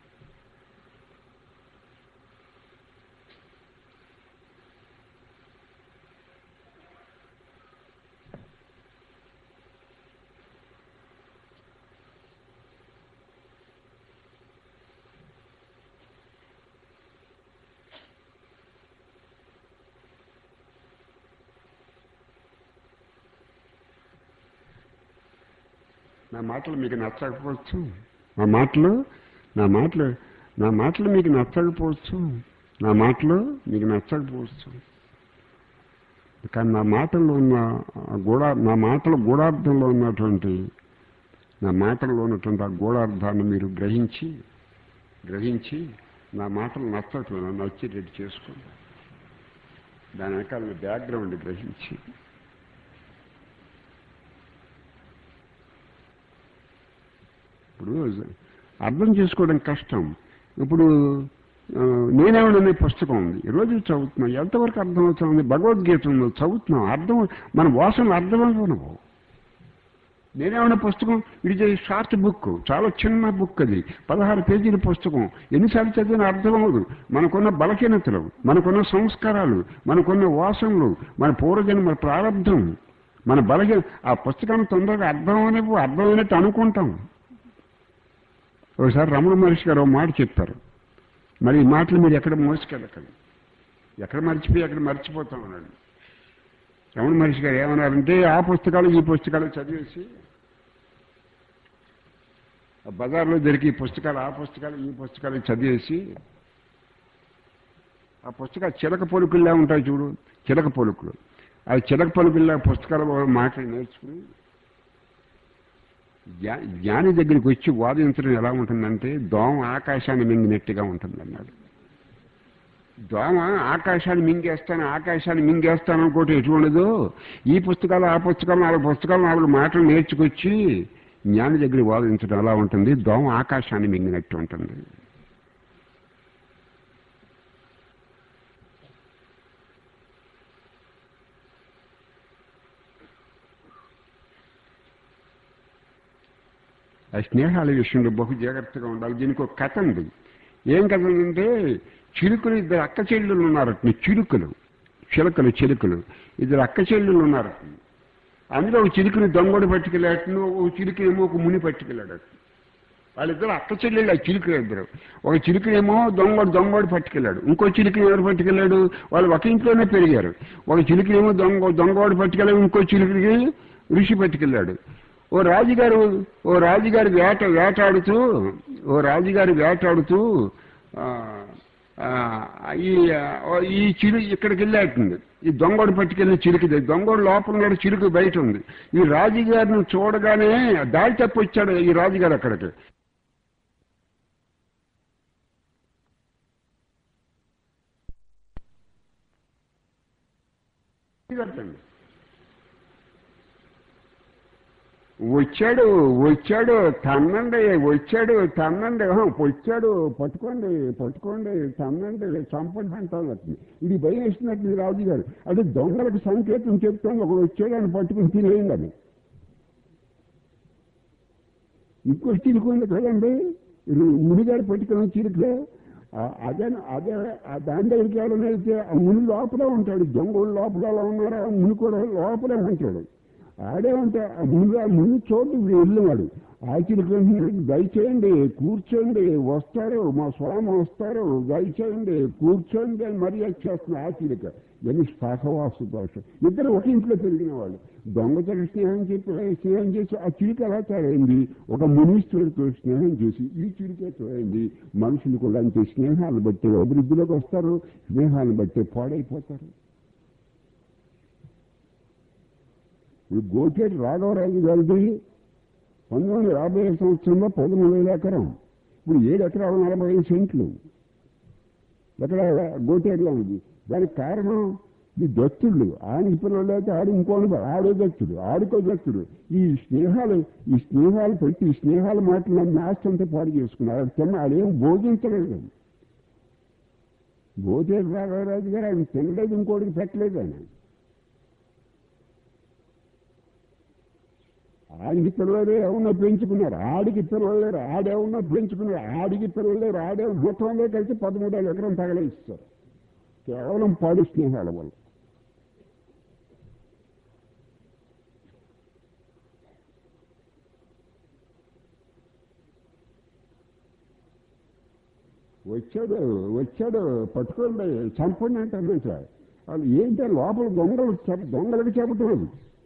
నా మాటలు మీకు నచ్చకపోవచ్చు నా మాటలు నా మాటలు నా మాటలు మీకు నచ్చకపోవచ్చు నా మాటలు మీకు నచ్చకపోవచ్చు కానీ నా మాటల్లో ఉన్న ఆ గూఢ నా మాటల గూఢార్థంలో ఉన్నటువంటి నా మాటల్లో ఉన్నటువంటి ఆ గూఢార్థాన్ని మీరు గ్రహించి గ్రహించి నా మాటలు నచ్చట్లేదు నచ్చేటట్టు చేసుకోండి దాని వెనకాల బ్యాక్గ్రౌండ్ గ్రహించి ఇప్పుడు అర్థం చేసుకోవడం కష్టం ఇప్పుడు ఆ, నేనేమన్నా పుస్తకం ఉంది రోజు చదువుతున్నాం ఎంతవరకు అర్థమవుతుంది భగవద్గీత ఉందో చదువుతున్నాం అర్థం మన వాసనలు అర్థమవుతున్నావు నేనేమన్నా పుస్తకం ఇది షార్ట్ బుక్ చాలా చిన్న బుక్ అది పదహారు పేజీల పుస్తకం ఎన్నిసార్లు చదివినా అర్థం అవ్వదు మనకున్న బలహీనతలు మనకున్న సంస్కారాలు మనకున్న వాసనలు మన పూర్వజన్మ ప్రారంధం మన బలహీన ఆ పుస్తకాన్ని తొందరగా అర్థం అనేవి అర్థమైనట్టు అనుకుంటాం ఒకసారి రమణ మహర్షి గారు ఒక మాట చెప్పారు మరి ఈ మాటలు మీరు ఎక్కడ మోసుకెళ్ళకండి ఎక్కడ మర్చిపోయి ఎక్కడ మర్చిపోతాం అన్నాడు రమణ మహర్షి గారు ఏమన్నారంటే ఆ పుస్తకాలు ఈ పుస్తకాలు చదివేసి ఆ బజార్లో దొరికి ఈ పుస్తకాలు ఆ పుస్తకాలు ఈ పుస్తకాలు చదివేసి ఆ పుస్తకాలు చిలక పొలుకుల్లా ఉంటాయి చూడు చిలక పొలుకులు ఆ చిలక పొలుకుల్లా పుస్తకాలు మాటలు నేర్చుకుని జ్ఞా- జ్ఞాని దగ్గరికి వచ్చి వాదించడం ఎలా ఉంటుందంటే దోమ ఆకాశాన్ని మింగినట్టుగా ఉంటుందన్నాడు దోమ ఆకాశాన్ని మింగేస్తాను ఆకాశాన్ని మింగేస్తాను అనుకోవటం ఎటువంటిదో ఈ పుస్తకాలు ఆ పుస్తకాలు నాలుగు పుస్తకాలు నాలుగు మాటలు నేర్చుకొచ్చి జ్ఞాని దగ్గర వాదించడం ఎలా ఉంటుంది దోమ ఆకాశాన్ని మింగినట్టు ఉంటుంది ఆ స్నేహాల విషయంలో బహు జాగ్రత్తగా ఉండాలి దీనికి ఒక కథ ఉంది ఏం కథ ఉందంటే చిలుకలు ఇద్దరు అక్క చెల్లెలు ఉన్నారు చిలుకలు చిలకలు చిలుకలు ఇద్దరు అక్క చెల్లెలు ఉన్నారు అందులో ఒక చిలుకని దొంగడు పట్టుకెళ్ళాడు ఒక చిలుకనేమో ఒక ముని పట్టుకెళ్ళాడు వాళ్ళిద్దరు అక్క చెల్లెళ్ళు ఆ చిలుకలు ఇద్దరు ఒక చిలుకనేమో దొంగడు దొంగడు పట్టుకెళ్ళాడు ఇంకో చిలుకని ఎవరు పట్టుకెళ్ళాడు వాళ్ళు ఒక ఇంట్లోనే పెరిగారు ఒక చిలుకనేమో దొంగ దొంగవాడు పట్టుకెళ్ళాడు ఇంకో చిలుకకి ఋషి పట్టుకెళ్ళాడు ఓ రాజుగారు ఓ రాజుగారు వేట వేటాడుతూ ఓ రాజుగారు వేటాడుతూ ఆ, ఆ, ఈ ఆ, ఈ చిలు ఇక్కడికి వెళ్ళాటుంది ఈ దొంగడు పట్టుకెళ్ళిన చిలుకది దొంగడు లోపల ఉన్నాడు చిలుకు బయట ఉంది ఈ రాజుగారిని చూడగానే దారి తప్పి వచ్చాడు ఈ రాజుగారు అక్కడికి వచ్చాడు వచ్చాడు తన్నండి వచ్చాడు తన్నండి ఆహా, వచ్చాడు పట్టుకోండి పట్టుకోండి తన్నండి చంపండి అంటాను ఇది భయం వేస్తున్నట్టు రాజు గారు అది దొంగలకు సంకేతం చెప్తాను ఒకడు వచ్చాడు అని పట్టుకుని తినేయండి అని ఇంకో చిలుకు ఉంది కదండి ఇది మునిగారు పట్టుకున్న చిలుకులే ఆ, అదే అదే ఆ దాని దగ్గరికి ఎవరైనా వెళ్తే ఆ ముని లోపలే ఉంటాడు దొంగలు లోపల ఎలా ఉన్నారో ఆ ముని కూడా లోపలే ఉంటాడు ఆడే ఉంటే ఆ ముని ఆ ముని చోటు వీడు వెళ్ళినాడు ఆ చిలుకు దయచేయండి కూర్చోండి వస్తారు మా స్వామి వస్తారు దయచేయండి కూర్చోండి అని మర్యాద చేస్తున్న ఆ చిలుక ఎన్ని సహవాసు దోషం ఇద్దరు ఒక ఇంట్లో పెరిగిన వాళ్ళు దొంగతో స్నేహం చెప్పి స్నేహం చేసి ఆ చిలుక ఎలా తయారైంది ఒక మునీశ్వరుడితో స్నేహం చేసి ఈ చిలుకే తయారైంది మనుషులు కూడా అంతే స్నేహాలు బట్టి అభివృద్ధిలోకి వస్తారు స్నేహాన్ని బట్టి పాడైపోతారు ఇప్పుడు గోచేటి రాఘవరాజు గారిది పంతొమ్మిది వందల యాభై ఐదు సంవత్సరంలో పదమూడు వేల ఎకరం ఇప్పుడు ఏడు ఎకరాలు నలభై ఐదు సెంట్లు ఎక్కడ గోటేరులో ఉంది దానికి కారణం ఈ దత్తుళ్ళు ఆయన పిల్లలు అయితే ఆడు ఇంకోటి ఆడే దత్తుడు ఆడుకో దత్తుడు ఈ స్నేహాలు ఈ స్నేహాలు పెట్టి ఈ స్నేహాల మాటలు మ్యాచ్ అంతా పాడు చేసుకున్నారు తిన్న ఆడేం భోజించలేదు గోటేరు రాఘవరాజు గారు ఆయన తినలేదు ఇంకోటికి పెట్టలేదు ఆయన ఆడికి పిల్లలు ఏమన్నా పెంచుకున్నారు ఆడికి పిల్లలు లేరు ఆడేమన్నా పెంచుకున్నారు ఆడికి పిల్లలు లేరు ఆడే మొత్తంలో కలిసి పదమూడు వేల ఎకరం తగలేస్తారు కేవలం పాడు స్నేహాల వల్ల వచ్చాడు వచ్చాడు పట్టుకోండి చంపండి అంటే సార్ వాళ్ళు ఏంటో లోపల దొంగలు చెప్- దొంగలకు చెప్పటం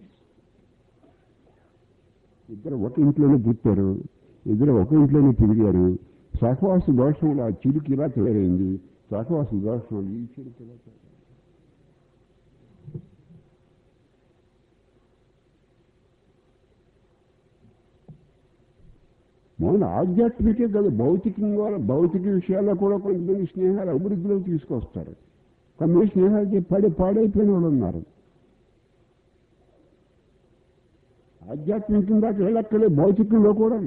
ఇద్దరు ఒక ఇంట్లోనే పుట్టారు ఇద్దరు ఒక ఇంట్లోనే తిరిగారు సహవాస దోషంలో ఆ చిలుకు ఇలా తయారైంది సహవాస దోషంలో ఈ చిలుకు ఇలా తయారైంది మౌన ఆధ్యాత్మికే కదా భౌతికంగా భౌతిక విషయాల్లో కూడా కొంతమంది స్నేహాలు అభివృద్ధిలోకి తీసుకొస్తారు కొంతమంది స్నేహాలకి పడి పాడైపోయిన వాళ్ళు ఉన్నారు ఆధ్యాత్మికంగా వెళ్ళక్కలే భౌతికంలో కూడా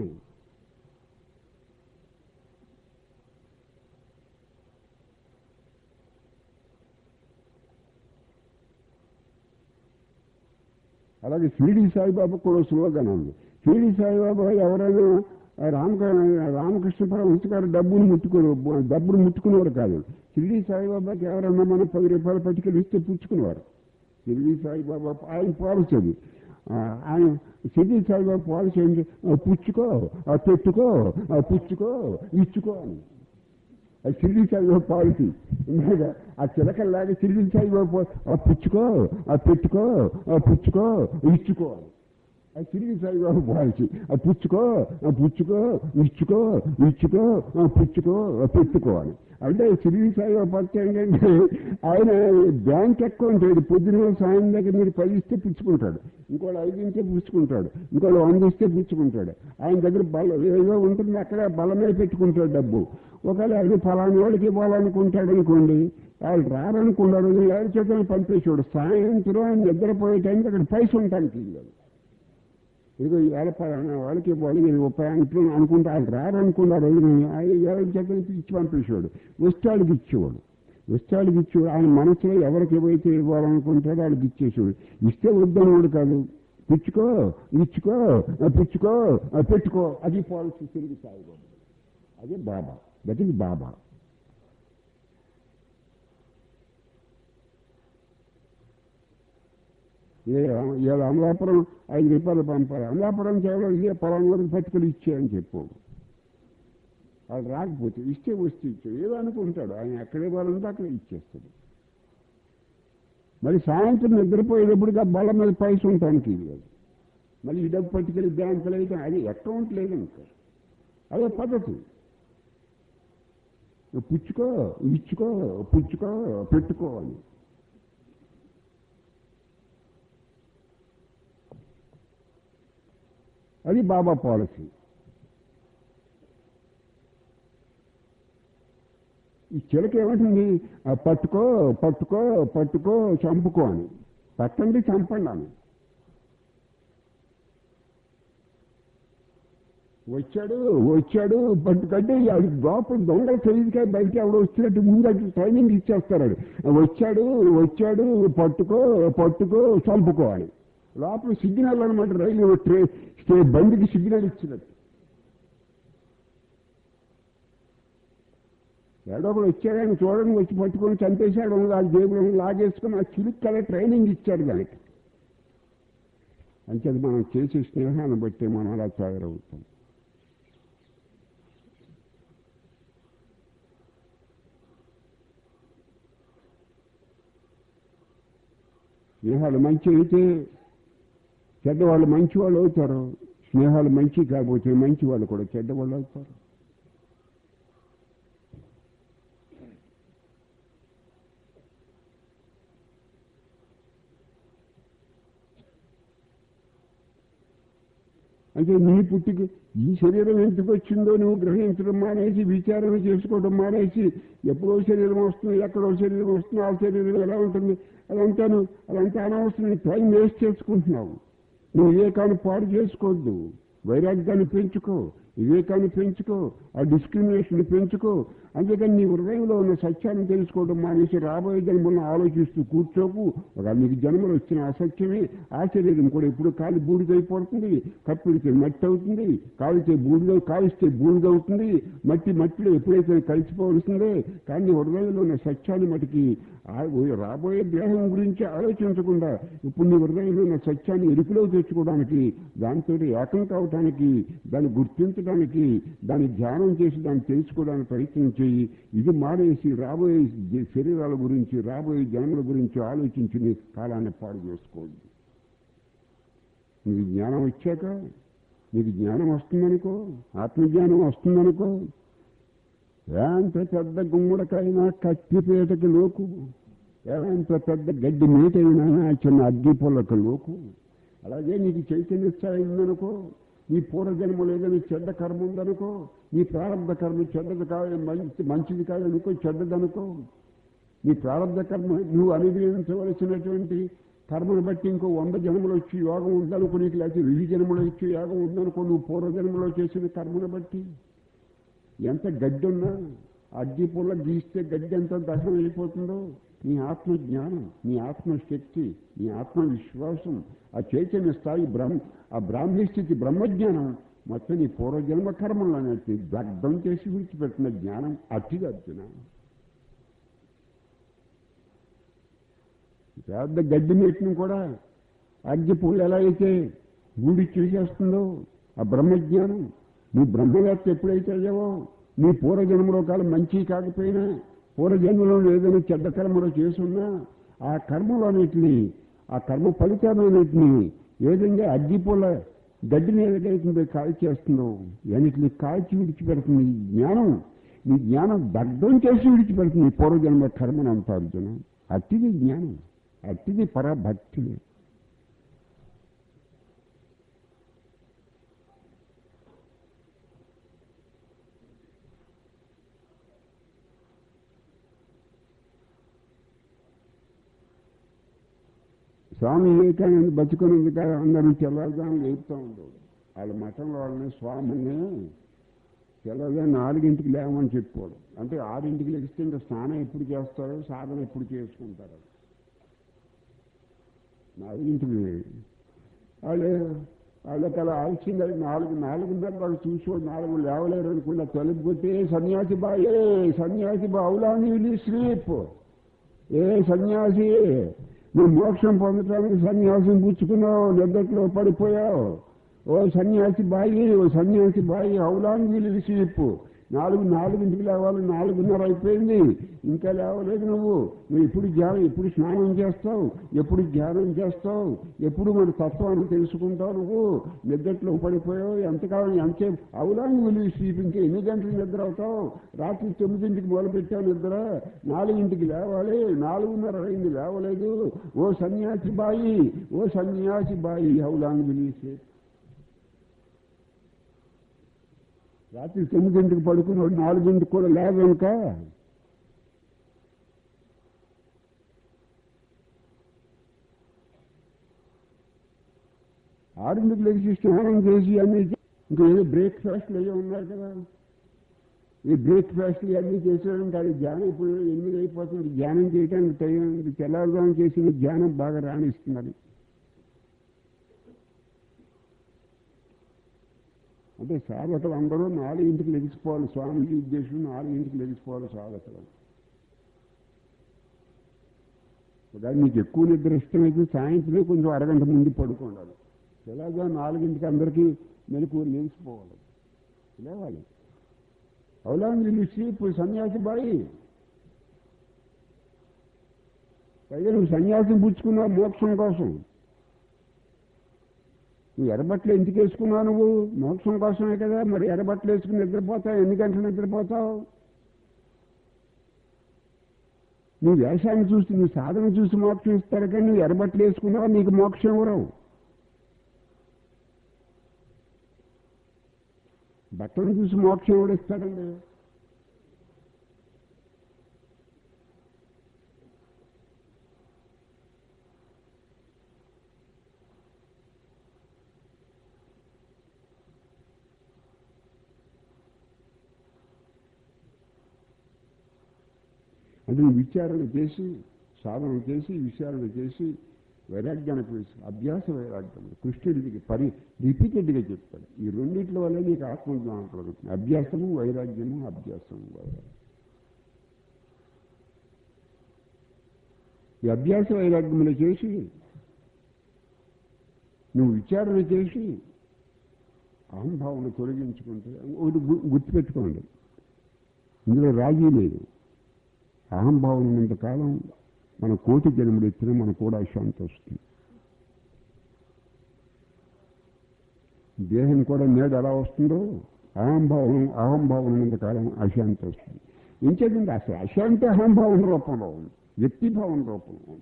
అలాగే షిరిడి సాయిబాబా కూడా స్లోగన్ ఉంది షిరిడి సాయిబాబా ఎవరైనా రామక రామకృష్ణ పరమహంస గారు డబ్బును ముట్టుకుని డబ్బును ముట్టుకునేవారు కాదు షిరిడి సాయిబాబాకి ఎవరైనా మనం పది రూపాయలు పట్టుకెళ్ళి ఇస్తే పుచ్చుకునేవారు షిరిడి సాయిబాబా ఆయన పాలసీ అది ఆ, ఆయన షిరిడి సాయిబాబా పాలసీ ఏంటి ఆ, పుచ్చుకో ఆ, పెట్టుకో ఆ, పుచ్చుకో ఇచ్చుకో అని అది షిరిడి సాయిబాబా పాలసీ ఎందుకంటే ఆ చిలకల్లాగా షిరిడి సాయిబాబా పా- ఆ పుచ్చుకో ఆ పెట్టుకో ఆ పుచ్చుకో ఇచ్చుకో అని అది షిరిడి సాయిబాబా పాలసీ ఆ పుచ్చుకో ఆ పుచ్చుకో ఇచ్చుకో ఇచ్చుకో ఆ పుచ్చుకో ఆ పెట్టుకో అని అంటే షిరిడి సాయిబాబా పాలసీ ఏంటంటే ఆయన బ్యాంక్ అకౌంట్ ఏది పొద్దున సాయం దగ్గర మీరు పది ఇస్తే పుచ్చుకుంటాడు ఇంకోళ్ళు ఐదు ఇస్తే పుచ్చుకుంటాడు ఇంకోళ్ళు వంద ఇస్తే పుచ్చుకుంటాడు ఆయన దగ్గర బలం ఏదో ఉంటుంది అక్కడ బలమే పెట్టుకుంటాడు డబ్బు ఒకవేళ అది ఫలాని వాడికి ఇవ్వాలనుకుంటాడు అనుకోండి వాళ్ళు రారనుకున్నారు ఎవరి చేతను పంపేసాడు సాయంత్రం ఆయన నిద్రపోయే టైంకి అక్కడ పైస ఉంటానికి లేదు ఇదిగో ఇవాళ ఫలానా వాళ్ళకి ఇవ్వాలి ఇది ఉపయోగించు అనుకుంటే వాళ్ళు రారనుకున్నారు ఆయన ఎవరి చేత ఇచ్చి పంపేసాడు వస్తాడికి ఇచ్చేవాడు వస్తాడికి ఇచ్చేవాడు ఆయన మనసులో ఎవరికి ఏవైతే ఇవ్వాలనుకుంటాడో వాళ్ళకి ఇచ్చేసాడు ఇస్తే వద్దన్నాడు కాదు పుచ్చుకో ఇచ్చుకో ఆ పుచ్చుకో ఆ పెట్టుకో అది పాలసీ తిరిగి సాయిబాబు అదే బాబా దట్ ఈజ్ బాబా ఏ ఇవాళ అమలాపురం ఐదు రూపాయలు పంపాలి అమలాపురం కేవలం ఇదే పొలం వరకు పట్టుకుని ఇచ్చేయని చెప్పు వాళ్ళు రాకపోతే ఇస్తే వస్తే ఇచ్చే ఏదో అనుకుంటాడు ఆయన ఎక్కడ ఇవ్వాలంటే అక్కడ ఇచ్చేస్తాడు మరి సాయంత్రం నిద్రపోయేటప్పటికి ఆ బల్ల మీద పైస ఉంటానికి ఇది లేదు మళ్ళీ ఈ డబ్బు పట్టుకెళ్ళి బ్యాంకులో అయితే అది అకౌంట్ లేదు ఇంకా అదే పద్ధతి నువ్వు పుచ్చుకో ఇచ్చుకో పుచ్చుకో పెట్టుకో అని అది బాబా పాలసీ ఈ చిలక ఏమంటుంది ఆ పట్టుకో పట్టుకో పట్టుకో చంపుకో అని పట్టండి చంపండి అని వచ్చాడు వచ్చాడు పట్టుకంటే అది లోపల దొంగల తెలియదుగా బయట ఎవడో వచ్చినట్టు ముందు అటు ట్రైనింగ్ ఇచ్చేస్తారు వాడు. వచ్చాడు వచ్చాడు పట్టుకో పట్టుకో చంపుకో అని లోపల సిగ్నల్ అనమాట రైలు ట్రే స్టే- బండికి సిగ్నల్ ఇచ్చినట్టు ఏడో ఒకడు వచ్చాడని చూడండి వచ్చి పట్టుకొని చంపేశాడు ఆ జేబులో లాగేసుకొని ఆ చిలుక్ కదా ట్రైనింగ్ ఇచ్చాడు దానికి అంచేది మనం చేసే స్నేహాన్ని బట్టి మనం అలా తయారవుతాం స్నేహాలు మంచి అయితే చెడ్డవాళ్ళు మంచి వాళ్ళు అవుతారు స్నేహాలు మంచి కాకపోతే మంచి వాళ్ళు కూడా చెడ్డవాళ్ళు అవుతారు అంటే నీ పుట్టికి ఈ శరీరం ఎందుకు వచ్చిందో నువ్వు గ్రహించడం మానేసి విచారణ చేసుకోవడం మానేసి ఎప్పుడో శరీరం వస్తుంది ఎక్కడో శరీరం వస్తుంది ఆ శరీరం ఎలా ఉంటుంది అదంతా నువ్వు అదంతా అనవసరం టైం వేస్ట్ చేసుకుంటున్నావు నువ్వు వివేకాన్ని పాడు చేసుకోవద్దు వైరాగ్యాన్ని పెంచుకో వివేకాన్ని పెంచుకో ఆ డిస్క్రిమినేషన్ పెంచుకో అందుకని నీ హృదయంలో ఉన్న సత్యాన్ని తెలుసుకోవడం మానేసి రాబోయే జన్మలను ఆలోచిస్తూ కూర్చోకు ఒక నీకు జన్మలు వచ్చిన అసత్యమే ఆ శరీరం కూడా ఇప్పుడు కాలి బూడిదైపోతుంది కప్పిడితే మట్టి అవుతుంది కాలితే బూడిద కాలిస్తే బూడిదవుతుంది మట్టి మట్టిలో ఎప్పుడైతే కలిసిపోవలసిందే కానీ నీ హృదయంలో ఉన్న సత్యాన్ని మటుకి ఆ- రాబోయే దేహం గురించి ఆలోచించకుండా ఇప్పుడు నీ హృదయంలో ఉన్న సత్యాన్ని ఎరుపులో తెచ్చుకోవడానికి దాంతో ఏకం కావటానికి దాన్ని గుర్తించడానికి దాన్ని ధ్యానం చేసి దాన్ని తెలుసుకోవడానికి ప్రయత్నం చేయి ఇది మానేసి రాబోయే జ- శరీరాల గురించి రాబోయే జన్మల గురించి ఆలోచించి నీ కాలాన్ని పాడు చేసుకోవద్దు నీకు జ్ఞానం వచ్చాక నీకు జ్ఞానం వస్తుందనుకో ఆత్మజ్ఞానం వస్తుందనుకో ఎంత పెద్ద గుమ్మడికైనా కత్తిపేటకి లోకు ఎంత పెద్ద గడ్డి మీటైనా చిన్న అగ్గి పొలకు లోకు అలాగే నీకు చైతన్య స్థాయి ఉందనుకో నీ పూర్వజన్మలో ఏదైనా చెడ్డ కర్మ ఉందనుకో నీ ప్రారంభ కర్మ చెడ్డది కాదు మంచి మంచిది కాదనుకో చెడ్డదనుకో నీ ప్రారంభ కర్మ నువ్వు అనుభవించవలసినటువంటి కర్మను బట్టి ఇంకో వంద జన్మలు వచ్చి యోగం ఉందనుకో నీకు లేకపోతే వెయ్యి జన్మలు వచ్చి యోగం ఉందనుకో నువ్వు పూర్వజన్మలో చేసిన కర్మను బట్టి ఎంత గడ్డి ఉన్నా అగ్గి పుల్ల గీస్తే గడ్డి ఎంత దహనం అయిపోతుందో నీ ఆత్మ జ్ఞానం నీ ఆత్మ శక్తి నీ ఆత్మ విశ్వాసం ఆ చైతన్య స్థాయి బ్రహ్మ ఆ బ్రాహ్మీ స్థితి బ్రహ్మజ్ఞానం మొత్తం నీ పూర్వజన్మ కర్మలన్నింటినీ దగ్ధం చేసి విడిచిపెట్టిన జ్ఞానం అతిగా అర్జున పెద్ద గడ్డి మెట్టిన కూడా అగ్గి పుల్ల ఎలా అయితే గూడి చేసేస్తుందో ఆ బ్రహ్మజ్ఞానం నీ బ్రహ్మవేత్త ఎప్పుడైతే అయ్యావో నీ పూర్వజన్మలో కాలం మంచి కాకపోయినా పూర్వజన్మలో ఏదైనా చెడ్డ కర్మలో చేసున్నా ఆ కర్మలోనిటిని ఆ కర్మ ఫలితాలన్నింటినీ ఏ విధంగా అగ్గిపూల గడ్డిని ఏదైతే కాల్చేస్తుందో అన్నిటిని కాల్చి విడిచిపెడుతుంది ఈ జ్ఞానం నీ జ్ఞానం దగ్ధం చేసి విడిచిపెడుతుంది ఈ పూర్వజన్మ కర్మను అంతా అర్జున అట్టిది జ్ఞానం అట్టిది పరభక్తి స్వామి వివేకానంద బతుకున్నది కదా అందరూ తెల్లదాన్ని లేపుతూ ఉండవు వాళ్ళ మఠంలో వాళ్ళని స్వామిని తెల్లగా నాలుగింటికి లేవమని చెప్పుకోవడం అంటే ఆరింటికి లెగిస్తే ఇంకా స్నానం ఎప్పుడు చేస్తారో సాధన ఎప్పుడు చేసుకుంటారు నాలుగింటికి వాళ్ళు వాళ్ళకి అలా ఆలస్యంగా నాలుగు నాలుగున్నర వాళ్ళు చూసుకోండి నాలుగు లేవలేరు అనుకున్న తలుపుకొస్తే సన్యాసి బాయే సన్యాసి బావులా నీళ్ళు స్లీప్ ఏ సన్యాసి నువ్వు మోక్షం పొందటానికి సన్యాసం పుచ్చుకున్నావు నిద్రలో పడిపోయావు ఓ సన్యాసి బాయి ఓ సన్యాసి బాయి అవులాంగ్ వీళ్ళు స్లీప్ నాలుగు నాలుగింటికి లేవాలి నాలుగున్నర అయిపోయింది ఇంకా లేవలేదు నువ్వు నువ్వు ఎప్పుడు ధ్యానం ఎప్పుడు స్నానం చేస్తావు ఎప్పుడు ధ్యానం చేస్తావు ఎప్పుడు మన తత్వాన్ని తెలుసుకుంటావు నువ్వు నిద్రలో పడిపోయావు ఎంతకాలం ఎంతసేపు అవులాంగ్ విలువ స్లీప్ ఇంకా ఎన్ని గంటలు నిద్ర అవుతావు రాత్రి తొమ్మిదింటికి మొదలుపెట్టావు నిద్ర నాలుగింటికి లేవాలి నాలుగున్నర అయింది లేవలేదు ఓ సన్యాసి బాయి ఓ సన్యాసి బాయి అవులాంగ్ విలువ స్లీప్ రాత్రి తొమ్మిదింటికి పడుకున్నాడు నాలుగింటికి కూడా లేవనుక ఆరింటికి లేచి స్నానం చేసి అన్ని చే- ఇంకా ఏదో బ్రేక్ఫాస్ట్లు ఏదో ఉన్నారు కదా ఈ బ్రేక్ఫాస్ట్లు అన్నీ చేసేయడం కాదు ధ్యానం ఇప్పుడు ఎనిమిది అయిపోతుంది ధ్యానం చేయడానికి టైం ఉంది. తెల్లవారుజాము చేసిన ధ్యానం బాగా రాణిస్తున్నది అంటే సాధకులు అందరూ నాలుగింటికి లెగిసిపోవాలి స్వామిజీ ఉద్దేశం నాలుగింటికి లెగిసిపోవాలి సాధకులు ఒకవేళ మీకు ఎక్కువ నిద్ర ఇష్టమైతే సాయంత్రం కొంచెం అరగంట ముందు పడుకోండాలి ఎలాగో నాలుగింటికి అందరికీ మెలకు లేచిపోవాలి లేవాలి అవులా వీళ్ళు స్లీప్ సన్యాసి బాయి పైగా నువ్వు సన్యాసం పుచ్చుకున్నావు మోక్షం కోసం నువ్వు ఎర్రబట్టలు ఎందుకు వేసుకున్నావు నువ్వు మోక్షం కోసమే కదా మరి ఎర్రబట్టలు వేసుకుని నిద్రపోతావు ఎన్ని గంటలు నిద్రపోతావు నువ్వు వేషాన్ని చూసి నువ్వు సాధన చూసి మోక్షం ఇస్తారు కానీ నువ్వు ఎర్రబట్టలు వేసుకున్నావా నీకు మోక్షం ఇవ్వరు బట్టలు చూసి మోక్షం ఎవడు ఇస్తాడండి అంటే నువ్వు విచారణ చేసి సాధన చేసి విచారణ చేసి వైరాగ్యానికి వేసి అభ్యాస వైరాగ్యం కృష్ణుడికి పరి రిపీటెడ్గా చెప్తాడు ఈ రెండింటి వల్ల నీకు ఆత్మజ్ఞానం కలుగుతుంది అభ్యాసము వైరాగ్యము అభ్యాసము వైరాగ్యం ఈ అభ్యాస వైరాగ్యములు చేసి నువ్వు విచారణ చేసి అహంభావన తొలగించుకుంటే ఒకటి గు- గుర్తుపెట్టుకోండి ఇందులో రాజీ లేదు అహంభావం ఉన్నంత కాలం మన కోటి జన్మలు ఎత్తినా మనకు కూడా శాంతి వస్తుంది దేహం కూడా నేడు ఎలా వస్తుందో అహంభావం అహంభావం ఉన్నంత కాలం అశాంతి వస్తుంది ఇంకేదండి అసలు అశాంతి అహంభావం రూపంలో ఉంది వ్యక్తిభావం రూపంలో ఉంది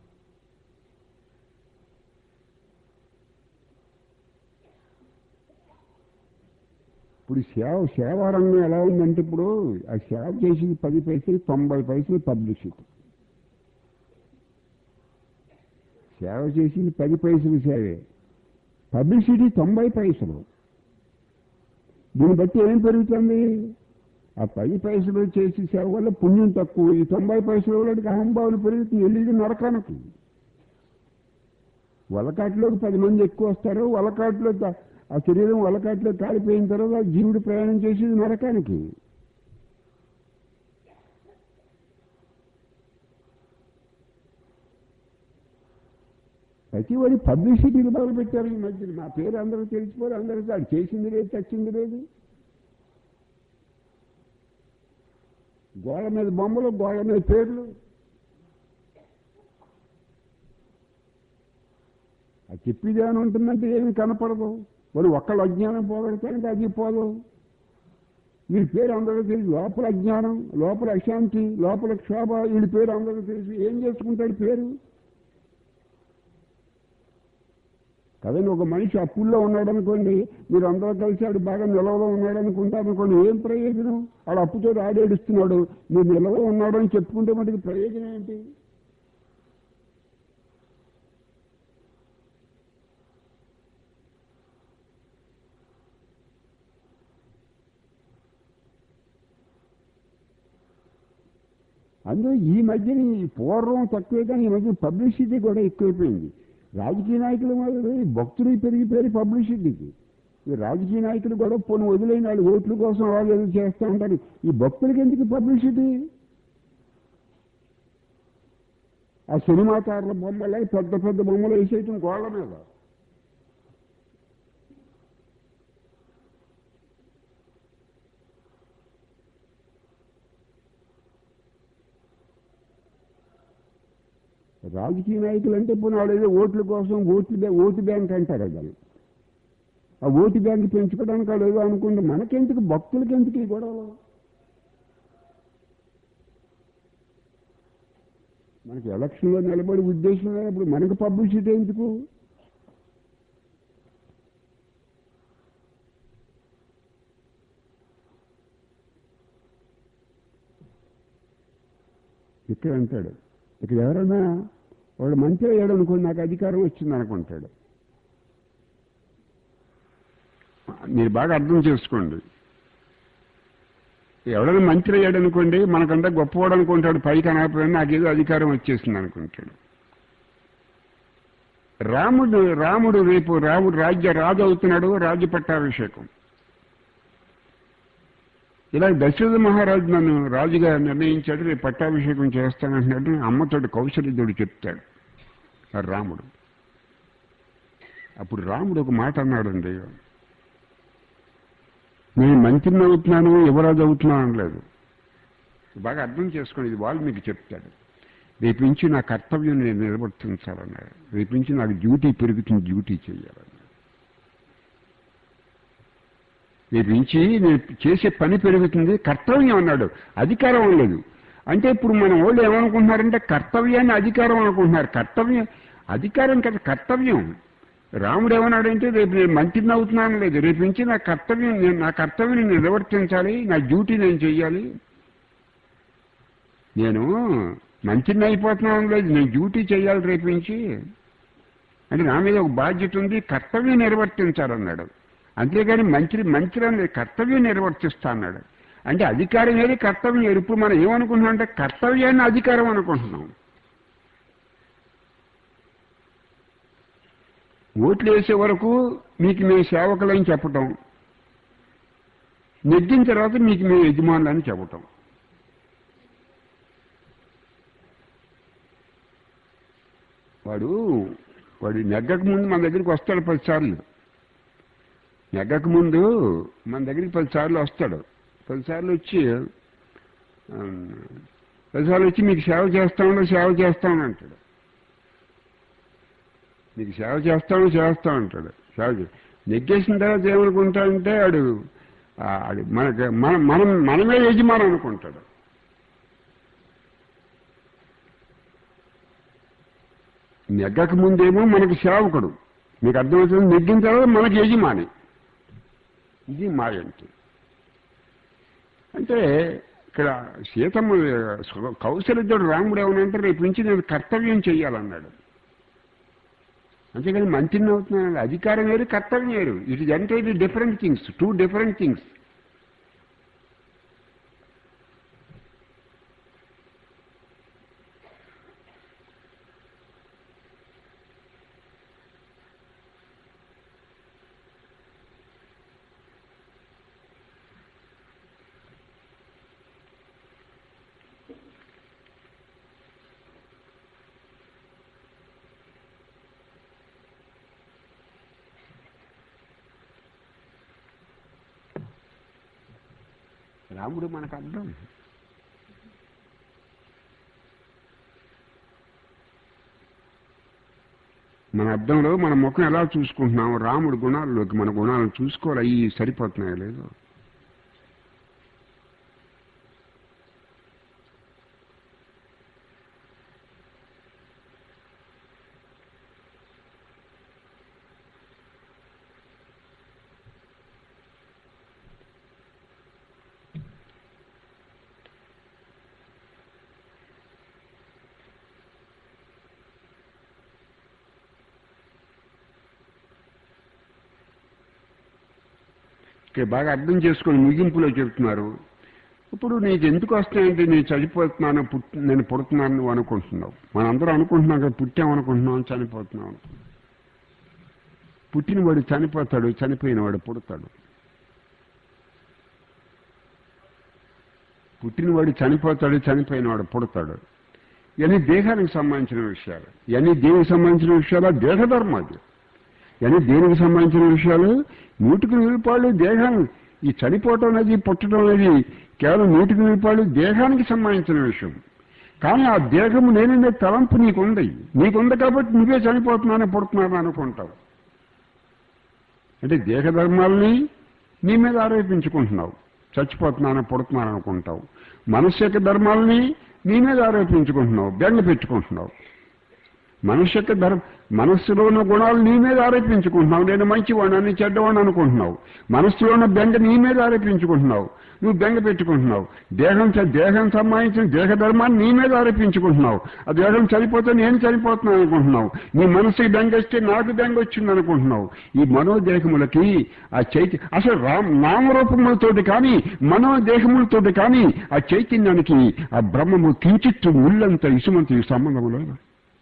ఇప్పుడు సేవ సేవారంగం ఎలా ఉందంటే ఇప్పుడు ఆ సేవ చేసింది పది పైసలు తొంభై పైసలు పబ్లిసిటీ సేవ చేసింది పది పైసలు సేవే పబ్లిసిటీ తొంభై పైసలు దీన్ని బట్టి ఏం పెరుగుతుంది ఆ పది పైసలు చేసి సేవ వల్ల పుణ్యం తక్కువ ఈ తొంభై పైసల వాళ్ళకి అహంభావన పెరుగుతుంది వెళ్ళేది నరకానికి వలకాటిలోకి పది మంది ఎక్కువ వస్తారు వలకాటిలో త- ఆ శరీరం వలకాటిలో కాలిపోయిన తర్వాత ఆ జీవుడు ప్రయాణం చేసేది నరకానికి ప్రతి వాడి పబ్లిసిటీలు మొదలు పెట్టారు ఈ మధ్యన మా పేరు అందరూ తెలిసిపోరు అందరూ అది చేసింది లేదు చచ్చింది లేదు గోడ మీద బొమ్మలు గోడ మీద పేర్లు అది చెప్పేది ఏమైనా ఉంటుందంటే ఏమీ కనపడదు వాడు ఒక్కళ్ళు అజ్ఞానం పోగొడతానికి అది పోదు వీడి పేరు అందరూ తెలిసి లోపల అజ్ఞానం లోపల అశాంతి లోపల క్షోభ వీడి పేరు అందరూ తెలిసి ఏం చేసుకుంటాడు పేరు కదండి ఒక మనిషి అప్పుల్లో ఉన్నాడు అనుకోండి మీరు అందరూ కలిసి ఆడు బాగా నిలవలో ఉన్నాడు అనుకుంటారు అనుకోండి ఏం ప్రయోజనం ఆడు అప్పుతో ఆడేడుస్తున్నాడు మీరు నిలవ ఉన్నాడు అని చెప్పుకుంటే మటుకు ప్రయోజనం ఏంటి అందులో ఈ మధ్యన ఈ పూర్వం తక్కువే కానీ ఈ మధ్య పబ్లిసిటీ కూడా ఎక్కువైపోయింది రాజకీయ నాయకులు మొదలు భక్తులు పెరిగిపోయారు పబ్లిసిటీకి ఈ రాజకీయ నాయకులు కూడా పోను వదిలేని వాళ్ళు ఓట్ల కోసం వాళ్ళు ఏదో చేస్తూ ఉంటారు ఈ భక్తులకి ఎందుకు పబ్లిసిటీ ఆ సినిమా తారల బొమ్మలే పెద్ద పెద్ద బొమ్మలు వేసేయటం గోళ్ళ మీద రాజకీయ నాయకులు అంటే ఇప్పుడు వాళ్ళు ఏదో ఓట్ల కోసం ఓట్లు బ్యా- ఓటు బ్యాంక్ అంటారు అది ఆ ఓటు బ్యాంక్ పెంచుకోవడానికి వాళ్ళు ఏదో అనుకుంటే మనకెందుకు భక్తులకి ఎందుకు ఈ గొడవలు మనకి ఎలక్షన్లో నిలబడి ఉద్దేశం లేనప్పుడు మనకు పబ్లిసిటీ ఎందుకు ఇక్కడ అంటాడు ఇక్కడ ఎవరైనా వాడు మంచిగా అయ్యాడు అనుకోండి నాకు అధికారం వచ్చింది అనుకుంటాడు మీరు బాగా అర్థం చేసుకోండి ఎవడైనా మంత్రి అయ్యాడు అనుకోండి మనకంతా గొప్పవాడు అనుకుంటాడు పైకి అనకపోయినా నాకేదో అధికారం వచ్చేసింది అనుకుంటాడు రాముడు రాముడు రేపు రాముడు రాజ్య రాజు అవుతున్నాడు రాజ్య పట్టాభిషేకం ఇలా దశరథ మహారాజు నన్ను రాజుగా నిర్ణయించాడు రేపు పట్టాభిషేకం చేస్తానంటున్నాడు అమ్మతోటి కౌశల్యుడు చెప్తాడు ఆ రాముడు అప్పుడు రాముడు ఒక మాట అన్నాడండి నేను మంత్రిని అవుతున్నాను యువరాజు అవుతున్నాను అనలేదు బాగా అర్థం చేసుకోండి ఇది వాళ్ళు మీకు చెప్తాడు రేపు నుంచి నా కర్తవ్యం నేను నిర్వర్తించాలన్నాడు రేపు నుంచి నాకు డ్యూటీ పెరుగుతుంది డ్యూటీ చేయాలన్నాడు రేపు నుంచి నేను చేసే పని పెరుగుతుంది కర్తవ్యం అన్నాడు అధికారం లేదు అంటే ఇప్పుడు మన వాళ్ళు ఏమనుకుంటున్నారంటే కర్తవ్యాన్ని అధికారం అనుకుంటున్నారు కర్తవ్యం అధికారం కదా కర్తవ్యం రాముడు ఏమన్నాడంటే రేపు నేను మంత్రిని అవుతున్నాను లేదు రేపు నుంచి నా కర్తవ్యం నేను నా కర్తవ్యం నేను నిర్వర్తించాలి నా డ్యూటీ నేను చెయ్యాలి నేను మంత్రిని అయిపోతున్నాను లేదు నేను డ్యూటీ చేయాలి రేపు నుంచి అంటే నా మీద ఒక బాధ్యత ఉంది కర్తవ్యం నిర్వర్తించాలన్నాడు అంతేగాని మంత్రి మంత్రి అనేది కర్తవ్యం నిర్వర్తిస్తా అన్నాడు అంటే అధికారం ఏది కర్తవ్యం ఏది ఇప్పుడు మనం ఏమనుకుంటున్నాం అంటే కర్తవ్యాన్ని అధికారం అనుకుంటున్నాం ఓట్లు వేసే వరకు మీకు మేము సేవకులని చెప్పటం నెగ్గిన తర్వాత మీకు మేము యజమానులని చెప్పటం వాడు వాడు నెగ్గక ముందు మన దగ్గరికి వస్తాడు పదిసార్లు నెగ్గక ముందు మన దగ్గరికి పదిసార్లు వస్తాడు పదిసార్లు వచ్చి ఆ, పదిసార్లు వచ్చి మీకు సేవ చేస్తాను సేవ చేస్తాను అంటాడు నీకు సేవ చేస్తాను చేస్తా అంటాడు సేవ చే- నెగ్గేసిన తర్వాత ఏమనుకుంటాడంటే ఆడు ఆ, ఆడు మనకి మన మనం మనమే యజమాని అనుకుంటాడు నెగ్గక ముందేమో మనకి సేవకుడు మీకు అర్థమవుతుంది నెగ్గిన తర్వాత మనకి యజమాని ఇది మాయ అంటే అంటే ఇక్కడ సీతమ్మ కౌశల్యుడు రాముడు ఏమనంటే రేపు నుంచి నేను కర్తవ్యం చెయ్యాలన్నాడు అంతేకాని మంత్రిని అవుతున్నాను అధికారం వేరు కర్తవ్యం వేరు it is entirely different things two different things రాముడు మనకు అర్థం మన అర్థంలో మన ముఖం ఎలా చూసుకుంటున్నాం రాముడు గుణాల్లోకి మన గుణాలను చూసుకోవాలి అవి సరిపోతున్నాయో లేదో ఇక్కడ బాగా అర్థం చేసుకొని ముగింపులో చెప్తున్నారు ఇప్పుడు నీకు ఎందుకు వస్తాయంటే నేను చనిపోతున్నాను పుట్ నేను పుడుతున్నాను నువ్వు అనుకుంటున్నావు మనందరం అనుకుంటున్నాం కదా పుట్టామనుకుంటున్నాం చనిపోతున్నాం అనుకుంటున్నాం. పుట్టినవాడు చనిపోతాడు చనిపోయినవాడు పుడతాడు పుట్టినవాడు చనిపోతాడు చనిపోయినవాడు పుడతాడు ఇవన్నీ దేహానికి సంబంధించిన విషయాలు ఇవన్నీ దేనికి సంబంధించిన విషయాలు దేహ ధర్మం అది ఇవన్నీ దేనికి సంబంధించిన విషయాలు నూటికి నూరుపాళ్ళు దేహం ఈ చనిపోవటం అనేది పుట్టడం అనేది కేవలం నూటికి నూరుపాళ్ళు దేహానికి సంబంధించిన విషయం కానీ ఆ దేహము నేననే తలంపు నీకుంది నీకుంది కాబట్టి నువ్వే చనిపోతున్నాను పుడుతున్నాను అనుకుంటావు అంటే దేహ ధర్మాలని నీ మీద ఆరోపించుకుంటున్నావు చచ్చిపోతున్నాను పుడుతున్నాను అనుకుంటావు మనస్సు యొక్క ధర్మాలని నీ మీద ఆరోపించుకుంటున్నావు బెంగ పెట్టుకుంటున్నావు మనస్సు యొక్క ధర్మ మనస్సులో ఉన్న గుణాలు నీ మీద ఆరోపించుకుంటున్నావు నేను మంచివాడిని అని చెడ్డవాడిని అనుకుంటున్నావు మనస్సులో ఉన్న బెంగ నీ మీద ఆరోపించుకుంటున్నావు నువ్వు బెంగ పెట్టుకుంటున్నావు దేహం చ- దేహం సంబంధించిన దేహ ధర్మాన్ని నీ మీద ఆరోపించుకుంటున్నావు ఆ దేహం చనిపోతే నేను చనిపోతున్నాను అనుకుంటున్నావు నీ మనసుకి బెంగ వస్తే నాకు బెంగ వచ్చింది అనుకుంటున్నావు ఈ మనోదేహములకి ఆ చైతి అసలు రామ్ నామరూపములతోటి కానీ మనోదేహములతోటి కానీ ఆ చైతన్యానికి ఆ బ్రహ్మము కించిత్తు ముళ్ళంత ఇసుమంత ఈ సంబంధం లేదు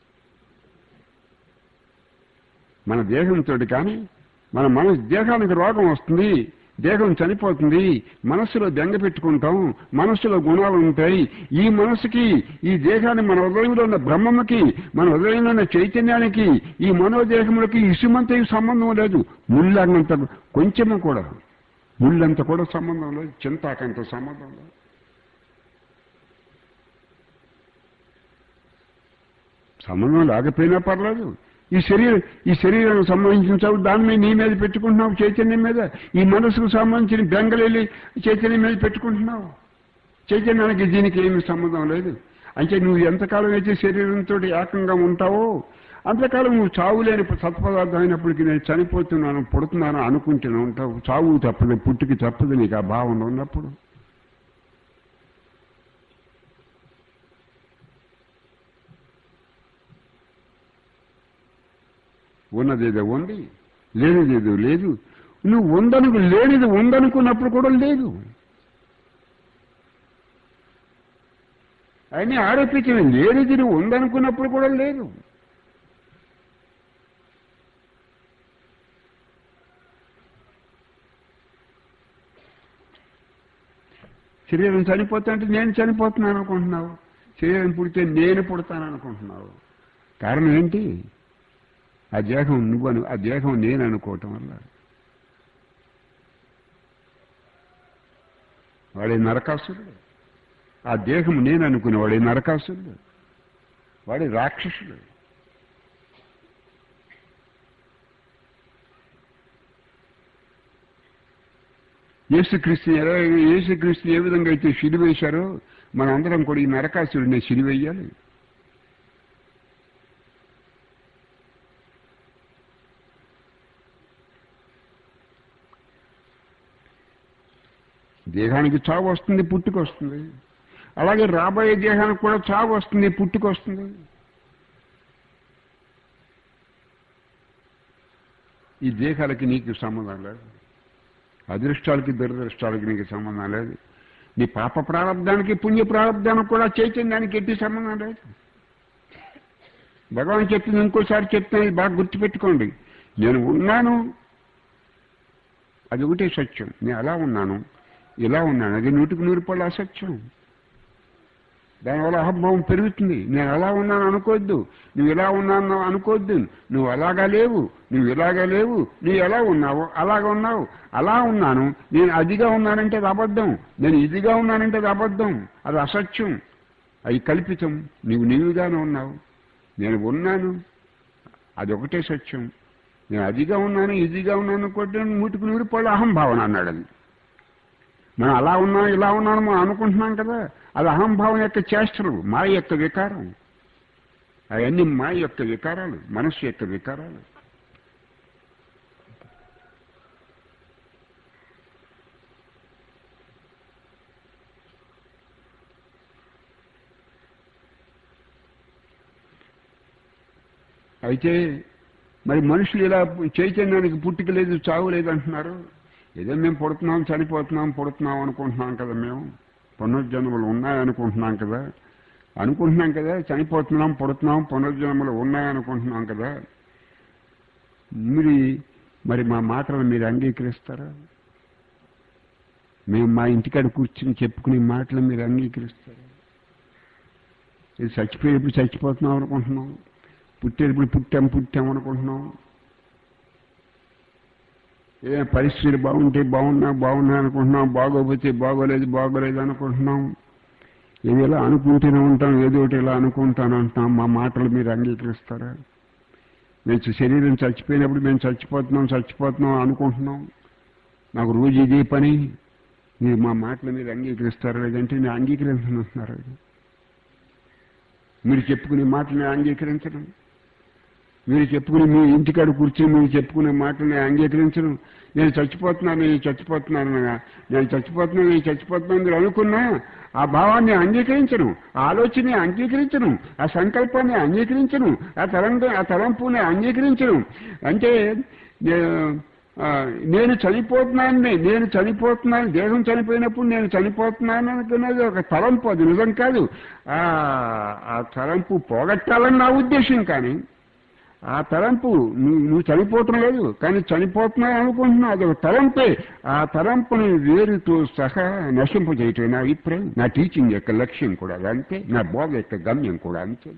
మన దేహంతో కానీ మన మన దేహానికి రోగం వస్తుంది దేహం చనిపోతుంది మనస్సులో బెంగ పెట్టుకుంటాం మనస్సులో గుణాలు ఉంటాయి ఈ మనసుకి ఈ దేహాన్ని మన హృదయంలో ఉన్న బ్రహ్మముకి మన హృదయంలో ఉన్న చైతన్యానికి ఈ మనోదేహములకి ఇసుమంత ఈ సంబంధం లేదు ముళ్ళంత కొంచెము కూడా ముళ్ళంత కూడా సంబంధం లేదు చింతాకంత సంబంధం లేదు సంబంధం లేకపోయినా పర్లేదు ఈ శరీరం ఈ శరీరానికి సంబంధించిన చదువు దాని మీద నీ మీద పెట్టుకుంటున్నావు చైతన్యం మీద ఈ మనసుకు సంబంధించిన బెంగళెళ్ళి చైతన్యం మీద పెట్టుకుంటున్నావు చైతన్యానికి దీనికి ఏమి సంబంధం లేదు అంటే నువ్వు ఎంతకాలం అయితే శరీరంతో ఏకంగా ఉంటావో అంతకాలం నువ్వు చావు లేని సత్పదార్థం అయినప్పటికీ నేను చనిపోతున్నాను పుడుతున్నాను అనుకుంటూనే ఉంటావు చావు తప్పదు పుట్టుకి తప్పదు నీకు ఆ భావన ఉన్నప్పుడు ఉన్నదేదో ఉంది లేనిదేదో లేదు నువ్వు ఉందనుకు లేనిది ఉందనుకున్నప్పుడు కూడా లేదు అని ఆరోపించిన లేనిది నువ్వు ఉందనుకున్నప్పుడు కూడా లేదు శరీరం చనిపోతుంటే నేను చనిపోతున్నాను అనుకుంటున్నావు శరీరం పుడితే నేను పుడతాను అనుకుంటున్నావు కారణం ఏంటి ఆ దేహం నువ్వు అను ఆ దేహం నేను అనుకోవటం వల్ల వాడే నరకాసురుడు ఆ దేహం నేను అనుకునే వాడే నరకాసురుడు వాడే రాక్షసుడు యేసుక్రీస్తుని ఎలా యేసుక్రీస్తుని ఏ విధంగా అయితే సిలివేశారో మనందరం కూడా ఈ నరకాసురుడిని సిలివేయాలి దేహానికి చావు వస్తుంది పుట్టుక వస్తుంది అలాగే రాబోయే దేహానికి కూడా చావు వస్తుంది పుట్టుక వస్తుంది ఈ దేహాలకి నీకు సంబంధం లేదు అదృష్టాలకి దురదృష్టాలకి నీకు సంబంధం లేదు నీ పాప ప్రారంధానికి పుణ్య ప్రారంధానికి కూడా చైతన్యానికి ఎట్టి సంబంధం లేదు భగవాన్ చెప్పింది ఇంకోసారి చెప్తాను ఇది బాగా గుర్తుపెట్టుకోండి నేను ఉన్నాను అది ఒకటే సత్యం నేను అలా ఉన్నాను ఇలా ఉన్నాను అది నూటికి నూరు పళ్ళు అసత్యం దానివల్ల అహంభావం పెరుగుతుంది నేను అలా ఉన్నాను అనుకోవద్దు నువ్వు ఇలా ఉన్నాను అనుకోవద్దు నువ్వు అలాగా లేవు నువ్వు ఇలాగా లేవు నువ్వు ఎలా ఉన్నావు అలాగా ఉన్నావు అలా ఉన్నాను నేను అదిగా ఉన్నానంటే అది అబద్ధం నేను ఇదిగా ఉన్నానంటే అది అబద్ధం అది అసత్యం అది కల్పితం నీవు నీవుగానే ఉన్నావు నేను ఉన్నాను అది ఒకటే సత్యం నేను అదిగా ఉన్నాను ఇదిగా ఉన్నాను అనుకుంటే నూటికి నూరు పళ్ళు అహంభావన అన్నాడు అది మనం అలా ఉన్నాం ఇలా ఉన్నాను మనం అనుకుంటున్నాం కదా అది అహంభావం యొక్క చేష్టలు మాయ యొక్క వికారం అవన్నీ మాయ యొక్క వికారాలు మనస్సు యొక్క వికారాలు అయితే మరి మనుషులు ఇలా చైతన్యానికి పుట్టుక లేదు చావు లేదు అంటున్నారు ఏదో మేము పుడుతున్నాం చనిపోతున్నాం పుడుతున్నాం అనుకుంటున్నాం కదా మేము పునర్జన్మలు ఉన్నాయనుకుంటున్నాం కదా అనుకుంటున్నాం కదా చనిపోతున్నాం పుడుతున్నాం పునర్జన్మలు ఉన్నాయనుకుంటున్నాం కదా మీరు మరి మా మాటలు మీరు అంగీకరిస్తారా మేము మా ఇంటికాడ కూర్చుని చెప్పుకునే మాటలు మీరు అంగీకరిస్తారా ఇది చచ్చిపోయేప్పుడు చచ్చిపోతున్నాం అనుకుంటున్నాం పుట్టేటప్పుడు పుట్టాం పుట్టాం అనుకుంటున్నాం ఏదైనా పరిస్థితులు బాగుంటే బాగున్నా బాగున్నా అనుకుంటున్నాం బాగోపోతే బాగోలేదు బాగోలేదు అనుకుంటున్నాం ఏది ఇలా అనుకుంటూనే ఉంటాం ఏదో ఒకటి ఇలా అనుకుంటాను అంటున్నాం మా మాటలు మీరు అంగీకరిస్తారా మేము శరీరం చచ్చిపోయినప్పుడు మేము చచ్చిపోతున్నాం చచ్చిపోతున్నాం అనుకుంటున్నాం నాకు రోజు ఇదే పని మీరు మా మాటలు మీరు అంగీకరిస్తారా లేదంటే నేను అంగీకరించను అంటున్నారు మీరు చెప్పుకునే మాటలు నేను అంగీకరించడం మీరు చెప్పుకుని మీ ఇంటికాడ కూర్చొని మీరు చెప్పుకునే మాటలు నేను అంగీకరించను నేను చచ్చిపోతున్నాను నేను చచ్చిపోతున్నాను నేను చచ్చిపోతున్నాను నేను చచ్చిపోతున్నాను మీరు అనుకున్నా ఆ భావాన్ని అంగీకరించను ఆ ఆలోచనని అంగీకరించను ఆ సంకల్పాన్ని అంగీకరించను ఆ తలంపు ఆ తలంపుని అంగీకరించను అంటే నే- ఆ, నేను చనిపోతున్నాను నేను చనిపోతున్నాను దేహం చనిపోయినప్పుడు నేను చనిపోతున్నాను అనుకున్నది ఒక తలంపు అది నిజం కాదు ఆ ఆ తలంపు పోగొట్టాలని నా ఉద్దేశం కానీ ఆ తలంపు నువ్వు నువ్వు చనిపోవటం లేదు కానీ చనిపోతున్నావు అనుకుంటున్నావు అదొక తలంపే ఆ తలంపుని వేరుతో సహా నశింపు చేయటం నా అభిప్రాయం నా టీచింగ్ యొక్క లక్ష్యం కూడా అది అంతే నా బోధ యొక్క గమ్యం కూడా అంతే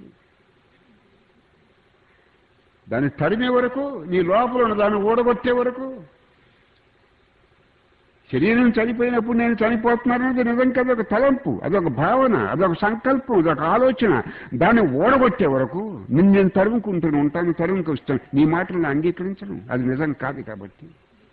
దాన్ని తరిమే వరకు నీ లోపల ఉన్న దాన్ని ఓడగొట్టే వరకు శరీరం చనిపోయినప్పుడు నేను చనిపోతున్నాను అనేది నిజం కదా ఒక తలంపు అదొక భావన అదొక సంకల్పం అదొక ఆలోచన దాన్ని ఓడగొట్టే వరకు నిన్ను నేను తరుముకుంటూనే ఉంటాను తరుముకు వస్తాను నీ మాటలను అంగీకరించను అది నిజం కాదు కాబట్టి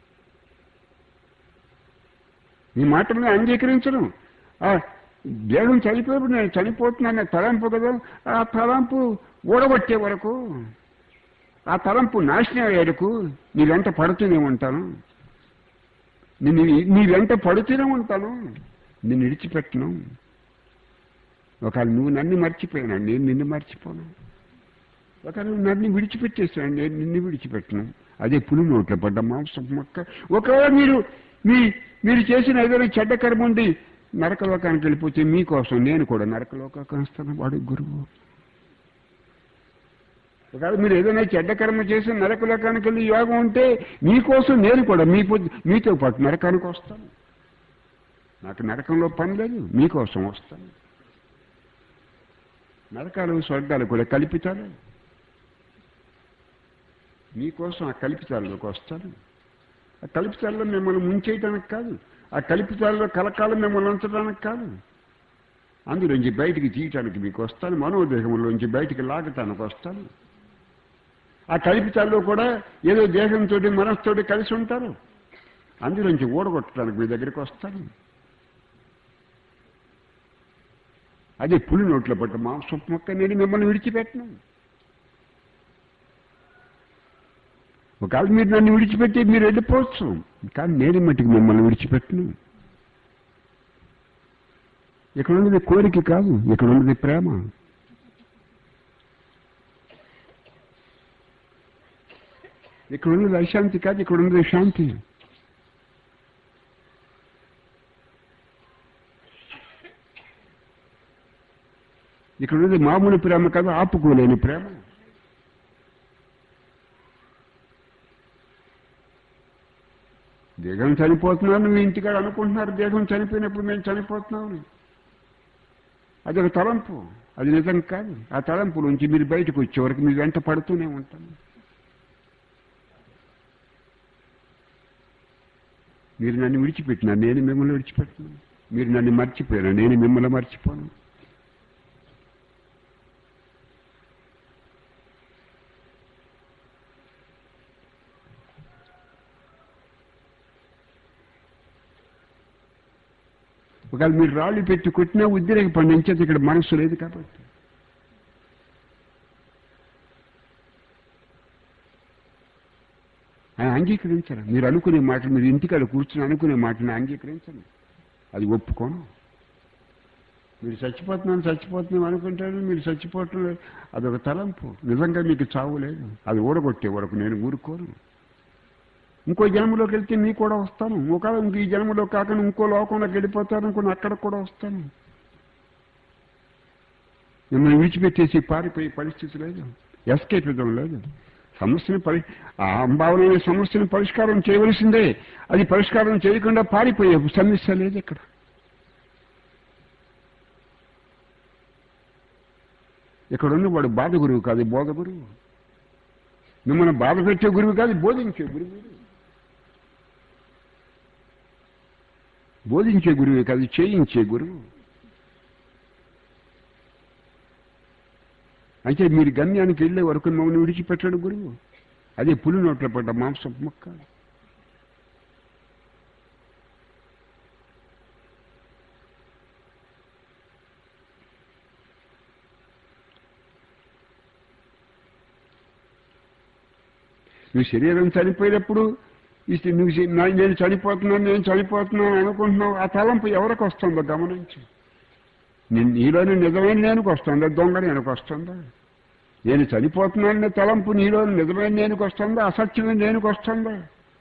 నీ మాటలను అంగీకరించను ఆ దేహం చనిపోయినప్పుడు నేను చనిపోతున్నాను తలంపు కదా ఆ తలంపు ఓడగొట్టే వరకు ఆ తలంపు నాశనం అయ్యేందుకు నీ వెంట పడుతూనే ఉంటాను నిన్ను నీ వెంట పడుతూనే ఉంటాను నిన్ను విడిచిపెట్టను ఒకవేళ నువ్వు నన్ను మర్చిపోయినా నేను నిన్ను మర్చిపోను ఒకవేళ నువ్వు నన్ను విడిచిపెట్టేసాను నేను నిన్ను విడిచిపెట్టను అదే పులి నోట్లో పడ్డ మాంసం మొక్క ఒకవేళ మీరు మీ మీరు చేసిన ఏదైనా చెడ్డ కర్మ ఉండి నరకలోకానికి వెళ్ళిపోతే మీకోసం నేను కూడా నరకలోకానికి వస్తాను వాడు గురువు ఒకవేళ మీరు ఏదైనా చెడ్డ కర్మ చేసి నరకలోకానికి వెళ్ళి యోగం ఉంటే మీకోసం నేను కూడా మీ పొద్దు- మీతో పాటు నరకానికి వస్తాను నాకు నరకంలో పని లేదు మీకోసం వస్తాను నరకాలు స్వర్గాలు కూడా కల్పితాలు మీకోసం ఆ కల్పితాల్లోకి వస్తాను ఆ కల్పితాల్లో మిమ్మల్ని ముంచేయటానికి కాదు ఆ కల్పితాల్లో కలకాలం మిమ్మల్ని ఉంచడానికి కాదు అందులోంచి బయటికి తీయటానికి మీకు వస్తాను మనోదేహంలోంచి బయటికి లాగటానికి వస్తాను ఆ కల్పితాల్లో కూడా ఏదో దేహంతో మనసుతోటి కలిసి ఉంటారు అందులోంచి ఓడగొట్టడానికి మీ దగ్గరికి వస్తాను అదే పులి నోట్లో పట్ట మాంసం మొక్క నేను మిమ్మల్ని విడిచిపెట్టను ఒకవేళ మీరు నన్ను విడిచిపెట్టి మీరు వెళ్ళిపోవచ్చు కానీ నేను మట్టికి మిమ్మల్ని విడిచిపెట్టను ఇక్కడ ఉన్నది కోరిక కాదు ఇక్కడ ఉన్నది ప్రేమ ఇక్కడ ఉన్నది అశాంతి కాదు ఇక్కడ ఉన్నది శాంతి ఇక్కడ ఉన్నది మామూలు ప్రేమ కాదు ఆపుకోలేని ప్రేమ దేహం చనిపోతున్నాను మీ ఇంటికాడ అనుకుంటున్నారు దేహం చనిపోయినప్పుడు మేము చనిపోతున్నామని అది ఒక తలంపు అది నిజం కాదు ఆ తలంపు నుంచి మీరు బయటకు వచ్చే వరకు మీ వెంట పడుతూనే ఉంటాను మీరు నన్ను విడిచిపెట్టినా నేను మిమ్మల్ని విడిచిపెట్టినా మీరు నన్ను మర్చిపోయినా నేను మిమ్మల్ని మర్చిపోను ఒకవేళ మీరు రాళ్ళు పెట్టి కొట్టినా ఉద్రేక పండించేది ఇక్కడ మనస్సు లేదు కాబట్టి ఆయన అంగీకరించరు మీరు అనుకునే మాటలు మీరు ఇంటికాడ కూర్చుని అనుకునే మాటని అంగీకరించను అది ఒప్పుకోను మీరు చచ్చిపోతున్నాను చచ్చిపోతున్నాం అనుకుంటారు మీరు చచ్చిపోవటం లేదు అదొక తలంపు నిజంగా మీకు చావు లేదు అది ఊడగొట్టే వరకు నేను ఊరుకోను ఇంకో జన్మలోకి వెళ్తే నీ కూడా వస్తాను ఒకవేళ ఇంక ఈ జన్మలో కాకుండా ఇంకో లోకంలోకి వెళ్ళిపోతాను అనుకుని అక్కడ కూడా వస్తాను మిమ్మల్ని విడిచిపెట్టేసి పారిపోయే పరిస్థితి లేదు ఎస్కేపిజం లేదు సమస్యని పరి ఆ అంబావలైన సమస్యను పరిష్కారం చేయవలసిందే అది పరిష్కారం చేయకుండా పారిపోయే సమస్య లేదు ఇక్కడ ఇక్కడ ఉన్న వాడు బాధ గురువు కాదు బోధ గురువు మిమ్మల్ని బాధ పెట్టే గురువు కాదు బోధించే గురువు బోధించే గురువే కాదు చేయించే గురువు అంటే మీరు గమ్యానికి వెళ్ళే వరకు మమ్మల్ని విడిచిపెట్టాడు గురువు అదే పులి నోట్లో పడ్డ మాంసం మొక్క నువ్వు శరీరం చనిపోయినప్పుడు ఇది నువ్వు శ- నా- నేను చనిపోతున్నాను నేను చనిపోతున్నాను అనుకుంటున్నావు ఆ తలంపు ఎవరికి వస్తుందో గమనించు నేను నీలోని నిజమైన నేనుకు వస్తుందా దొంగ నేనుకు వస్తుందా నేను చనిపోతున్నాననే తలంపు నీలో నిజమైన నేనుకు వస్తుందా అసత్యమైన నేనుకు వస్తుందా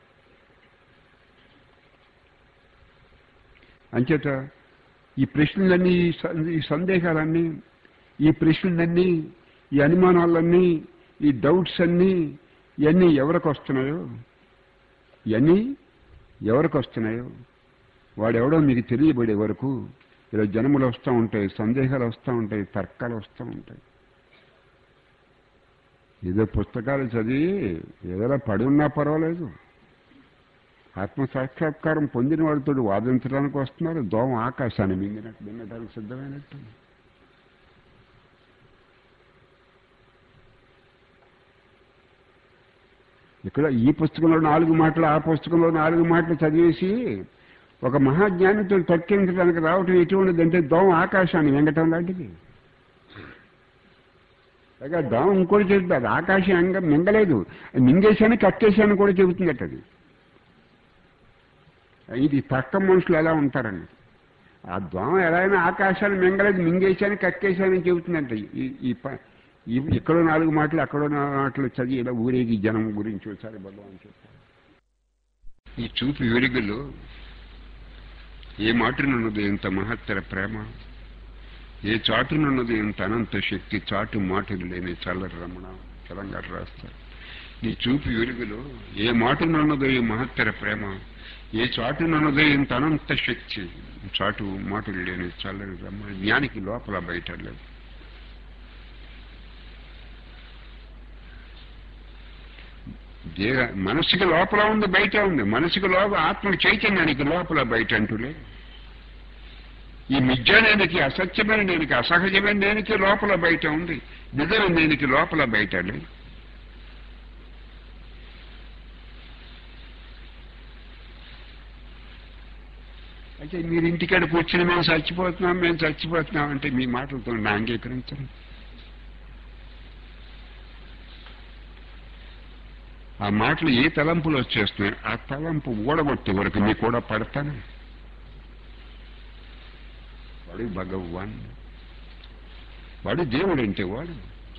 అంచేత ఈ ప్రశ్నలన్నీ ఈ సం- ఈ సందేహాలన్నీ ఈ ప్రశ్నలన్నీ ఈ అనుమానాలన్నీ ఈ డౌట్స్ అన్నీ ఇవన్నీ ఎవరికి వస్తున్నాయో ఇవన్నీ ఎవరికి వస్తున్నాయో వాడెవడో మీకు తెలియబడే వరకు ఇలా జన్మలు వస్తూ ఉంటాయి సందేహాలు వస్తూ ఉంటాయి తర్కాలు వస్తూ ఉంటాయి ఏదో పుస్తకాలు చదివి ఏదైనా పడి ఉన్నా పర్వాలేదు ఆత్మ సాక్షాత్కారం పొందిన వాడితో వాదించడానికి వస్తున్నారు దోమ ఆకాశాన్ని మింగినట్టు వినడానికి సిద్ధమైనట్టు ఇక్కడ ఈ పుస్తకంలో నాలుగు మాటలు ఆ పుస్తకంలో నాలుగు మాటలు చదివేసి ఒక మహాజ్ఞానితో తక్కించడానికి రావటం ఎటువంటిది అంటే దోమ ఆకాశాన్ని వెంగటం లాంటిది పైగా దోమ ఇంకోటి చెబుతుంది అది ఆకాశం అంగ మింగలేదు మింగేశాను కక్కేశాను కూడా చెబుతుందట అది ఇది పక్క మనుషులు ఎలా ఉంటారని ఆ దోమ ఎలా అయినా ఆకాశాన్ని మింగలేదు మింగేశాను కక్కేశానని చెబుతుందంట ఈ ఈ ప- ఈ- ఇక్కడో నాలుగు మాటలు అక్కడో నాలుగు మాటలు చదివి ఇలా ఊరేగి జనం గురించి ఒకసారి భగవాన్ చెప్పారు ఈ చూపు వెలుగులో ఏ మాటనున్నది ఇంత మహత్తర ప్రేమ ఏ చాటునున్నది ఇంత అనంత శక్తి చాటు మాటలు లేని చల్లరి రమణ తెలంగాణ రాస్తారు నీ చూపు వెలుగులో ఏ మాటనున్నదో ఈ మహత్తర ప్రేమ ఏ చాటునున్నదో ఇంత అనంత శక్తి చాటు మాటలు లేని చల్లని రమణ జ్ఞానికి లోపల బయట లేదు దేహ మనసుకి లోపల ఉంది బయట ఉంది మనసుకి లోపల ఆత్మ చైతన్యానికి లోపల బయట అంటూ లేదు ఈ మిథ్యానేనికి అసత్యమైన నేనికి అసహజమైన నేనికి లోపల బయట ఉంది నిజమైన నేనికి లోపల బయట లేదు అయితే మీరు ఇంటికాడ కూర్చుని మేము చచ్చిపోతున్నాం మేము చచ్చిపోతున్నాం అంటే మీ మాటలతో నా అంగీకరించండి ఆ మాటలు ఏ తలంపులు వచ్చేస్తున్నాయి ఆ తలంపు ఊడగొట్టే వరకు మీ కూడా పడతాను వాడు భగవాన్ వాడు దేవుడు అంటే వాడు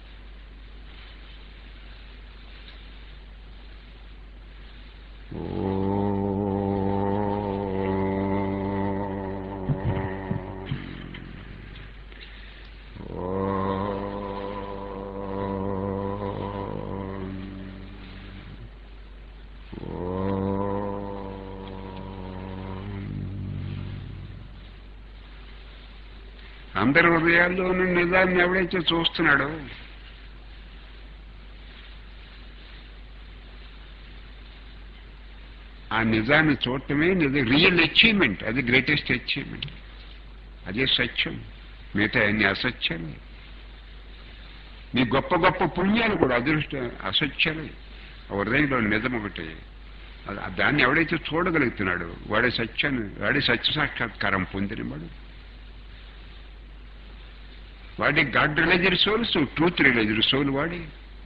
అందరి హృదయాల్లో ఉన్న నిజాన్ని ఎవడైతే చూస్తున్నాడో ఆ నిజాన్ని చూడటమే నిజ రియల్ అచీవ్మెంట్ అది గ్రేటెస్ట్ అచీవ్మెంట్ అదే సత్యం మిగతా అన్ని అసత్యాలే మీ గొప్ప గొప్ప పుణ్యాలు కూడా అదృష్ట అసత్యాలే ఆ హృదయంలో నిజం ఒకటి అది- దాన్ని ఎవడైతే చూడగలుగుతున్నాడో వాడే సత్యాన్ని వాడే సత్య సాక్షాత్కారం పొందినవాడు వాడి god realiser souls truth realiser soul వాడి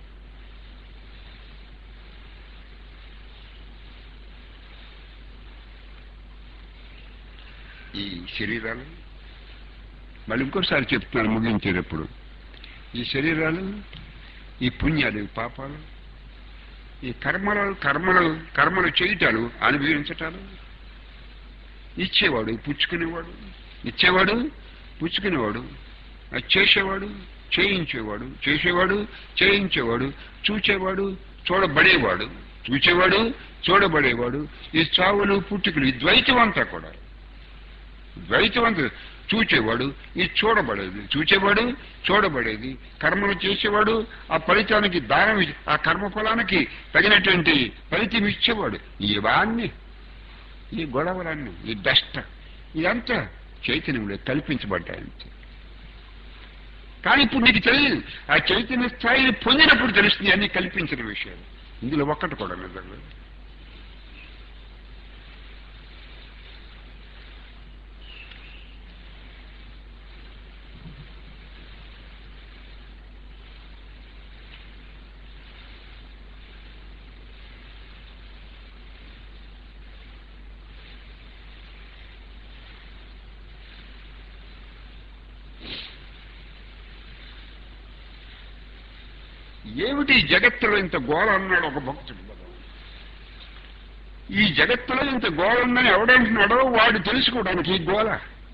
ఈ శరీరాలు మళ్ళీ ఇంకోసారి చెప్తున్నాను ముగించేటప్పుడు ఈ శరీరాలు ఈ పుణ్యాలు ఈ పాపాలు ఈ కర్మలు కర్మలు కర్మలు చేయటాలు అనుభవించటాలు ఇచ్చేవాడు పుచ్చుకునేవాడు ఇచ్చేవాడు పుచ్చుకునేవాడు అది చేసేవాడు చేయించేవాడు చేసేవాడు చేయించేవాడు చూచేవాడు చూడబడేవాడు చూచేవాడు చూడబడేవాడు ఈ చావులు పుట్టుకలు ఈ ద్వైతం అంతా కూడా ద్వైతం అంతా చూచేవాడు ఈ చూడబడేది చూచేవాడు చూడబడేది కర్మలు చేసేవాడు ఆ ఫలితానికి దానం ఇ- ఆ కర్మ ఫలానికి తగినటువంటి ఫలితం ఇచ్చేవాడు ఇవన్నీ ఈ గొడవలన్నీ ఈ డస్ట్ ఇదంతా చైతన్యంలో కల్పించబడ్డాయంతే కానీ ఇప్పుడు నీకు తెలియదు ఆ చైతన్య స్థాయిని పొందినప్పుడు తెలుస్తుంది అన్ని కల్పించిన విషయాలు ఇందులో ఒక్కటి కూడా నిజంగా ఏమిటి ఈ జగత్తులో ఇంత గోళ అన్నాడు ఒక భక్తుడు ఈ జగత్తులో ఇంత గోళ ఉందని ఎవడంటున్నాడో వాడు తెలుసుకోవడానికి ఈ గోళ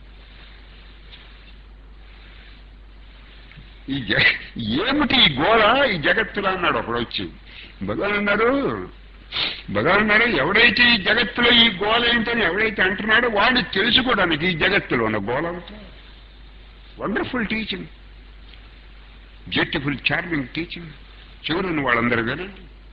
ఈ జ ఏమిటి ఈ గోళ ఈ జగత్తులో అన్నాడు ఒకడు వచ్చి భగవాన్ అన్నారు భగవాన్ అన్నారు ఎవడైతే ఈ జగత్తులో ఈ గోళ ఏంటని ఎవడైతే అంటున్నాడో వాడు తెలుసుకోవడానికి ఈ జగత్తులో ఉన్న గోళ అంతా wonderful teaching beautiful charming teaching చివరిని వాళ్ళందరూ కానీ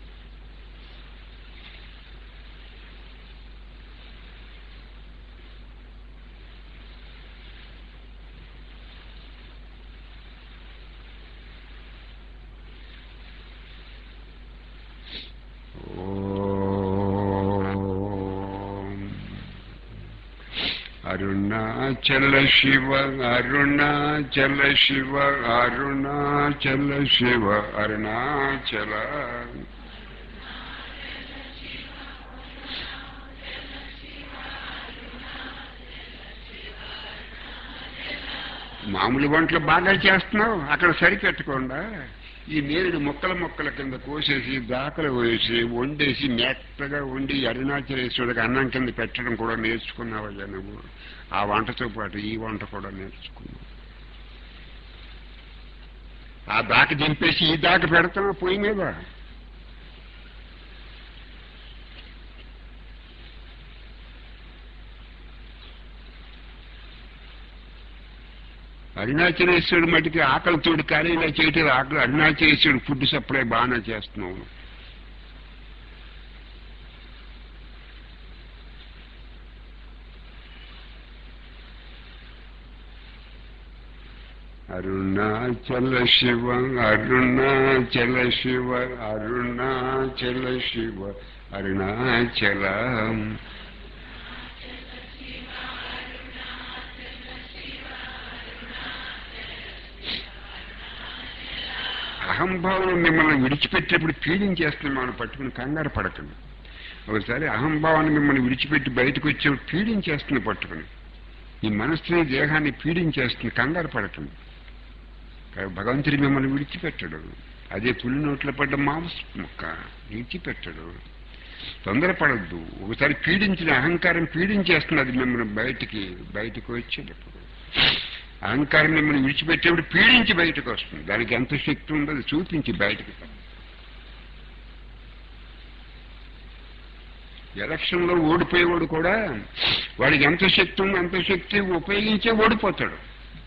అరుణాచల శివ అరుణాచల శివ అరుణాచల శివ అరుణాచల మామూలు వంటలు బాగా చేస్తున్నావు అక్కడ సరిపెట్టకుండా ఈ నేరుడు మొక్కల మొక్కల కింద కోసేసి దాకలు వేసి వండేసి మెత్తగా వండి అరుణాచలేశ్వరుడికి అన్నం కింద పెట్టడం కూడా నేర్చుకున్నావయ్యా నువ్వు ఆ వంటతో పాటు ఈ వంట కూడా నేర్చుకున్నావు ఆ దాక దింపేసి ఈ దాక పెడతావు పొయ్యి మీద అరుణాచలేశ్వరుడు మటుకి ఆకలితోడు కానీ ఇలా చేయటం ఆకలి అరుణాచలేశ్వరుడు ఫుడ్ సప్లై బాగానే చేస్తున్నావు అరుణాచల శివ అరుణాచల శివ అరుణాచల శివ అరుణాచల అహంభావం మిమ్మల్ని విడిచిపెట్టేప్పుడు పీడించేస్తుంది మనం పట్టుకుని కంగారు పడకండి ఒకసారి అహంభావాన్ని మిమ్మల్ని విడిచిపెట్టి బయటకు వచ్చేప్పుడు పీడించేస్తుంది పట్టుకుని ఈ మనస్సుని దేహాన్ని పీడించేస్తుంది కంగారు పడకండి కానీ భగవంతుడి మిమ్మల్ని విడిచిపెట్టడు అదే పులి నోట్లో పడ్డ మాంస మొక్క విడిచిపెట్టడు తొందరపడద్దు ఒకసారి పీడించిన అహంకారం పీడించేస్తుంది అది మిమ్మల్ని బయటికి బయటకు వచ్చేటప్పుడు అహంకారం మిమ్మల్ని విడిచిపెట్టేప్పుడు పీడించి బయటకు వస్తుంది దానికి ఎంత శక్తి ఉందో అది చూపించి బయటకు ఎలక్షన్లో ఓడిపోయేవాడు కూడా వాడికి ఎంత శక్తి ఉందో అంత శక్తి ఉపయోగించే ఓడిపోతాడు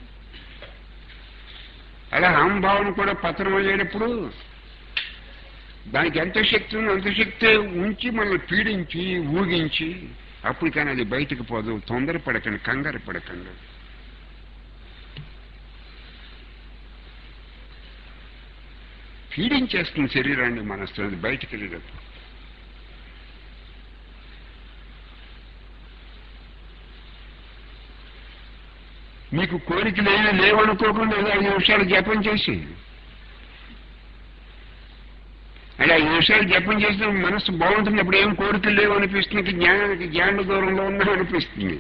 అలా అహంభావన కూడా పతనం అయ్యేటప్పుడు దానికి ఎంత శక్తి ఉందో అంత శక్తి ఉంచి మనల్ని పీడించి ఊగించి అప్పుడు కానీ అది బయటకు పోదు తొందరపడకండి కంగారు పడకండి పీడించేస్తుంది శరీరాన్ని మనస్సు అది బయటికి వెళ్ళేటప్పుడు మీకు కోరికలు ఏమీ లేవనుకోకుండా ఏదో ఐదు నిమిషాలు జపం చేసి అలా ఐదు నిమిషాలు జపం చేసిన మనస్సు బాగుంటుంది అప్పుడు ఏం కోరికలు లేవు అనిపిస్తుంది జ్ఞానానికి జ్ఞాన దూరంలో ఉన్నా అనిపిస్తుంది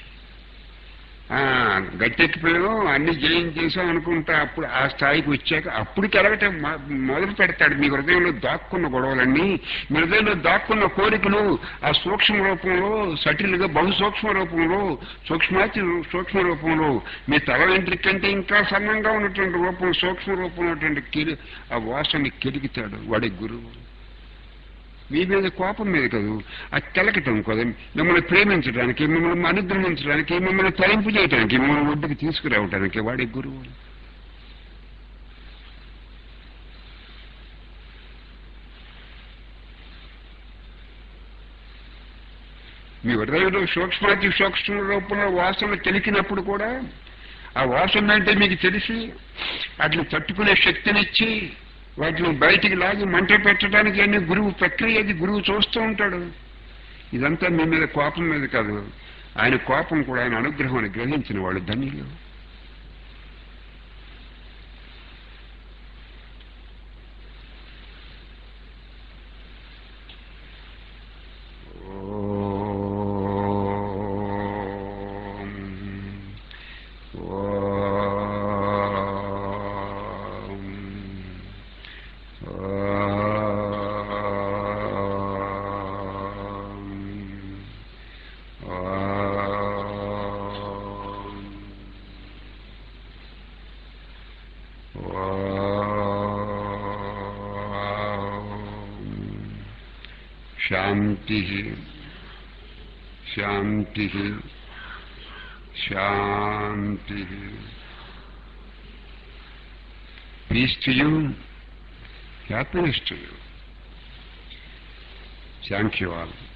గట్టెక్కిపోయాం అన్ని జయించేసాం అనుకుంటా అప్పుడు ఆ స్థాయికి వచ్చాక అప్పుడు కెరగటం మొదలు పెడతాడు మీ హృదయంలో దాక్కున్న గొడవలన్నీ మీ హృదయంలో దాక్కున్న కోరికలు ఆ సూక్ష్మ రూపంలో సటిల్గా బహు సూక్ష్మ రూపంలో సూక్ష్మాతి సూక్ష్మ రూపంలో మీ తల వెంట్రుక కంటే ఇంకా సన్నంగా ఉన్నటువంటి రూపం సూక్ష్మ రూపంలో ఉన్నటువంటి కిరి ఆ వాసనని కెలుగుతాడు వాడి గురువు మీ మీద కోపం మీద కాదు అది తెలకటం కదా మిమ్మల్ని ప్రేమించడానికి మిమ్మల్ని అనుగ్రహించడానికి మిమ్మల్ని తరింపు చేయడానికి మిమ్మల్ని ఒడ్డుకు తీసుకురావడానికి వాడి గురువు మీ హృదయంలో సూక్ష్మాతి సూక్ష్మ రూపంలో వాసన తెలికినప్పుడు కూడా ఆ వాసన అంటే మీకు తెలిసి వాటిని తట్టుకునే శక్తినిచ్చి వాటిని బయటికి లాగి మంట పెట్టడానికి అన్ని గురువు ప్రక్రియ అది గురువు చూస్తూ ఉంటాడు ఇదంతా మీ మీద కోపం మీద కాదు ఆయన కోపం కూడా ఆయన అనుగ్రహం అని గ్రహించిన వాళ్ళు ధన్యులు ఓం శాంతి శాంతి శాంతి peace to you happiness to you thank you all